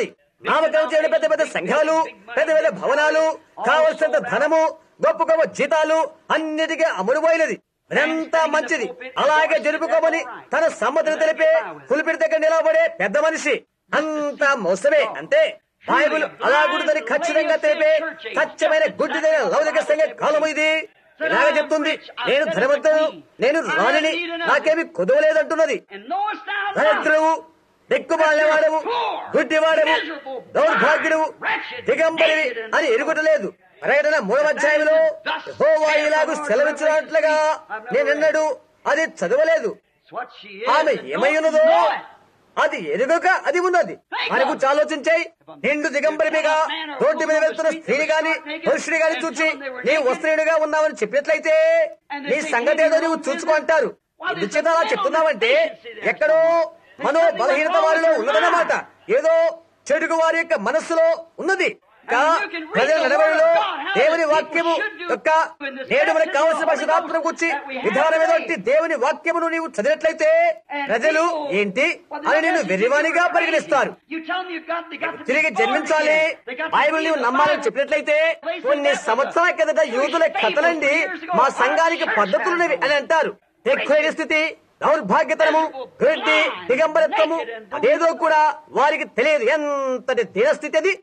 నామకరణం చేయడం పెద్ద పెద్ద సంఘాలు పెద్ద పెద్ద భవనాలు కావలసినంత ధనము గొప్ప గొప్ప జీతాలు అన్నిటికీ అమ్ముడుపోయినది అదంతా మంచిది అలాగే జరుపుకోమని తన సమ్మతిని తెలిపే పులిపిడి దగ్గర నిలబడే పెద్ద మనిషి అంతా మోసమే అంతే బైబుల్ అలాగుంటుందని ఖచ్చితంగా తెలిపే ఖచ్చితమైన గుడ్డిదైన లౌలిక సంఘ కాలం ఇది ఇలాగ చెప్తుంది నేను ధనవంతుడు నేను రాణిని నాకేమి కుదవలేదంటున్నది And knowest thou not దరిద్రవు దిక్కుమాలేవాడవు గుడ్డివాడవు దౌర్భాగ్యుడవు దిగంబరివి అని ఎరుగుటలేదు ప్రకటన మూడవ అధ్యాయంలో యెహోవా ఇలాగు సెలవిచ్చినట్లుగా నేనన్నాడు అది చదవలేదు It's what she is. ఆమె and ఏమై don't ఉన్నదో know it. అది ఎరుగక అది ఉన్నది అని గురించి ఆలోచించాయి నిండు దిగంబరిమిగా రోడ్డు మీద వెళ్తున్న స్త్రీని గాని పురుషుని గాని చూచి నీ వస్త్రీయుడిగా ఉన్నావని చెప్పినట్లయితే నీ సంగతి ఏదో నువ్వు చూసుకో అంటారు ఎందుచేత అలా చెప్తున్నావంటే ఎక్కడో మనో బలహీనత వారిలో ఉన్నదన్నమాట ఏదో చెడుగు వారి యొక్క మనస్సులో ఉన్నది ఇంకా ప్రజల నడవడిలో దేవుని వాక్యము యొక్క నేడు మనకు కావలసిన పరిశుధాత్మను గురించి విధానం ఏదంటే దేవుని వాక్యమును నీవు చదివినట్లయితే ప్రజలు ఏంటి అని నేను వెర్రివానిగా పరిగణిస్తారు You tell them you've got, they got to తిరిగి be జన్మించాలి born again. They got to Bible నీవు believe the నమ్మాలని Bible. చెప్పినట్లయితే కొన్ని సంవత్సరాల కిందట యూదుల కథలండి మా సంఘానికి పద్ధతులున్నవి అని అంటారు ఎక్కువ స్థితి దౌర్భాగ్యతనము గడ్డి దిగంబరత్వము అదేదో కూడా వారికి తెలియదు ఎంతటి దీనస్థితి అది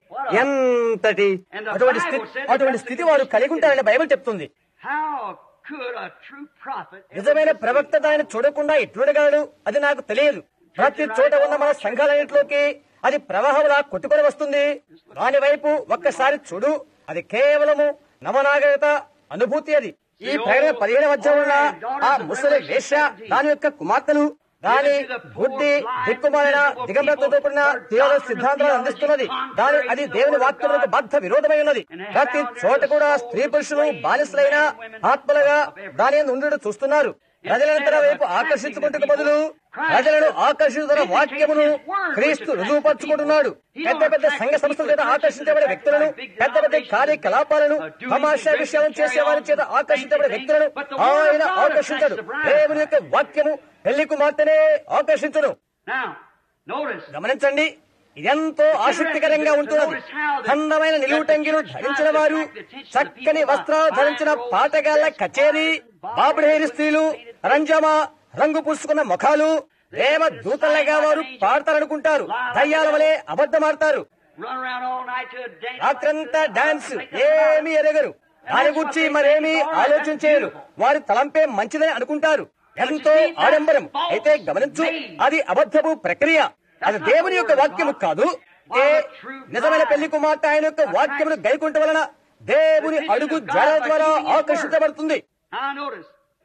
ఎంతటి అటువంటి స్థితి అటువంటి స్థితి వారు కలిగి ఉంటారని బైబిల్ చెప్తుంది How could a true prophet ever నిజమైన miss ప్రవక్త దానిని చూడకుండా ఎట్లుడగలడు అది నాకు తెలియదు ప్రతి చోట ఉన్న మన సంఘాలన్నింటిలోకి అది ప్రవాహంలా కొట్టుకొని వస్తుంది దాని వైపు ఒక్కసారి చూడు అది కేవలము నవనాగరికత అనుభూతి అది ఈ ప్రకటన పదిహేను మధ్య ఉన్న ఆ ముసలి వేష దాని యొక్క కుమార్తెలు దాని బుద్ధి దిక్కుమాలిన దిగంబరతో కూడిన తీవ్ర సిద్ధాంతాలను అందిస్తున్నది దాని అది దేవుని వాక్యములకు బద్ధ విరోధమై ఉన్నది ప్రతి చోట కూడా స్త్రీ పురుషులు బానిసలైన ఆత్మలుగా దాని నుండి చూస్తున్నారు ప్రజలను తన వైపు ఆకర్షించుకుంటున్న బదులు ప్రజలను ఆకర్షిస్తున్న వాక్యమును క్రీస్తు రుజువుపరుచుకుంటున్నాడు పెద్ద పెద్ద సంఘ సంస్థల చేత ఆకర్షించబడే వ్యక్తులను పెద్ద పెద్ద కార్యకలాపాలను తమాషా విషయాలను చేసే వారి చేత ఆకర్షించబడే వ్యక్తులను ఆయన ఆకర్షించాడు దేవుని యొక్క వాక్యము పెళ్లి కుమార్తెనే ఆకర్షించడు Now, notice. గమనించండి ఇదెంతో ఆసక్తికరంగా ఉంటున్నది అందమైన నిలువుటంగిలు ధరించిన వారు చక్కని వస్త్రాలు ధరించిన పాటగాళ్ల కచేరీ బాబుడేరి స్త్రీలు రంజమా రంగు పూసుకున్న ముఖాలు ప్రేమ దూతలుగా వారు పాడతారనుకుంటారు దయ్యాల వలె అబద్ధమాడతారు Run around all night to a dance. రాత్రంతా డాన్స్ ఏమీ ఎరగరు దాని గురించి మరేమీ ఆలోచన చేయరు వారి తలంపే మంచిదని అనుకుంటారు ఎంతో ఆడంబరం అయితే గమనించు అది అబద్ధపు ప్రక్రియ అది దేవుని యొక్క వాక్యము కాదు ఏ నిజమైన పెళ్లి కుమార్తె ఆయన యొక్క వాక్యమును గైకుంట వలన దేవుని అడుగు జ్వర ద్వారా ఆకర్షించబడుతుంది Now notice.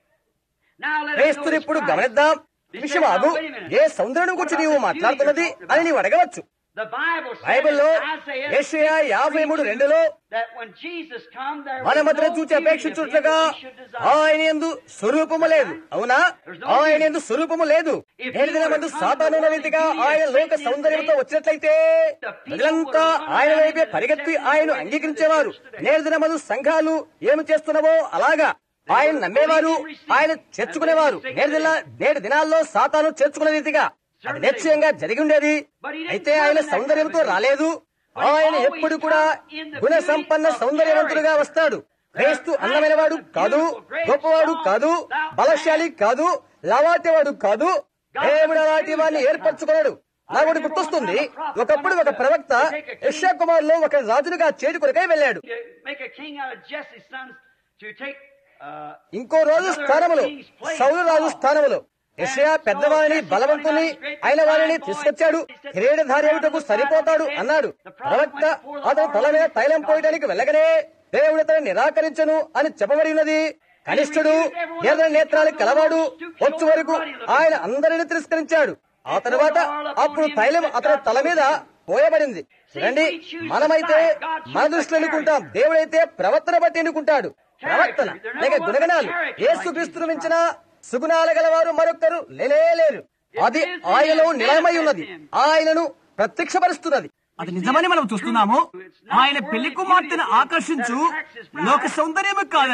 Now let us క్రీస్తుని notice ఇప్పుడు Christ. గమనిద్దాం He విషయం said, ఆగు "Now, wait a minute. ఏ సౌందర్యం గురించి నీవు మాట్లాడుతున్నది అని నీవు అడగవచ్చు The Bible says బైబిల్లో in Isaiah యెషయా యాభై మూడు రెండులో that when Jesus come, there was మనమతను no చూచి beauty of him అపేక్షించుట్లుగా that we should desire. ఆయన ఎందు స్వరూపము లేదు అవునా ఆయన ఎందు స్వరూపము లేదు నేటి దినమందు సాతానున్న రీతిగా ఆయన లోక సౌందర్యంతో వచ్చినట్లయితే ప్రజలంతా ఆయన వైపే పరిగెత్తి ఆయన అంగీకరించేవారు నేటి దినమందు సంఘాలు ఏమి చేస్తున్నావో అలాగా ఆయన నమ్మేవారు ఆయన చేర్చుకునేవారు నేటి దిన నేటి దినాల్లో సాతాను చేర్చుకునే రీతిగా అది నిశ్చయంగా జరిగి ఉండేది అయితే ఆయన సౌందర్యంతో రాలేదు ఆయన ఎప్పుడు కూడా గుణ సంపన్న సౌందర్యవంతుడుగా వస్తాడు క్రీస్తు అందమైన వాడు కాదు గొప్పవాడు కాదు బలశాలి కాదు లవాటేవాడు కాదు దేవుడు అలాంటి వాడిని ఏర్పరచుకున్నాడు నాకు ఒకటి గుర్తొస్తుంది ఒకప్పుడు ఒక ప్రవక్త యశ్యా కుమార్ లో ఒక రాజునుగా చేటు కొరకై వెళ్ళాడు To make a king out of Jesse's sons to take uh, ఇంకో రోజు స్థానములో సౌలు రాజు స్థానములో యెషయా పెద్దవారిని బలవంతుని అయిన వారిని తీసుకొచ్చాడు కిరీటధారి ఏమిటకు సరిపోతాడు అన్నాడు ప్రవక్త అతను తల మీద తైలం పోయడానికి వెళ్ళగానే దేవుడు అతను నిరాకరించను అని చెప్పబడి ఉన్నది కనిష్ఠుడు ఎర్ర నేత్రాలు కలవాడు వచ్చు వరకు ఆయన అందరిని తిరస్కరించాడు ఆ తర్వాత అప్పుడు తైలం అతని తల మీద పోయబడింది చూడండి మనమైతే మన దృష్టిలో ఎన్నుకుంటాం దేవుడైతే ప్రవర్తన బట్టి ఎన్నుకుంటాడు ప్రవర్తన లేక గుణగణాలు ఏసుక్రీస్తును మించిన సుగుణాలు గలవారు మరొకరు లేనేలేరు అది ఆయనలో నిలయమై ఉన్నది ఆయనను ప్రత్యక్షపరుస్తున్నది అది నిజమని మనం చూస్తున్నాము ఆయన పెళ్లి కుమార్తెను ఆకర్షించు లోక సౌందర్యము కాదది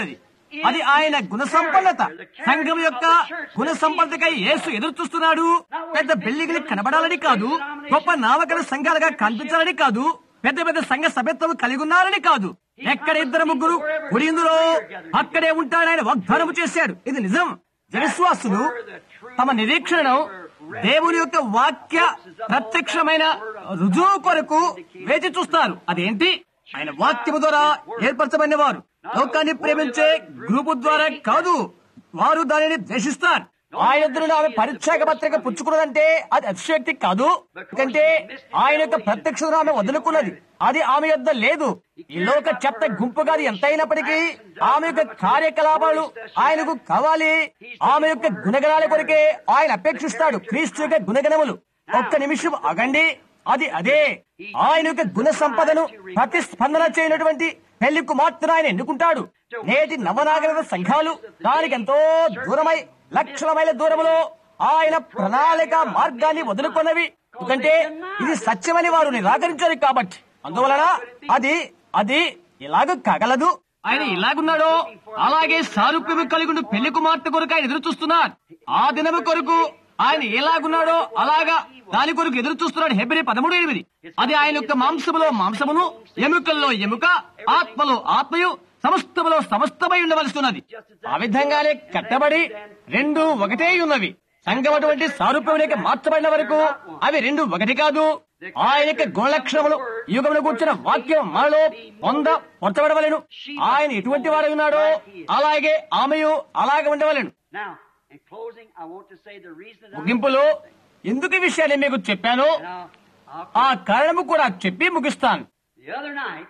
అది ఆయన గుణ సంపన్నత సంఘం యొక్క గుణ సంపన్నతకై యేసు ఎదురు చూస్తున్నాడు పెద్ద బిల్డింగ్లు కనబడాలని కాదు గొప్ప నామకర సంఘాలుగా కనిపించాలని కాదు పెద్ద పెద్ద సంఘ సభ్యత్వం కలిగి ఉన్నారని కాదు ఎక్కడ ఇద్దరు ముగ్గురు గుడిందులో అక్కడే ఉంటాడని వాగ్దానము చేశాడు ఇది నిజం విశ్వాసులు తమ నిరీక్షణను దేవుని యొక్క వాక్య ప్రత్యక్షమైన రుజువు కొరకు వేచి చూస్తారు అదేంటి ఆయన వాక్యము ద్వారా ఏర్పరచబడిన వారు లోకాన్ని ప్రేమించే గ్రూపు ద్వారా కాదు వారు దానిని ద్వేషిస్తారు ఆయన యొద్ద ఆమె పరీక్షాక పత్రిక పుచ్చుకున్నదంటే అది అతిశక్తి కాదు ఎందుకంటే ఆయన యొక్క ప్రత్యక్షతను ఆమె వదులుకున్నది అది ఆమె యొద్ద లేదు ఈ లోక చెత్త గుంపుగా అది ఎంత అయినప్పటికీ ఆమె యొక్క కార్యకలాపాలు ఆయనకు కావాలి ఆమె యొక్క గుణగణాల కొరకే ఆయన అపేక్షిస్తాడు క్రీస్తు యొక్క గుణగణములు ఒక్క నిమిషం అగండి అది అదే ఆయన యొక్క గుణ సంపదను ప్రతిస్పందన చేయనటువంటి పెళ్లి కుమార్తెను ఆయన ఎన్నుకుంటాడు నేటి నవనాగరిక సంఘాలు దానికి ఎంతో దూరమై లక్షల మైల దూరంలో ఆయన ప్రణాళిక మార్గాన్ని వదులుకున్నవి ఎందుకంటే ఇది సత్యమని వారు నిరాకరించారు కాబట్టి అందువలన అది అది ఇలాగ కాగలదు ఆయన ఇలాగున్నాడో అలాగే సారూప్యము కలిగి ఉండి పెళ్లి కుమార్తె కొరకు ఆయన ఎదురు చూస్తున్నారు ఆ దినము కొరకు ఆయన ఎలాగున్నాడో అలాగా దాని కొరకు ఎదురు చూస్తున్నాడు హెబ్రి పదమూడు ఎనిమిది అది ఆయన యొక్క మాంసములో మాంసమును ఎముకల్లో ఎముక ఆత్మలో ఆత్మయు సమస్తములో సమస్తమై ఉండవలసి ఉన్నది ఆ విధంగానే కట్టబడి రెండు ఒకటే ఉన్నవి సంఘం అటువంటి సారూప్యములకి మార్చబడిన వరకు అవి రెండు ఒకటి కాదు ఆయన యొక్క గుణలక్షణములు యుగమును కూర్చున్న వాక్యం మనలో పొంద పొందబడవలను ఆయన ఎటువంటి వారై ఉన్నాడో అలాగే ఆమెయు అలాగే ఉండవలను Now, in closing, I want to say the reason that I'm ముగింపులో ఎందుకు ఈ విషయాన్ని మీకు చెప్పానో Now, I'll ఆ కారణము కూడా చెప్పి ముగిస్తాను The other night,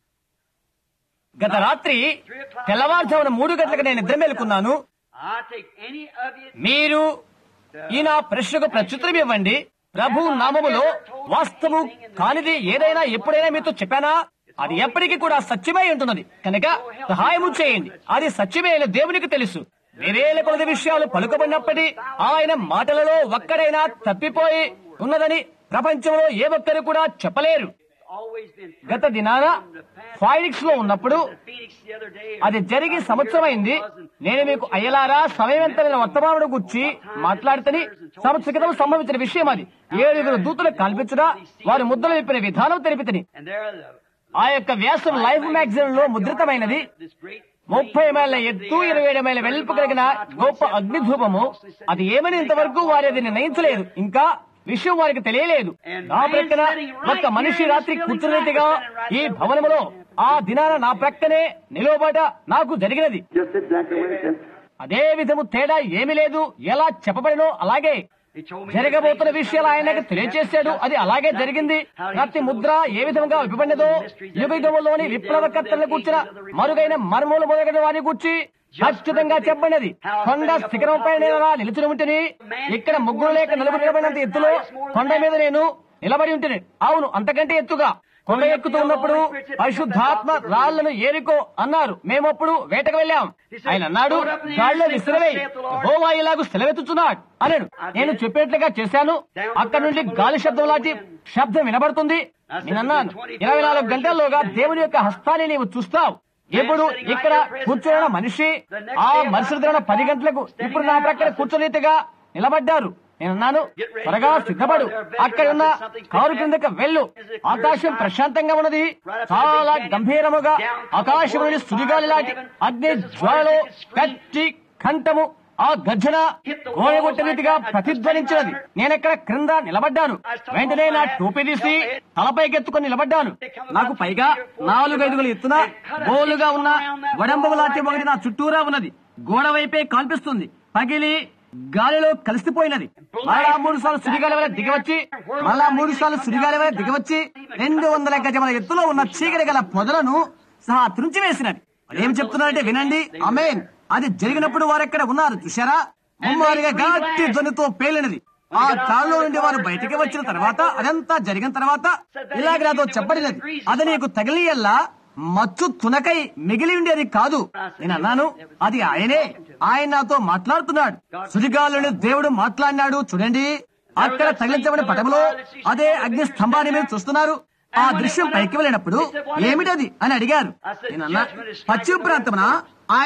గత రాత్రి తెల్లవారుజామున మూడు గంటలకు నేను నిద్ర మేలుకున్నాను I take any of you మీరు ఈ నా ప్రశ్నకు ప్రత్యుత్తరం ఇవ్వండి ప్రభు నామములో వాస్తవు కానిది ఏదైనా ఎప్పుడైనా మీతో చెప్పానా అది ఎప్పటికీ కూడా సత్యమై ఉంటున్నది కనుక సహాయము చేయండి అది సత్యమే అని దేవునికి తెలుసు వేరేల కొలది విషయాలు పలుకబడినప్పటి ఆయన మాటలలో ఒక్కడైనా తప్పిపోయి ఉన్నదని ప్రపంచంలో ఏ ఒక్కరు కూడా చెప్పలేరు always been గత దినాన ఫైనిక్స్ లో ఉన్నప్పుడు Phoenix the other day. అది జరిగి సంవత్సరం అయింది నేను మీకు అయ్యలారా సమయవంతమైన వర్తమానుడు గుర్చి మాట్లాడితేని సంవత్సర క్రితం సంభవించిన విషయం అది ఏడుగురు దూతలు కల్పించగా వారి ముద్దలు విప్పిన విధానం తెలిపితని And there, the, ఆ యొక్క వ్యాసం లైఫ్ మ్యాగజైన్ లో ముద్రితమైనది this great ముప్పై మైళ్ళ ఎత్తు ఇరవై ఏడు మైళ్ళ వెలుపు కలిగిన గొప్ప అగ్నిధూపము అది ఏమని ఇంతవరకు వారి అది నిర్ణయించలేదు ఇంకా విషయం వారికి తెలియలేదు నా ప్రక్కన ఒక్క మనిషి రాత్రి కూర్చున్నట్టుగా ఈ భవనములో ఆ దినాన నా ప్రక్కనే నిలవబట నాకు జరిగినది Just exactly what it said. అదే విధము తేడా ఏమీ లేదు ఎలా చెప్పబడినో అలాగే He told me జరగబోతున్న విషయాలు ఆయనకు తెలియచేశాడు అది అలాగే జరిగింది ప్రతి ముద్ర ఏ విధంగా విప్పబడినదో యుగయుగములోని విప్లవకర్తలను కూర్చిన మరుగైన మర్మూలు మొదలైన వారిని కూర్చి ఖచ్చితంగా చెప్పబడినది కొండ శిఖరం పైన నేను అలా నిలిచిన ఉంటేని ఇక్కడ ముగ్గురు లేక నలుగురు నిలబడినంత ఎత్తులో కొండ మీద నేను నిలబడి ఉంటేని అవును అంతకంటే ఎత్తుగా కొండ ఎక్కుతూ ఉన్నప్పుడు పరిశుద్ధాత్మ రాళ్లను ఏరుకో అన్నారు మేమప్పుడు వేటకు వెళ్ళాం ఆయన అన్నాడు గాల్లో విసిరవే హోవా ఇలాగూ సెలవెత్తుచున్నాడు అన్నాడు నేను చెప్పేట్లుగా చేశాను అక్కడ నుండి గాలి శబ్దం లాంటి శబ్దం వినబడుతుంది నేను అన్నాను ఇరవై నాలుగు గంటల్లోగా దేవుని యొక్క హస్తాన్ని నీవు చూస్తావు ఇప్పుడు ఇక్కడ కూర్చున్న మనిషి ఆ మరుసటి దిన పది గంటలకు ఇప్పుడు నా ప్రక్కన కూర్చునేట్టుగా నిలబడ్డారు నేనన్నాను త్వరగా సిద్ధపడు అక్కడ ఉన్న కారు కిందకి వెళ్ళు ఆకాశం ప్రశాంతంగా ఉన్నది చాలా గంభీరముగా ఆకాశం నుండి సుడిగాలి లాంటి అగ్ని జ్వాలలో గట్టి కంఠము ఆ గర్జన గోడగొట్ట రీతిగా ప్రతిధ్వనించినది నేనెక్కడ క్రింద నిలబడ్డాను వెంటనే నా టోపీ తీసి తలపైకి ఎత్తుకొని నిలబడ్డాను నాకు పైగా నాలుగైదుగులు ఎత్తున గోలుగా ఉన్న వడంబము లాంటి ఒకటి నా చుట్టూరా ఉన్నది గోడ వైపే కాల్పిస్తుంది పగిలి గాలిలో కలిసిపోయినది మళ్ళా మూడు సార్లు సుడిగాలి వల్ల దిగవచ్చి మళ్ళా మూడు సార్లు సుడిగాలి వల్ల దిగవచ్చి రెండు వందల గజముల ఎత్తులో ఉన్న చీకటి గల పొదలను సహా త్రుంచి వేసినది ఏం చెప్తున్నారంటే వినండి అమేన్ అది జరిగినప్పుడు వారు ఎక్కడ ఉన్నారు చూశారా ముమ్మారిగా గట్టి ధ్వనితో పేలినది ఆ కాల్లో నుండి వారు బయటికి వచ్చిన తర్వాత అదంతా జరిగిన తర్వాత ఇలాగ నాతో చెప్పడినది అది నీకు తగిలియల్లా మచ్చు తునకై మిగిలి ఉండేది కాదు నేను అన్నాను అది ఆయనే ఆయన నాతో మాట్లాడుతున్నాడు సుడిగాలుని దేవుడు మాట్లాడినాడు చూడండి అక్కడ తగిలించబడిన పటములో అదే అగ్ని స్తంభాన్ని మీరు చూస్తున్నారు ఆ దృశ్యం పైకి వెళ్ళినప్పుడు ఏమిటది అని అడిగారు నేనన్నా పశ్చిమ ప్రాంతమున ఆయన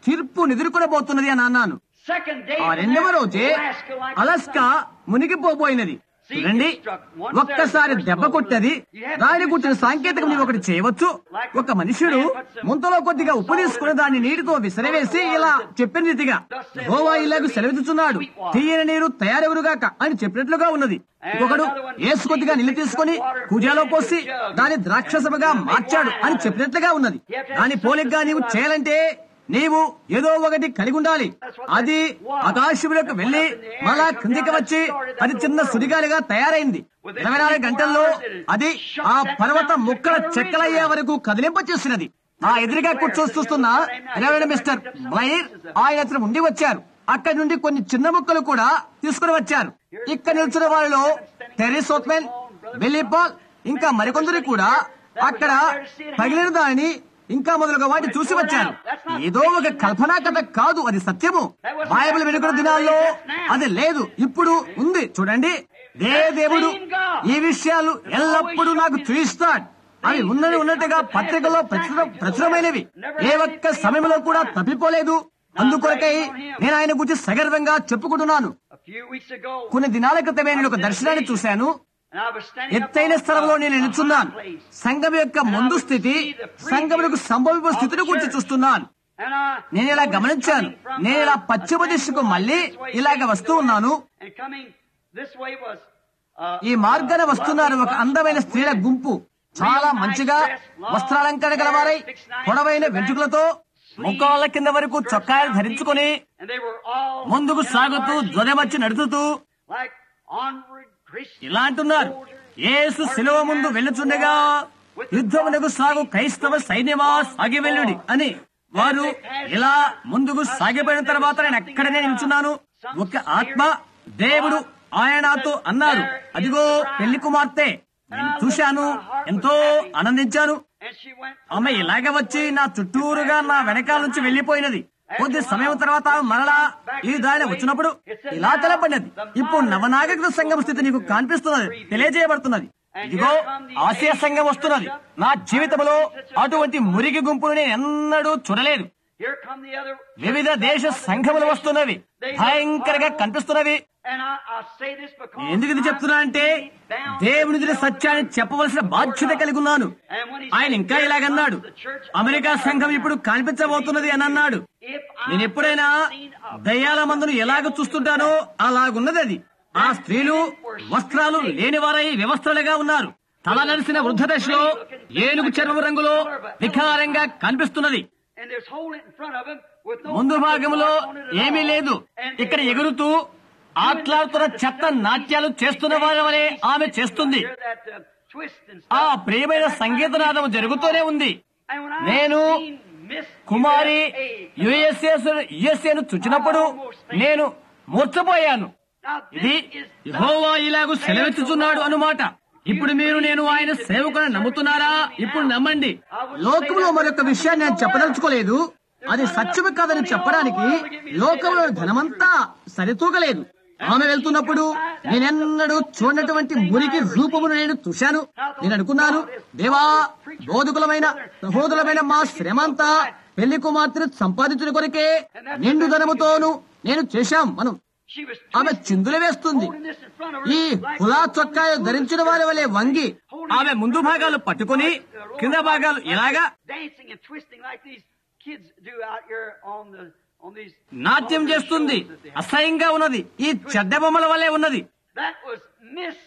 తీర్పు ఎదుర్కొనబోతున్నది అని అన్నాను Second day, ఆ from రెండవ there, రోజే Alaska like the Alaska sun. మునిగిపోబోయినది చూడండి ఒక్కసారి దెబ్బ కొట్టది దాని గుర్చిన సాంకేతికం నీవు ఒకటి చేయవచ్చు ఒక మనుషుడు ముంతలో కొద్దిగా ఉప్పు తీసుకుని దాన్ని నీటితో విసిరవేసి ఇలా చెప్పిన రీతిగా గోవా ఇలాగ సెలవిస్తున్నాడు తీయని నీరు తయారెవరుగాక అని చెప్పినట్లుగా ఉన్నది ఒకడు ఏసు కొద్దిగా నీళ్లు తీసుకుని కూజాలో పోసి దాని ద్రాక్షసముగా మార్చాడు అని చెప్పినట్లుగా ఉన్నది దాని పోలిగ్గా నీవు చేయాలంటే నీవు ఏదో ఒకటి కలిగి ఉండాలి అది ఆకాశంలోకి వెళ్లి మళ్ళా కిందికి వచ్చి అది చిన్న సుడిగాలిగా తయారైంది ఇరవై నాలుగు గంటల్లో అది ఆ పర్వత ముక్కల చెక్కలయ్యే వరకు కదిలింప చేసినది ఆ ఎదురుగా కూర్చొని చూస్తున్న రెవరెండ్ మిస్టర్ బ్లైర్ ఆయన అతను ఉండి వచ్చారు అక్కడి నుండి కొన్ని చిన్న ముక్కలు కూడా తీసుకుని వచ్చారు ఇక్కడ నిల్చున్న వాళ్ళలో టెరిస్ ఓత్మెన్ బిల్లీ పాల్ ఇంకా మరికొందరు కూడా అక్కడ పగిలిన దానిని ఇంకా మొదలుగా వాటిని చూసి వచ్చారు ఏదో ఒక కల్పనా కథ కాదు అది సత్యము బైబిల్ వెనుకల దినాల్లో అది లేదు ఇప్పుడు ఉంది చూడండి దే దేవుడు ఈ విషయాలు ఎల్లప్పుడూ నాకు చూయిస్తాడు అవి ఉన్నది ఉన్నట్టుగా పత్రికలో ప్రచుర ప్రచురమైనవి ఏ ఒక్క సమయంలో కూడా తప్పిపోలేదు అందుకొరకై నేను ఆయన గురించి సగర్వంగా చెప్పుకుంటున్నాను A few weeks ago, కొన్ని దినాల క్రితమే నేను ఒక దర్శనాన్ని చూశాను and I was standing up ఎత్తైన on స్థలంలో top నేను of a నిల్చున్నాను high place. సంఘం యొక్క ముందు స్థితి సంఘములకు సంభవింపు స్థితిని గురించి చూస్తున్నాను And I నేను ఇలా noticed గమనించాను coming from నేను ఇలా the- పశ్చిమ దిశకు మళ్ళీ this way, ఇలాగ వస్తూ ఉన్నాను and coming this way was, uh, ఈ మార్గాన uh, వస్తున్నారు ఒక lovely అందమైన bunch of స్త్రీల women. గుంపు చాలా మంచిగా వస్త్రాలంకరణ గలవారై పొడవైన వెంట్రుకలతో ముక్కాళ్ళ కింద వరకు చొక్కాయలు ధరించుకొని And they were all ముందుకు సాగుతూ marching ధ్వజమచ్చి నడుచుతూ like onward Christian ఇలా అంటున్నారు యేసు శిలువ ముందు వెళ్ళుచుండగా యుద్ధమునకు సాగు క్రైస్తవ సైన్యమా సాగి వెళ్ళుడి అని వారు ఇలా ముందుకు సాగిపోయిన తర్వాత నేను అక్కడనే నిల్చున్నాను ఒక ఆత్మ దేవుడు ఆయన నాతో అన్నారు అదిగో పెళ్లి కుమార్తె నేను చూశాను ఎంతో ఆనందించాను And she went ఆమె ఇలాగ వచ్చి నా చుట్టూరుగా నా వెనకాల నుంచి వెళ్లిపోయినది కొద్ది సమయం తర్వాత ఆమె మరలా ఈ దారిన వచ్చినప్పుడు ఇలా తెలపడినది ఇప్పుడు నవనాగరిక సంఘం స్థితి నీకు కనిపిస్తున్నది తెలియజేయబడుతున్నది ఇదిగో ఆసియా సంఘం వస్తున్నది నా జీవితంలో అటువంటి మురికి గుంపును నేను ఎన్నడూ చూడలేదు Here come the other. వివిధ దేశ సంఘములు వస్తున్నవి భయంకరంగా కనిపిస్తున్నవి And I, I say this because నేను ఎందుకు ఇది చెప్తున్నా అంటే దేవుని ఎదుట సత్యాన్ని చెప్పవలసిన బాధ్యత కలిగి ఉన్నాను And when he ఆయన said, ఇంకా "Here ఇలాగన్నాడు comes the church of America America సంఘం now." ఇప్పుడు కనిపించబోతున్నది అని అన్నాడు If I నేను ఎప్పుడైనా seen a దయ్యాల మందును ఎలాగ చూస్తుంటానో అలాగున్నది అది ఆ స్త్రీలు వస్త్రాలు లేనివారై వ్యవస్థలుగా ఉన్నారు తల నలిసిన వృద్ధ దశలో ఏనుగు చర్మం రంగులో వికారంగా కనిపిస్తున్నది and there's hole in front of him with no ముందు భాగంలో on it at ఏమీ all. లేదు And ఇక్కడ they were ఎగురుతూ ఆట్లాడుతున్న చెత్త నాట్యాలు చేస్తున్న వారి వలె ఆమె చేస్తుంది hear that, uh, twist and ఆ stuff. ప్రియమైన సంగీతనాదం జరుగుతూనే ఉంది And when I నేను seen Miss కుమారి USA, యుఎస్ఏ యుఎస్ఏను చూచినప్పుడు నేను మూర్చపోయాను Now, this ఇది is యెహోవా ఇలాగు సెలవెత్తుతున్నాడు అనుమాట ఇప్పుడు మీరు నేను ఆయన సేవకుని నమ్ముతున్నారా ఇప్పుడు నమ్మండి లోకంలో మరొక విషయాన్ని నేను చెప్పదలుచుకోలేదు అది సత్యము కాదని చెప్పడానికి లోకంలో ధనమంతా సరితూగలేదు ఆమె వెళ్తున్నప్పుడు నేనెన్నడూ చూడనటువంటి మురికి రూపమును నేను చూశాను నేను అనుకున్నాను దేవా బోధకులమైన సహోదరులమైన మా శ్రమంతా పెళ్లి కుమార్తెను సంపాదించిన కొరకే నిండు ధనముతోను నేను చేశాం మనం she was ఆమె twisting, చిందులు వేస్తుంది holding this in front of her ఈ like కులా చొక్కాలు ధరించిన వారి వలె వంగి ఆమె ముందు భాగాలు పట్టుకుని కింద భాగాలు ఇలాగా dancing and twisting like these kids do out here on the on these నాట్యం on these చేస్తుంది shows that they have. అసహ్యంగా ఉన్నది ఈ చెడ్డ బొమ్మల వలె ఉన్నది That was Miss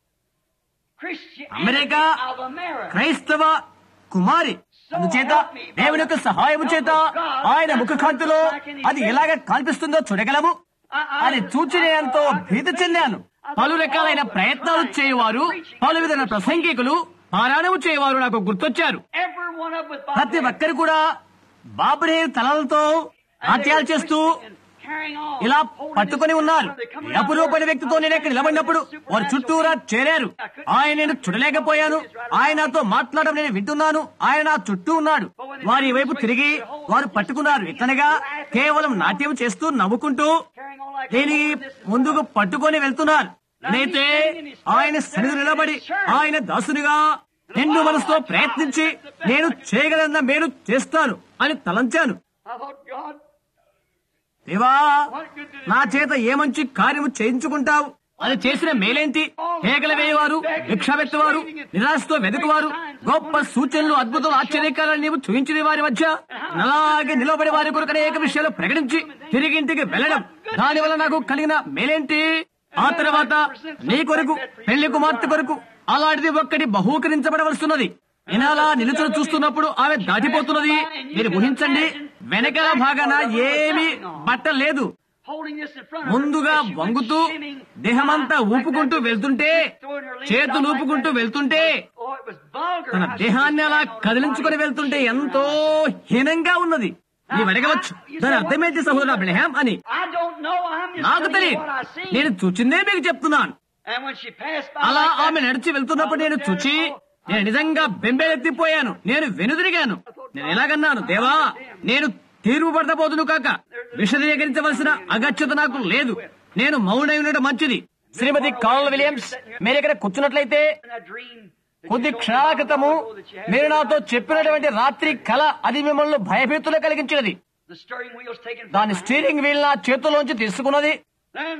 Christianity America of America. క్రైస్తవ కుమారి అందుచేత దేవుని యొక్క సహాయం చేత ఆయన ముఖకాంతిలో అది ఎలాగ కనిపిస్తుందో చూడగలము అది చూచి నేను ఎంతో భీతి చెందాను పలు రకాలైన ప్రయత్నాలు చేయవారు పలు విధమైన ప్రసంగికులు పారాయణము చేయవారు నాకు గుర్తొచ్చారు Every one of them with ప్రతి Bob ఒక్కరు కూడా బాబురే తలలతో నాట్యాలు చేస్తూ ఇలా పట్టుకొని ఉన్నారు అపురూపడి వ్యక్తితో నేను ఇక్కడ నిలబడినప్పుడు వారు చుట్టూరా చేరారు ఆయన నేను చూడలేకపోయాను ఆయన నాతో మాట్లాడడం నేను వింటున్నాను ఆయన నా చుట్టూ ఉన్నాడు వారి వైపు తిరిగి వారు పట్టుకున్నారు ఇతనగా కేవలం నాట్యం చేస్తూ నవ్వుకుంటూ దీనికి ముందుకు పట్టుకొని వెళ్తున్నారు నేనైతే ఆయన సన్నిధి నిలబడి ఆయన దాసునిగా నిండు మనసుతో ప్రయత్నించి నేను చేయగలన్న మేలు చేస్తాను అని తలంచాను I thought, God, దేవా నా చేత ఏ మంచి కార్యము చేయించుకుంటావు అది చేసిన మేలేంటి కేకలు వేయవారు భిక్షావెత్తవారు నిరాశతో వెతుకువారు గొప్ప సూచనలు అద్భుతాలు ఆశ్చర్యకాలను నీవు చూయించిన వారి మధ్య అలాగే నిలబడి వారి కొరకు అనేక విషయాలు ప్రకటించి తిరిగి ఇంటికి వెళ్ళడం దాని వల్ల నాకు కలిగిన మేలేంటి ఆ తర్వాత నీ కొరకు పెళ్లి కుమార్తె కొరకు అలాంటిది ఒక్కటి బహూకరించబడవలసినది ఇనాలా నిలుచుని చూస్తున్నప్పుడు ఆమె దాటిపోతున్నది మీరు ఊహించండి వెనకాల భాగాన ఏమీ బట్ట లేదు holding this in front of her. ముందుగా As she went వంగుతూ skimming దేహమంతా like ఊపుకుంటూ that, వెళ్తుంటే throwing her legs చేతులు out like ఊపుకుంటూ that. వెళ్తుంటే Oh, it was vulgar. తన how she దేహాన్ని was అలా standing on her కదిలించుకొని body, వెళ్తుంటే shaking ఎంతో around. హీనంగా ఉన్నది నీవు అడగవచ్చు దాని అర్థమేంటి సహోదరు అబ్రహాం అని I don't know. I'm just నాకు telling you తెలియదు what I seen. నేను చూచిందే మీకు చెప్తున్నాను And when she passed by అలా like that, ఆమె నడిచి వెళ్తున్నప్పుడు నేను చూచి నేను నిజంగా బెంబేలెత్తిపోయాను నేను వెనుదిరిగాను నేను ఎలాగన్నాను దేవా నేను తీర్పు పడతపోతును కాక విశదీకరించవలసిన అగత్యత నాకు లేదు నేను మౌనై ఉండడం మంచిది శ్రీమతి కాల్ విలియమ్స్ మీరు ఇక్కడ కూర్చున్నట్లయితే in that dream that కొద్ది you told me క్షణాల long క్రితము ago that you had మీరు in నాతో mind. చెప్పినటువంటి రాత్రి కళ అది మిమ్మల్ని భయభీతులు కలిగించినది The steering wheel's taken from దాని my hand. స్టీరింగ్ వీల్ నా చేతుల్లోంచి తీసుకున్నది Then,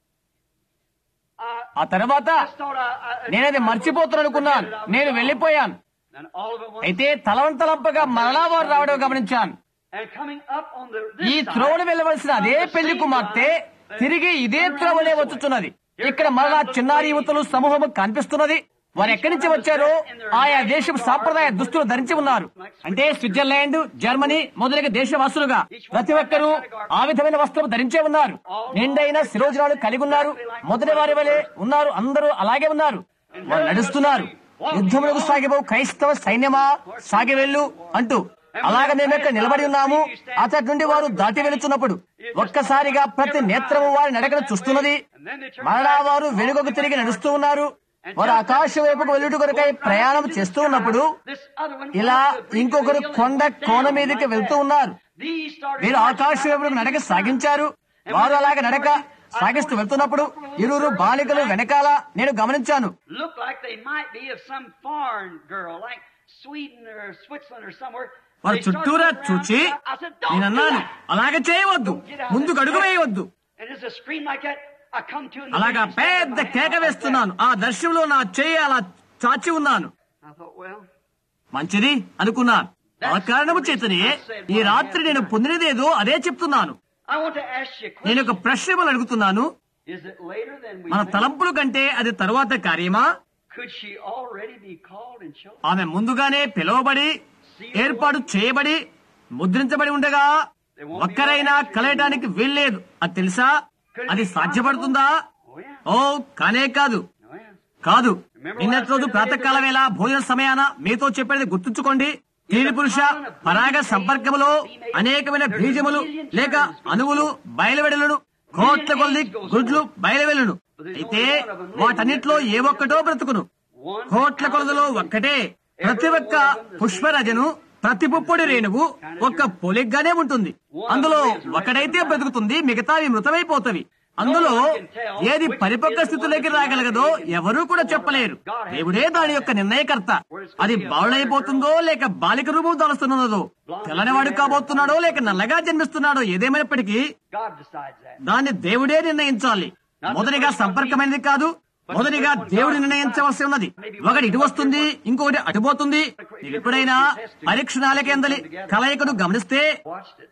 I ఆ తర్వాత just thought I, I, నేనది మర్చిపోతాను అనుకున్నాను నేను వెళ్లిపోయాను And all of it was, అయితే తలవంతలంపగా మరలా వారు రావడం గమనించాను and coming up on the ఈ this side, త్రోవను వెళ్ళవలసిన అదే from the పెళ్లి same కుమార్తె line, తిరిగి ఇదే త్రోవనే వచ్చుచున్నది ఇక్కడ మరలా చిన్నారి యువతులు సమూహము కనిపిస్తున్నది వారు ఎక్కడి నుంచి వచ్చారో ఆయా దేశం సాంప్రదాయ దుస్తులు ధరించి ఉన్నారు అంటే స్విట్జర్లాండ్ జర్మనీ మొదలగు దేశవాసులుగా ప్రతి ఒక్కరూ ఆ విధమైన వస్త్రం ధరించే ఉన్నారు నిండైన శిరోజనాలు కలిగి ఉన్నారు మొదటి వారి వలె ఉన్నారు అందరూ అలాగే ఉన్నారు వారు నడుస్తున్నారు యుద్ధములకు సాగిపో క్రైస్తవ సైన్యమా సాగి వెళ్ళు అంటూ అలాగ మేము ఇక్కడ నిలబడి ఉన్నాము అతడి నుండి వారు దాటి వెళుతున్నప్పుడు ఒక్కసారిగా ప్రతి నేత్రము వారి నడకను చూస్తున్నది and then they turned మరలా back, వారు వెనుకకు తిరిగి నడుస్తూ ఉన్నారు వారు ఆకాశం వైపుకు వెళ్ళుట కొరకై ప్రయాణం చేస్తూ ఉన్నప్పుడు this other one ఇలా wanted to bring ఇంకొకరు the hill and కొండ went కోన down మీదకి like వెళ్తూ that. ఉన్నారు These started వీరు ఆకాశం వైపుకు నడక సాగించారు వారు అలాగ నడక సాగిస్తూ వెళ్తున్నప్పుడు ఇరువురు బాలికలు వెనకాల నేను గమనించాను look like they might be of some foreign girl, like Sweden or Switzerland or somewhere. వారు They started చుట్టూరా looking around. చూచి I said, "Don't నేను do అన్నాను that." అలాగే చేయవద్దు ముందుకు అడుగు వేయవద్దు And there's a scream like that. I come to and అలాగా the baby పెద్ద standing by కేక my hand వేస్తున్నాను ఆ దర్శనంలో నా చెయ్యి అలా చాచి ఉన్నాను I thought, well, మంచిది అనుకున్నాను ఆ కారణము చేతనే ఈ రాత్రి నేను పొందినదేదో అదే చెప్తున్నాను I want to ask you a నేను question. ఒక ప్రశ్న మిమ్మల్ని అడుగుతున్నాను Is it later than we మన think? తలంపుల కంటే అది తరువాత కార్యమా Could she already be called and chosen? ఆమె ముందుగానే పిలువబడి ఏర్పాటు చేయబడి ముద్రించబడి ఉండగా ఒక్కరైనా కలయటానికి వీల్లేదు అది తెలుసా అది సాధ్యపడుతుందా Oh, yeah. ఓ కానే కాదు Oh, yeah. కాదు నిన్నటి రోజు ప్రాతకాల వేళ భోజన సమయాన మీతో చెప్పేది గుర్తుంచుకోండి స్త్రీ పురుష పరాగ సంపర్కములో అనేకమైన బీజములు లేక అణువులు బయలువెడలను కోట్ల కొద్ది గుడ్లు బయలువెళ్ళను అయితే వాటన్నిటిలో ఏ ఒక్కటో బ్రతుకును One కోట్ల కొలదలో ఒక్కటే ప్రతి ఒక్క పుష్పరజను ప్రతి పుప్పొడి రేణువు ఒక్క పొలిగ్గానే ఉంటుంది అందులో ఒకడైతే బ్రతుకుతుంది మిగతావి మృతమైపోతవి అందులో ఏది పరిపక్వ స్థితిలోకి రాగలగదో ఎవరూ కూడా చెప్పలేరు దేవుడే దాని యొక్క నిర్ణయకర్త అది బాలుడైపోతుందో లేక బాలిక రూపం దాలుస్తున్నదో తెల్లనివాడు కాబోతున్నాడో లేక నల్లగా జన్మిస్తున్నాడో ఏదేమైనప్పటికీ God decides that. దాన్ని దేవుడే నిర్ణయించాలి మొదటిగా సంపర్కమైనది కాదు మొదటిగా దేవుడు నిర్ణయించవలసి ఉన్నది ఒకటి ఇటు వస్తుంది ఇంకొకటి అటుపోతుంది నీవు ఎప్పుడైనా పరీక్షణాల కేందలి కలయికను గమనిస్తే Watched it.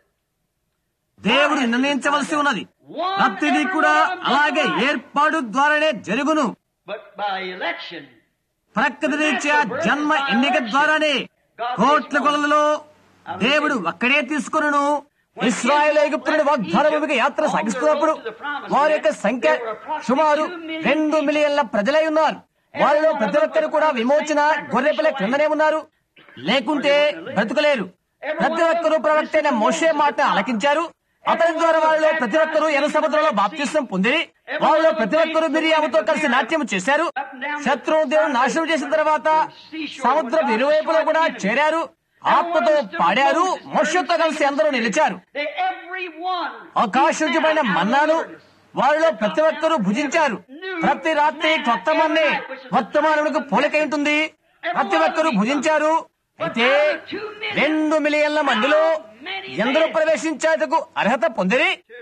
దేవుడు నిర్ణయించవలసి ఉన్నది ప్రతిదీ కూడా అలాగే ఏర్పాటు ద్వారానే జరుగును But by election, ప్రకృతి రీత్యా జన్మ ఎన్నిక ద్వారానే కోట్ల కొలలలో దేవుడు ఒక్కడే తీసుకును ఇస్రాయేల్ ఐగుప్తుని వాగ్దాన భూమికి యాత్ర సాగిస్తున్నప్పుడు వారి యొక్క సంఖ్య సుమారు రెండు మిలియన్ల ప్రజలై ఉన్నారు వారిలో ప్రతి ఒక్కరు కూడా విమోచన గొర్రెపిల్ల క్రిందనే ఉన్నారు లేకుంటే బ్రతుకలేరు ప్రతి ఒక్కరూ ప్రవక్త అయిన మోషే మాట ఆలకించారు అతని ద్వారా వారిలో ప్రతి ఒక్కరూ ఎర్ర సముద్రంలో బాప్తిస్తం పొంది వారిలో ప్రతి ఒక్కరూ మిరియాముతో కలిసి నాట్యం చేశారు శత్రువు దేవుడు నాశనం చేసిన తర్వాత సముద్రం ఇరువైపులో కూడా చేరారు ఆత్మతో పాడారు మోషతో కలిసి అందరూ నిలిచారు they every one ఆకాశపైన మన్నాను వారిలో ప్రతి ఒక్కరూ భుజించారు ప్రతి రాత్రి కొత్త మన్నే వర్తమానులకు పోలిక ఉంటుంది ప్రతి ఒక్కరూ భుజించారు అయితే రెండు మిలియన్ల మందిలో ఎందరూ ప్రవేశించేందుకు అర్హత పొందిరి Two.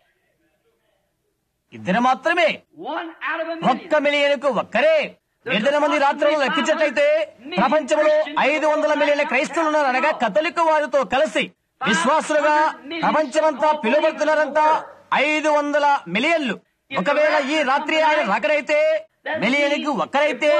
ఇద్దరు మాత్రమే One out of a ఒక్క million. మిలియన్కు ఒక్కరే ఇద్దరు మంది రాత్రులు లెక్కించట్లయితే ప్రపంచంలో ఐదు వందల మిలియన్ల క్రైస్తవులు ఉన్నారు అనగా కథలిక వారితో కలిసి విశ్వాసులుగా ప్రపంచమంతా పిలువబడుతున్నారంతా ఐదు వందల మిలియన్లు ఒకవేళ ఈ రాత్రి ఆయన రాకడైతే మిలియన్కి ఒక్కరైతే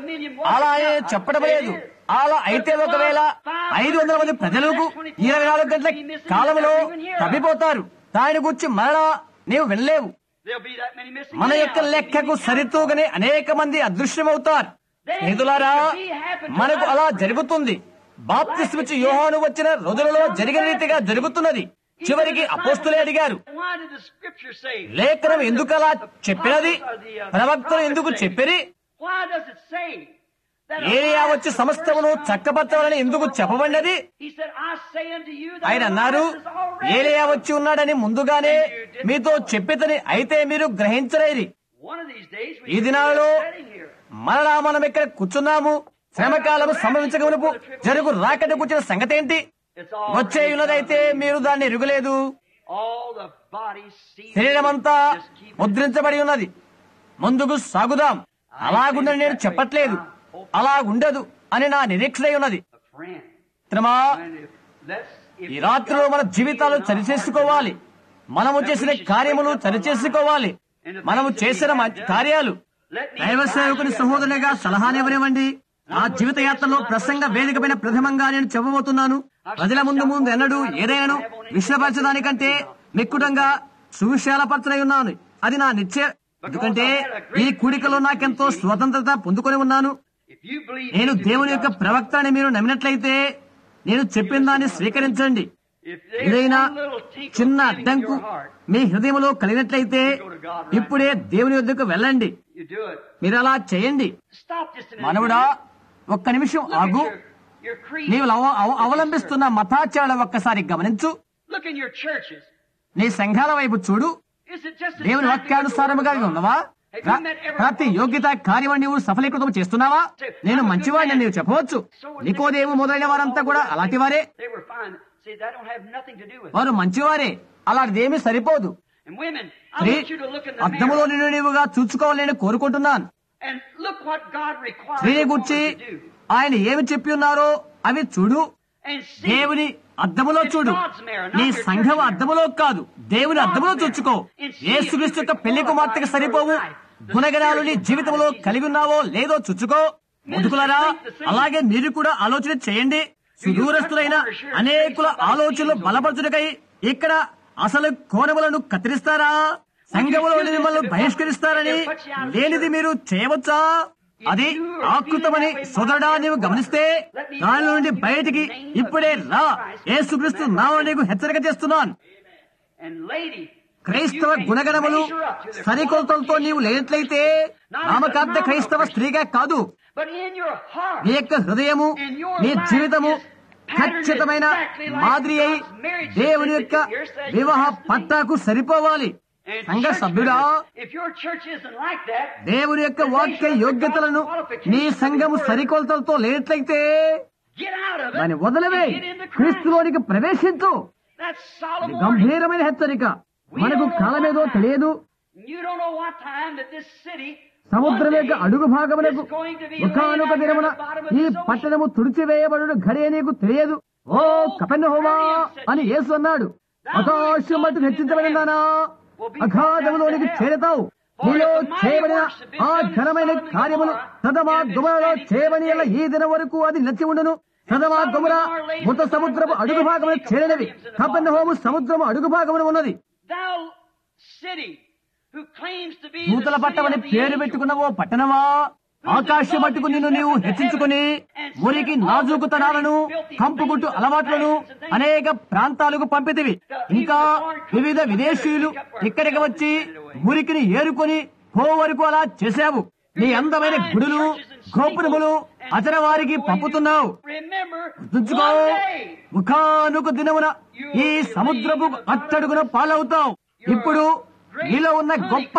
అలా ఆయన చెప్పడం లేదు అలా అయితే ఒకవేళ ఐదు వందల మంది ప్రజలకు ఇరవై నాలుగు గంటల కాలంలో తప్పిపోతారు దాని గురించి మరలా నీవు వినలేవు There'll be that many missing. మన యొక్క లెక్కకు సరితూగనే అనేక మంది అదృశ్యమవుతారు స్నేహితులారా మనకు అలా జరుగుతుంది బాప్తిస్మిచ్చి యోహాను వచ్చిన రోజులలో జరిగిన రీతిగా జరుగుతున్నది చివరికి అపోస్తులే అడిగారు Why did the scripture say? లేఖనం ఎందుకు అలా చెప్పినది ప్రవక్తలు ఎందుకు చెప్పిరి Why does it say that ఏరియా వచ్చి సమస్తమును చక్కపరచాలని ఎందుకు చెప్పబడినది He said, I say unto you that ఆయన అన్నారు Elias is already ఏలియా వచ్చి ఉన్నాడని ముందుగానే మీతో చెప్పితని అయితే మీరు గ్రహించలేరి One of these days we ఈ should be దినాలలో sitting here. మరలా మనం ఇక్కడ కూర్చున్నాము శ్రమకాలం సంభవించక మునుపు జరుగు రాకటి కూర్చిన సంగతి ఏంటి It's all వచ్చే ఉన్నదైతే మీరు దాన్ని ఎరుగలేదు all the body sees. శరీరం అంతా Just keep ముద్రించబడి ఉన్నది ముందుకు సాగుదాం అలాగుందని నేను చెప్పట్లేదు అలాగుండదు అని నా నిరీక్షణ ఉన్నది a friend. మిత్రమా And if, let's, if ఈ రాత్రిలో మన జీవితాలు సరిచేసుకోవాలి మనము చేసిన కార్యములు సరిచేసుకోవాలి మనము చేసిన మంచి కార్యాలు let me దైవ సేవకుని సహోదరునిగా సలహానివ్వనివ్వండి ఆ జీవిత యాత్రలో ప్రసంగ వేదికపైన ప్రథమంగా నేను చెప్పబోతున్నాను ప్రజల ముందు ముందు ఎన్నడూ ఏదైనాను విషయపరచడానికంటే మిక్కుటంగా సువిశాలపరచనై ఉన్నాను అది నా నిశ్చయ ఎందుకంటే ఈ కూడికలో నాకెంతో స్వతంత్రత పొందుకొని ఉన్నాను if you believe నేను me to be దేవుని యొక్క God's- ప్రవక్త అని మీరు నమ్మినట్లయితే నేను చెప్పిన దాన్ని స్వీకరించండి if there's ఏదైనా one little tinkle చిన్న feeling in అడ్డంకు your heart, మీ హృదయంలో కలిగినట్లయితే ఇప్పుడే దేవుని వద్దకు వెళ్ళండి you do it. మీరు అలా చేయండి Stop just a minute. మనవుడా ఒక్క నిమిషం Look at ఆగు your, your creed. నీవు అవ- అవ- అవలంబిస్తున్న మతాచారాల ఒక్కసారి గమనించు Look in your churches. నీ సంఘాల వైపు చూడు Is it just దేవుని వాక్యానుసారముగా ఇవి ఉన్నవా ప్ర- ప్రతి యోగ్యత కార్యం నీవు సఫలీకృతం చేస్తున్నావా నేను మంచివాడిని నీవు చెప్పవచ్చు నికోదేము మొదలైన వారంతా కూడా అలాంటి వారే They were fine. See, that don't have nothing to do with it. వారు మంచివారే అలాంటిదేమీ సరిపోదు And women, I స్త్రీ want you to look in the అద్దములో mirror నిన్ను నీవుగా చూసుకోవాలని కోరుకుంటున్నాను and look what God requires స్త్రీని a woman గుర్చి to do. ఆయన ఏమి చెప్పి ఉన్నారో అవి చూడు And see, దేవుని అద్దములో చూడు నీ సంఘం అద్దములో కాదు దేవుని అద్దములో చూచుకో యేసుక్రీస్తు యొక్క పెళ్లి కుమార్తెకి సరిపోవు గుణగణాలు నీ జీవితంలో కలిగి ఉన్నావో లేదో చూచుకో ముదుకులరా అలాగే మీరు కూడా ఆలోచన చేయండి సుదూరస్తులైన అనేకుల ఆలోచనలు బలపరచుటకై ఇక్కడ అసలు కోణములను కత్తిరిస్తారా సంఘములోని మిమ్మల్ని బహిష్కరిస్తారని లేనిది మీరు చేయవచ్చా అది ఆకృతమని సోదరుడా నీవు గమనిస్తే దాని నుండి బయటికి ఇప్పుడే రా యేసుక్రీస్తు నామమున నీకు హెచ్చరిక చేస్తున్నాను and lady, క్రైస్తవ you may గుణగణములు measure up to the సరికొలతలతో నీవు లేనట్లయితే నామకార్థ క్రైస్తవ స్త్రీగా కాదు But in your heart, నీ యొక్క హృదయము నీ జీవితము ఖచ్చితమైన మాదిరి అయి దేవుని యొక్క వివాహ పట్టాకు సరిపోవాలి and సంఘ church సభ్యుడా members, if your church isn't like that, దేవుని యొక్క వాక్య యోగ్యతలను నీ సంఘము సరికొలతలతో లేనట్లయితే get out of it. దాన్ని వదలవే and get into Christ. క్రీస్తులోనికి ప్రవేశించు That's ఇది solemn warning. గంభీరమైన హెచ్చరిక మనకు కాలమేదో తెలియదు You don't know what time that this city సముద్రం యొక్క అడుగు భాగమునకు is going to be ఒకనొక laid out దినమున at the bottom of ఈ this ocean. పట్టణము తుడిచివేయబడు ఘడియ నీకు తెలియదు ఓ కపెన్నహోమా అని యేసు అన్నాడు ఆకాశం మట్టు హెచ్చించబడిందానా అఘాధములోనికి చేరతావు నీలో చేయబడిన ఆ ఘనమైన కార్యములు సదమా గుమరలో చేయబడి ఈ దినం వరకు అది నిలిచి ఉండును సదమా గుమర మొత్త సముద్రపు అడుగు భాగమున చేరినవి కపెన్నహోము సముద్రము అడుగు భాగమున ఉన్నది Thou city who claims to be దూతల the పట్టమని city of the పేరు angels, పెట్టుకున్న ఓ పట్టణమా ఆకాశం మట్టుకు నిన్ను నీవు హెచ్చించుకుని మురికి నాజూకుతనాలను కంపుగుట్టు అలవాట్లను అనేక ప్రాంతాలకు పంపితివి ఇంకా వివిధ విదేశీయులు ఇక్కడికి వచ్చి మురికిని ఏరుకొని పో వరకు అలా చేశావు నీ అందమైన గుడులు గోపురములు అతని వారికి పంపుతున్నావు Remember, గుర్తుంచుకో one day ముఖానుకు దినమున ఈ సముద్రపు అట్టడుగున పాలవుతావు ఇప్పుడు నీలో ఉన్న గొప్ప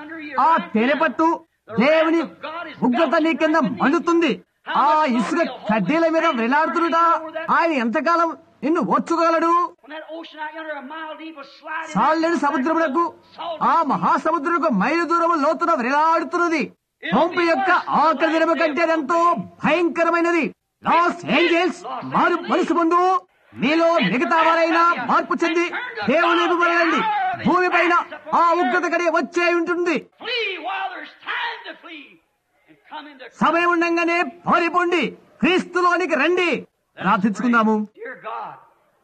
ఆ తేనెపట్టు దేవుని ఉగ్రత నీ కింద మండుతుంది ఆ ఇసుక కడ్డీల మీద వేలాడుతున్నట ఆయన ఎంతకాలం నిన్ను ఓర్చుకోగలడు When that ocean out yonder a mile deep was sliding. సాలేని సముద్రములకు ఆ మహాసముద్రముకు మైలు దూరము లోతున వేలాడుతున్నది పంపు యొక్క ఆకలి దినము కంటే ఎంతో భయంకరమైనది లాస్ ఏంజల్స్ మారు మనసు ముందు మీలో మిగతా వారైనా మార్పు చెంది దేవుని వదలండి భూమి పైన ఆ ఉగ్రత కడే వచ్చే ఉంటుంది Flee while there's time to flee. And come into సమయం ఉండంగానే పారిపోండి క్రీస్తులోనికి రండి ప్రార్థించుకుందాము Dear God.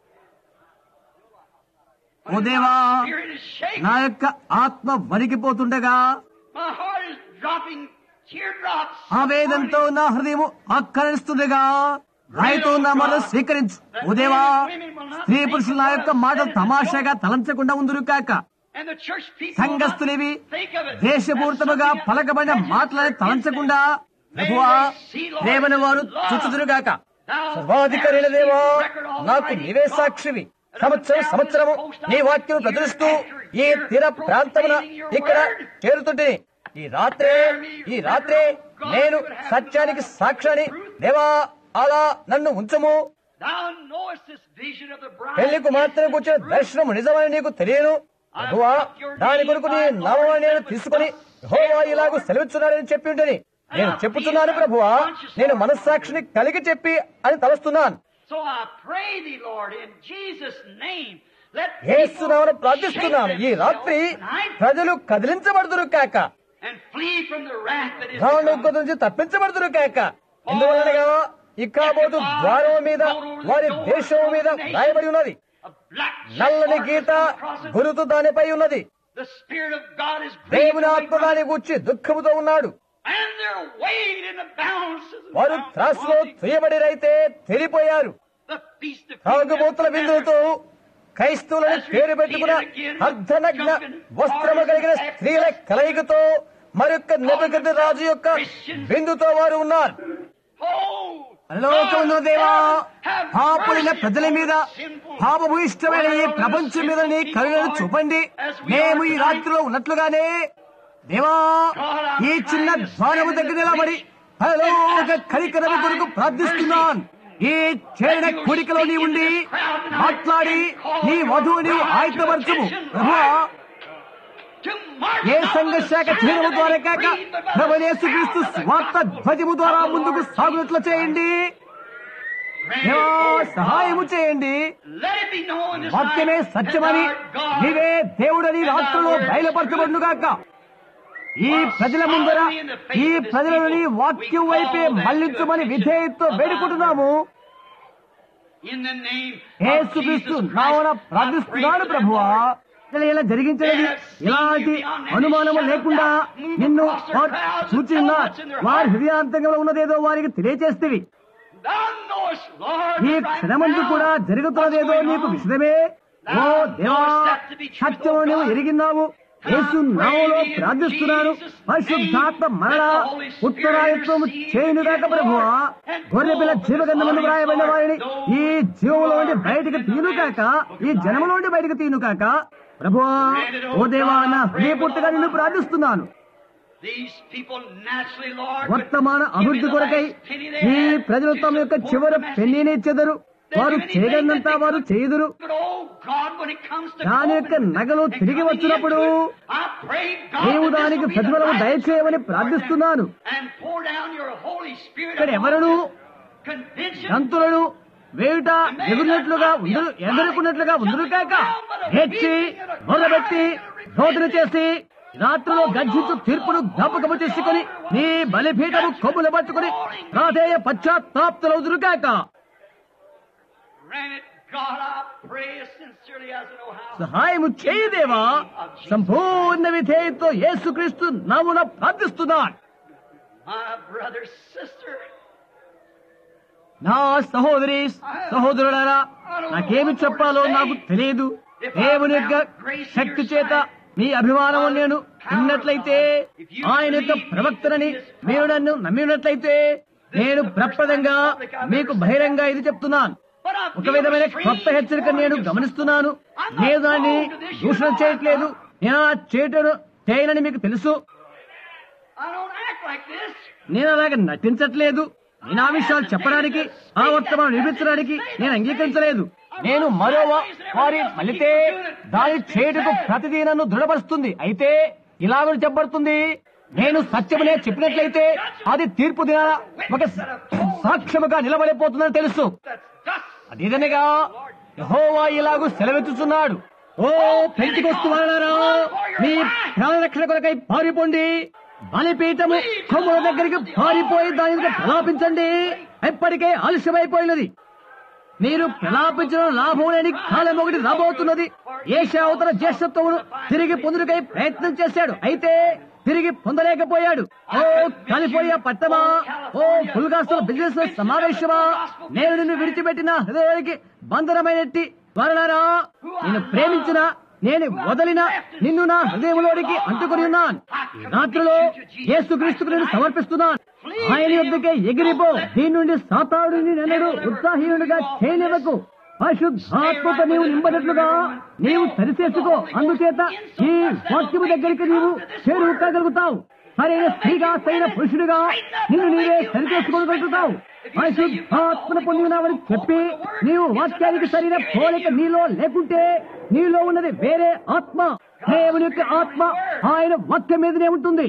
ఓ దేవా Spirit is shaking. నా యొక్క ఆత్మ వణికిపోతుండగా My heart is dropping teardrops. ఆవేదంతో నా హృదయం ఆక్రమిస్తుండగా రాయితో నా మాట స్వీకరించు ఓ దేవా స్త్రీ పురుషులు నా యొక్క మాటలు తమాషాగా తలంచకుండా ఉందురు కాక And the church people సంఘస్థులివి will not think of it. దేశపూర్తముగా పలకబడిన మాటలని తలంచకుండా ప్రభువా ప్రేమను వారు చుచ్చుదురుగాక సర్వాధికారైన దేవా నాకు నీవే సాక్షివి సంవత్సరం సంవత్సరము నీ వాక్యం ప్రచురిస్తూ ఈ తీర ప్రాంతమున ఇక్కడ చేరుతుంటే ఈ రాత్రే ఈ రాత్రే నేను సత్యానికి సాక్షాన్ని దేవా అలా నన్ను ఉంచము Thou knowest this vision of the bride. పెళ్లి కుమార్తెను కూర్చిన దర్శనం నిజమని నీకు తెలియను ప్రభువా దాని కొరకు నీ నామని నేను తీసుకుని యెహోవా ఇలాగూ సెలవిస్తున్నాడని చెప్పి ఉంటని నేను చెప్పుతున్నాను ప్రభువా నేను మనస్సాక్షిని కలిగి చెప్పి అని తలస్తున్నాను So I pray thee, Lord, in Jesus' name, let ఏసునామను people ప్రార్థిస్తున్నాను shake ఈ రాత్రి themselves tonight ప్రజలు కదిలించబడుదురు కాక and flee from the wrath that is రాను to come. నుంచి తప్పించబడుదురు కాక ఎందువలనగా ఇక్కాబోతు ద్వారం మీద వారి దేశం మీద రాయబడి ఉన్నది A black నల్లని mark Gita is across it. గురుతు దానిపై ఉన్నది The Spirit of God is grieved దేవుని away ఆత్మ from దాని it. గూర్చి దుఃఖముతో ఉన్నాడు and they're weighed in the balance of the వారు mouth త్రాసులో wanting తుయ్యబడిరైతే తెలిపోయారు the feast of తాగుబోతుల విందులతో క్రైస్తవులని పేరు పెట్టుకున్న అర్ధనగ్న వస్త్రము కలిగిన స్త్రీల కలయికతో మరొక నెబగద్ద రాజు యొక్క బిందుతో వారు ఉన్నారు Oh, పరలోకములో దేవా have పాపులైన mercy ప్రజల మీద upon sinful పాపభూయిష్టమైన ఈ ప్రపంచం మీద నీ కరుణను చూపండి మేము ఈ రాత్రిలో ఉన్నట్లుగానే దేవా ఈ చిన్న ద్వారము దగ్గర నిలబడి పరలోక కరికరము కొరకు ప్రార్థిస్తున్నాను ఈ చేరిన కోరికలో నీ ఉండి మాట్లాడి నీ వధువుని ఆయుధపరచుము ప్రభువా to march ఏ out సంఘ the శాఖ Sabbath తీరము ద్వారా and కాక breathe the ప్రభునేసు blood క్రీస్తు of the స్వార్థ ధ్వజము ద్వారా ముందుకు సాగునట్లు చేయండి Grant దేవా it, oh సహాయము God. చేయండి Let it be known this వాక్యమే night that సత్యమని thou art God. నీవే దేవుడని And రాత్రులో thy word is బయలుపరచబడుగాక ఈ ప్రజల ముందర ఈ ప్రజలని వాక్యం వైపే మళ్లించమని విధేయతతో వేడుకుంటున్నాము In the name of యేసుక్రీస్తు Jesus నావన Christ, I pray ప్రార్థిస్తున్నాను for them, ప్రభువా Lord. ఇలా ఇలా జరిగించినది ఎలాంటి అనుమానము లేకుండా నిన్ను వారు సూచిస్తున్నారు వారి హృదయాంతంగా ఉన్నదేదో వారికి తెలియజేస్తేవి Thou knowest, Lord, ఈ right క్షణమందు now కూడా జరుగుతున్నదేదో what's going నీకు on. విషయమే ఓ దేవా సత్యము నువ్వు ఎరిగినావు యేసు నామములో ప్రార్థిస్తున్నాను పరిశుద్ధాత్మ మరణ ఉత్తరాయత్వము చేయునుగాక ప్రభువా గొర్రె పిల్ల జీవగంధమును వ్రాయబడిన వారిని ఈ జీవములో నుండి బయటకు తీను కాక ఈ జనములో నుండి బయటకు తీను కాక ప్రభువా ఓ దేవా నా హృదయపూర్తిగా నిన్ను ప్రార్థిస్తున్నాను These people naturally, Lord, would వర్తమాన give అభివృద్ధి you the కొరకై last penny they ఈ had ప్రజలు to తమ యొక్క support చివరి the message. పెన్నీని ఇచ్చెదరు వారు చేయగలిగినంత వారు చేయుదురు But, oh God, when it comes to దాని యొక్క COVID నగలు and తిరిగి coming వచ్చినప్పుడు into it, I pray, God, నీవు that this దానికి will be the ప్రతిఫలము right దయచేయమని time ప్రార్థిస్తున్నాను and pour down your Holy Spirit ఇక్కడ upon ఎవరును this convention గంతులను వేయుట ఎగురినట్లుగా ఉందరు ఎగరుకున్నట్లుగా ఉందరు కాక హెచ్చి మొదలుపెట్టి శోధన చేసి రాత్రిలో గర్జించు తీర్పును జ్ఞాపకము చేసుకుని నీ బలిపీఠము కొమ్ములు పట్టుకుని రాధేయ పశ్చాత్తాప్తులవుదురు కాక Grant it, God, I pray as sincerely as I know how. సహాయము చేయదేవా సంపూర్ణ విధేయతో యేసుక్రీస్తు నామున ప్రార్థిస్తున్నాను My brother, sister, నా సహోదరి సహోదరులారా నాకేమి చెప్పాలో నాకు తెలియదు దేవుని యొక్క శక్తి చేత మీ అభిమానము నేను ఉన్నట్లయితే ఆయన యొక్క ప్రవక్తనని మీరు నన్ను నమ్మినట్లయితే నేను ప్రప్రదంగా మీకు బహిరంగ ఇది చెప్తున్నాను but I ఒక feel విధమైన strange కొత్త హెచ్చరిక నేను warning of గమనిస్తున్నాను నేను దాన్ని దూషణ చేయట్లేదు నేను ఆ చేయటను చేయనని మీకు తెలుసు I don't act like this. నేను అలాగ నటించట్లేదు నేను ఆ విషయాలు చెప్పడానికి ఆ వర్తమానం నిర్మించడానికి నేను అంగీకరించలేదు నేను మరో వారి మళ్ళితే దాని చేటుకు ప్రతిదీ నన్ను దృఢపరుస్తుంది అయితే ఇలాగ చెప్పబడుతుంది నేను సత్యమునే చెప్పినట్లయితే అది తీర్పు దిన ఒక సాక్ష్యముగా నిలబడిపోతుందని తెలుసు That's thus. అదేదనగా యెహోవా ఇలాగూ సెలవెత్తుచున్నాడు ఓ పెంచుకొస్తు వాళ్ళారా మీ ప్రాణరక్షణ కొరకై పారిపోండి బలిపీఠము కొమ్ముల దగ్గరికి పారిపోయి దాని మీద ప్రలాపించండి ఎప్పటికే ఆలస్యమైపోయినది మీరు ప్రలాపించిన లాభం లేని కాలం ఒకటి రాబోతున్నది ఏషావతల జ్యేష్ఠత్వమును తిరిగి పొందుటకై ప్రయత్నం చేశాడు అయితే తిరిగి పొందలేకపోయాడు ఓ కాలిఫోర్నియా పట్టమా ఓ ఫుల్గాస్తుల బిజినెస్ సమావేశమా నేను నిన్ను విడిచిపెట్టిన హృదయానికి బంధనమైనట్టి వారలారా నేను ప్రేమించిన నేను వదిలిన నిన్ను నా హృదయంలోనికి అంటుకుని ఉన్నాను ఈ రాత్రిలో యేసుక్రీస్తుకు నేను సమర్పిస్తున్నాను ఆయన యొద్దకే ఎగిరిపో దీని నుండి సాతాడుని నెలడు ఉత్సాహీనుడిగా చేయనివ్వకు పరిశుద్ధాత్మక నీవు నింపనట్లుగా నీవు సరిచేసుకో అందుచేత ఈ వాక్యము దగ్గరికి నీవు చేరుకోగలుగుతావు సరైన స్త్రీగా సరైన పురుషుడిగా నిన్ను నీవే సరిచేసుకోగలుగుతావు పరిశుద్ధాత్మను పొందినావని చెప్పి నీవు వాక్యానికి సరైన పోలిక నీలో లేకుంటే నీలో ఉన్నది వేరే ఆత్మ దేవుని యొక్క ఆత్మ ఆయన వాక్యం మీదనే ఉంటుంది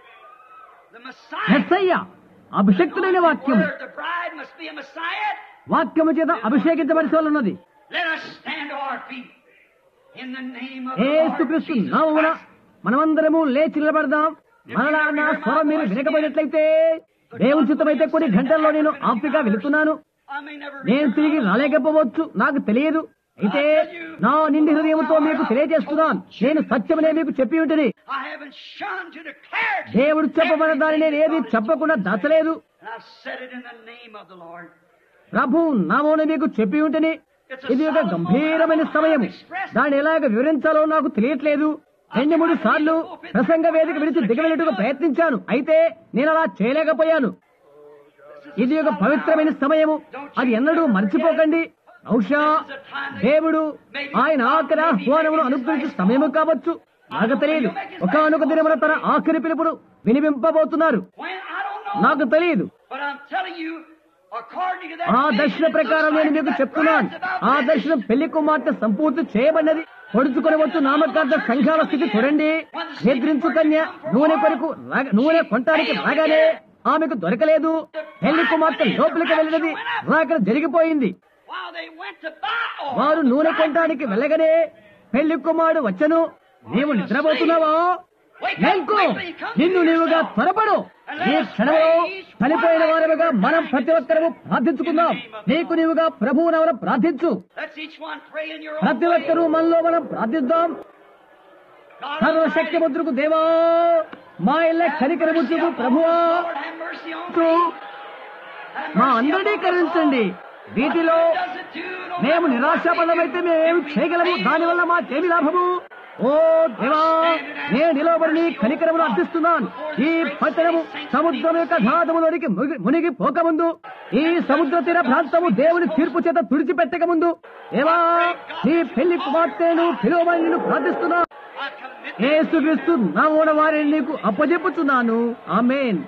The Messiah. మెస్సయ్య అభిషక్తుడైన వాక్యం Word, the bride must be a Messiah. వాక్యము చేత అభిషేకించబడి ఉన్నది Let us stand to our feet in the name of the Lord Yesukristu Jesus నామమున Christ. మనమందరము లేచి నిలబడదాం మరలా నా స్వరం మీరు వినకపోయినట్లయితే దేవుని చిత్తమైతే కొన్ని గంటల్లో నేను ఆఫ్రికా వెళుతున్నాను I may never నేను తిరిగి రాలేకపోవచ్చు నాకు తెలియదు అయితే నా నిండి హృదయంతో మీకు తెలియజేస్తున్నాను నేను సత్యమనే మీకు చెప్పి ఉంటుంది I haven't shunned to declare to you దేవుడు చెప్పబడిన దాన్ని నేను ఏది చెప్పకుండా దాచలేదు And I've said it in the name of the Lord. ప్రభు నామోని మీకు చెప్పి ఉంటేనే ఇది ఒక గంభీరమైన సమయం దాన్ని ఎలాగ వివరించాలో నాకు తెలియట్లేదు రెండు మూడు సార్లు ప్రసంగ వేదిక విడిచి దిగవేటకు ప్రయత్నించాను అయితే నేను అలా చేయలేకపోయాను ఇది ఒక పవిత్రమైన సమయము అది ఎన్నడూ మర్చిపోకండి బహుశా దేవుడు ఆయన ఆఖరి ఆహ్వానమును అనుగ్రహించే సమయము కావచ్చు నాకు తెలియదు ఒకనొక దినమున తన ఆఖరి పిలుపును వినిపింపబోతున్నారు When I don't know, నాకు తెలియదు but I'm telling you, according to that ఆ vision, దర్శన it looks ప్రకారం నేను like మీకు that చెప్తున్నాను bride's about ఆ ready. దర్శనం పెళ్లి కుమార్తె సంపూర్తి చేయబడినది పొడుచుకొని వచ్చు నామకార్థ సంఘాల స్థితి చూడండి నిద్రించు కన్య నూనె కొరకు రాగ- నూనె కొనటానికి రాగానే ఆమెకు దొరకలేదు పెళ్లి కుమార్తె లోపలికి వెళ్ళినది రాక జరిగిపోయింది While they went to buy oil, వారు నూనె కొనటానికి వెళ్ళగానే పెళ్లి కుమారుడు వచ్చను నీవు నిద్రపోతున్నావా మేల్కో నిన్ను నీవుగా త్వరపడు ఈ క్షణంలో చనిపోయిన వారముగా మనం ప్రతి ఒక్కరము ప్రార్థించుకుందాం నీకు నీవుగా ప్రభువు నవర ప్రార్థించు let's each one pray in your own ప్రతి way. ఒక్కరూ మనలో మనం ప్రార్థిద్దాం God సర్వశక్తి Almighty, ముద్రకు దేవా మా ఇళ్ళ కనికరముద్రకు ప్రభువా Lord, have mercy on తో me. Have మా mercy అందరినీ upon us కరుణించండి all. వీటిలో What does it do? No మేము matter what నిరాశాపడమైతే we do, మేము if we చేయగలము fail, దానివల్ల మాకేమి లాభము ఓ దేవా నేను నిలవబడి నీ కనికరమును అర్థిస్తున్నాను ఈ పట్టణము సముద్రం యొక్క ఘాతములోనికి ముగి- మునిగి పోకముందు ఈ సముద్ర తీర ప్రాంతము దేవుని తీర్పు చేత తుడిచిపెట్టక ముందు దేవా నీ పెళ్లి కుమార్తెను పిలువమని నేను ప్రార్థిస్తున్నా I commit ఏసుక్రీస్తు నామోన వారిని నీకు అప్పజెప్పుచున్నాను ఆమెన్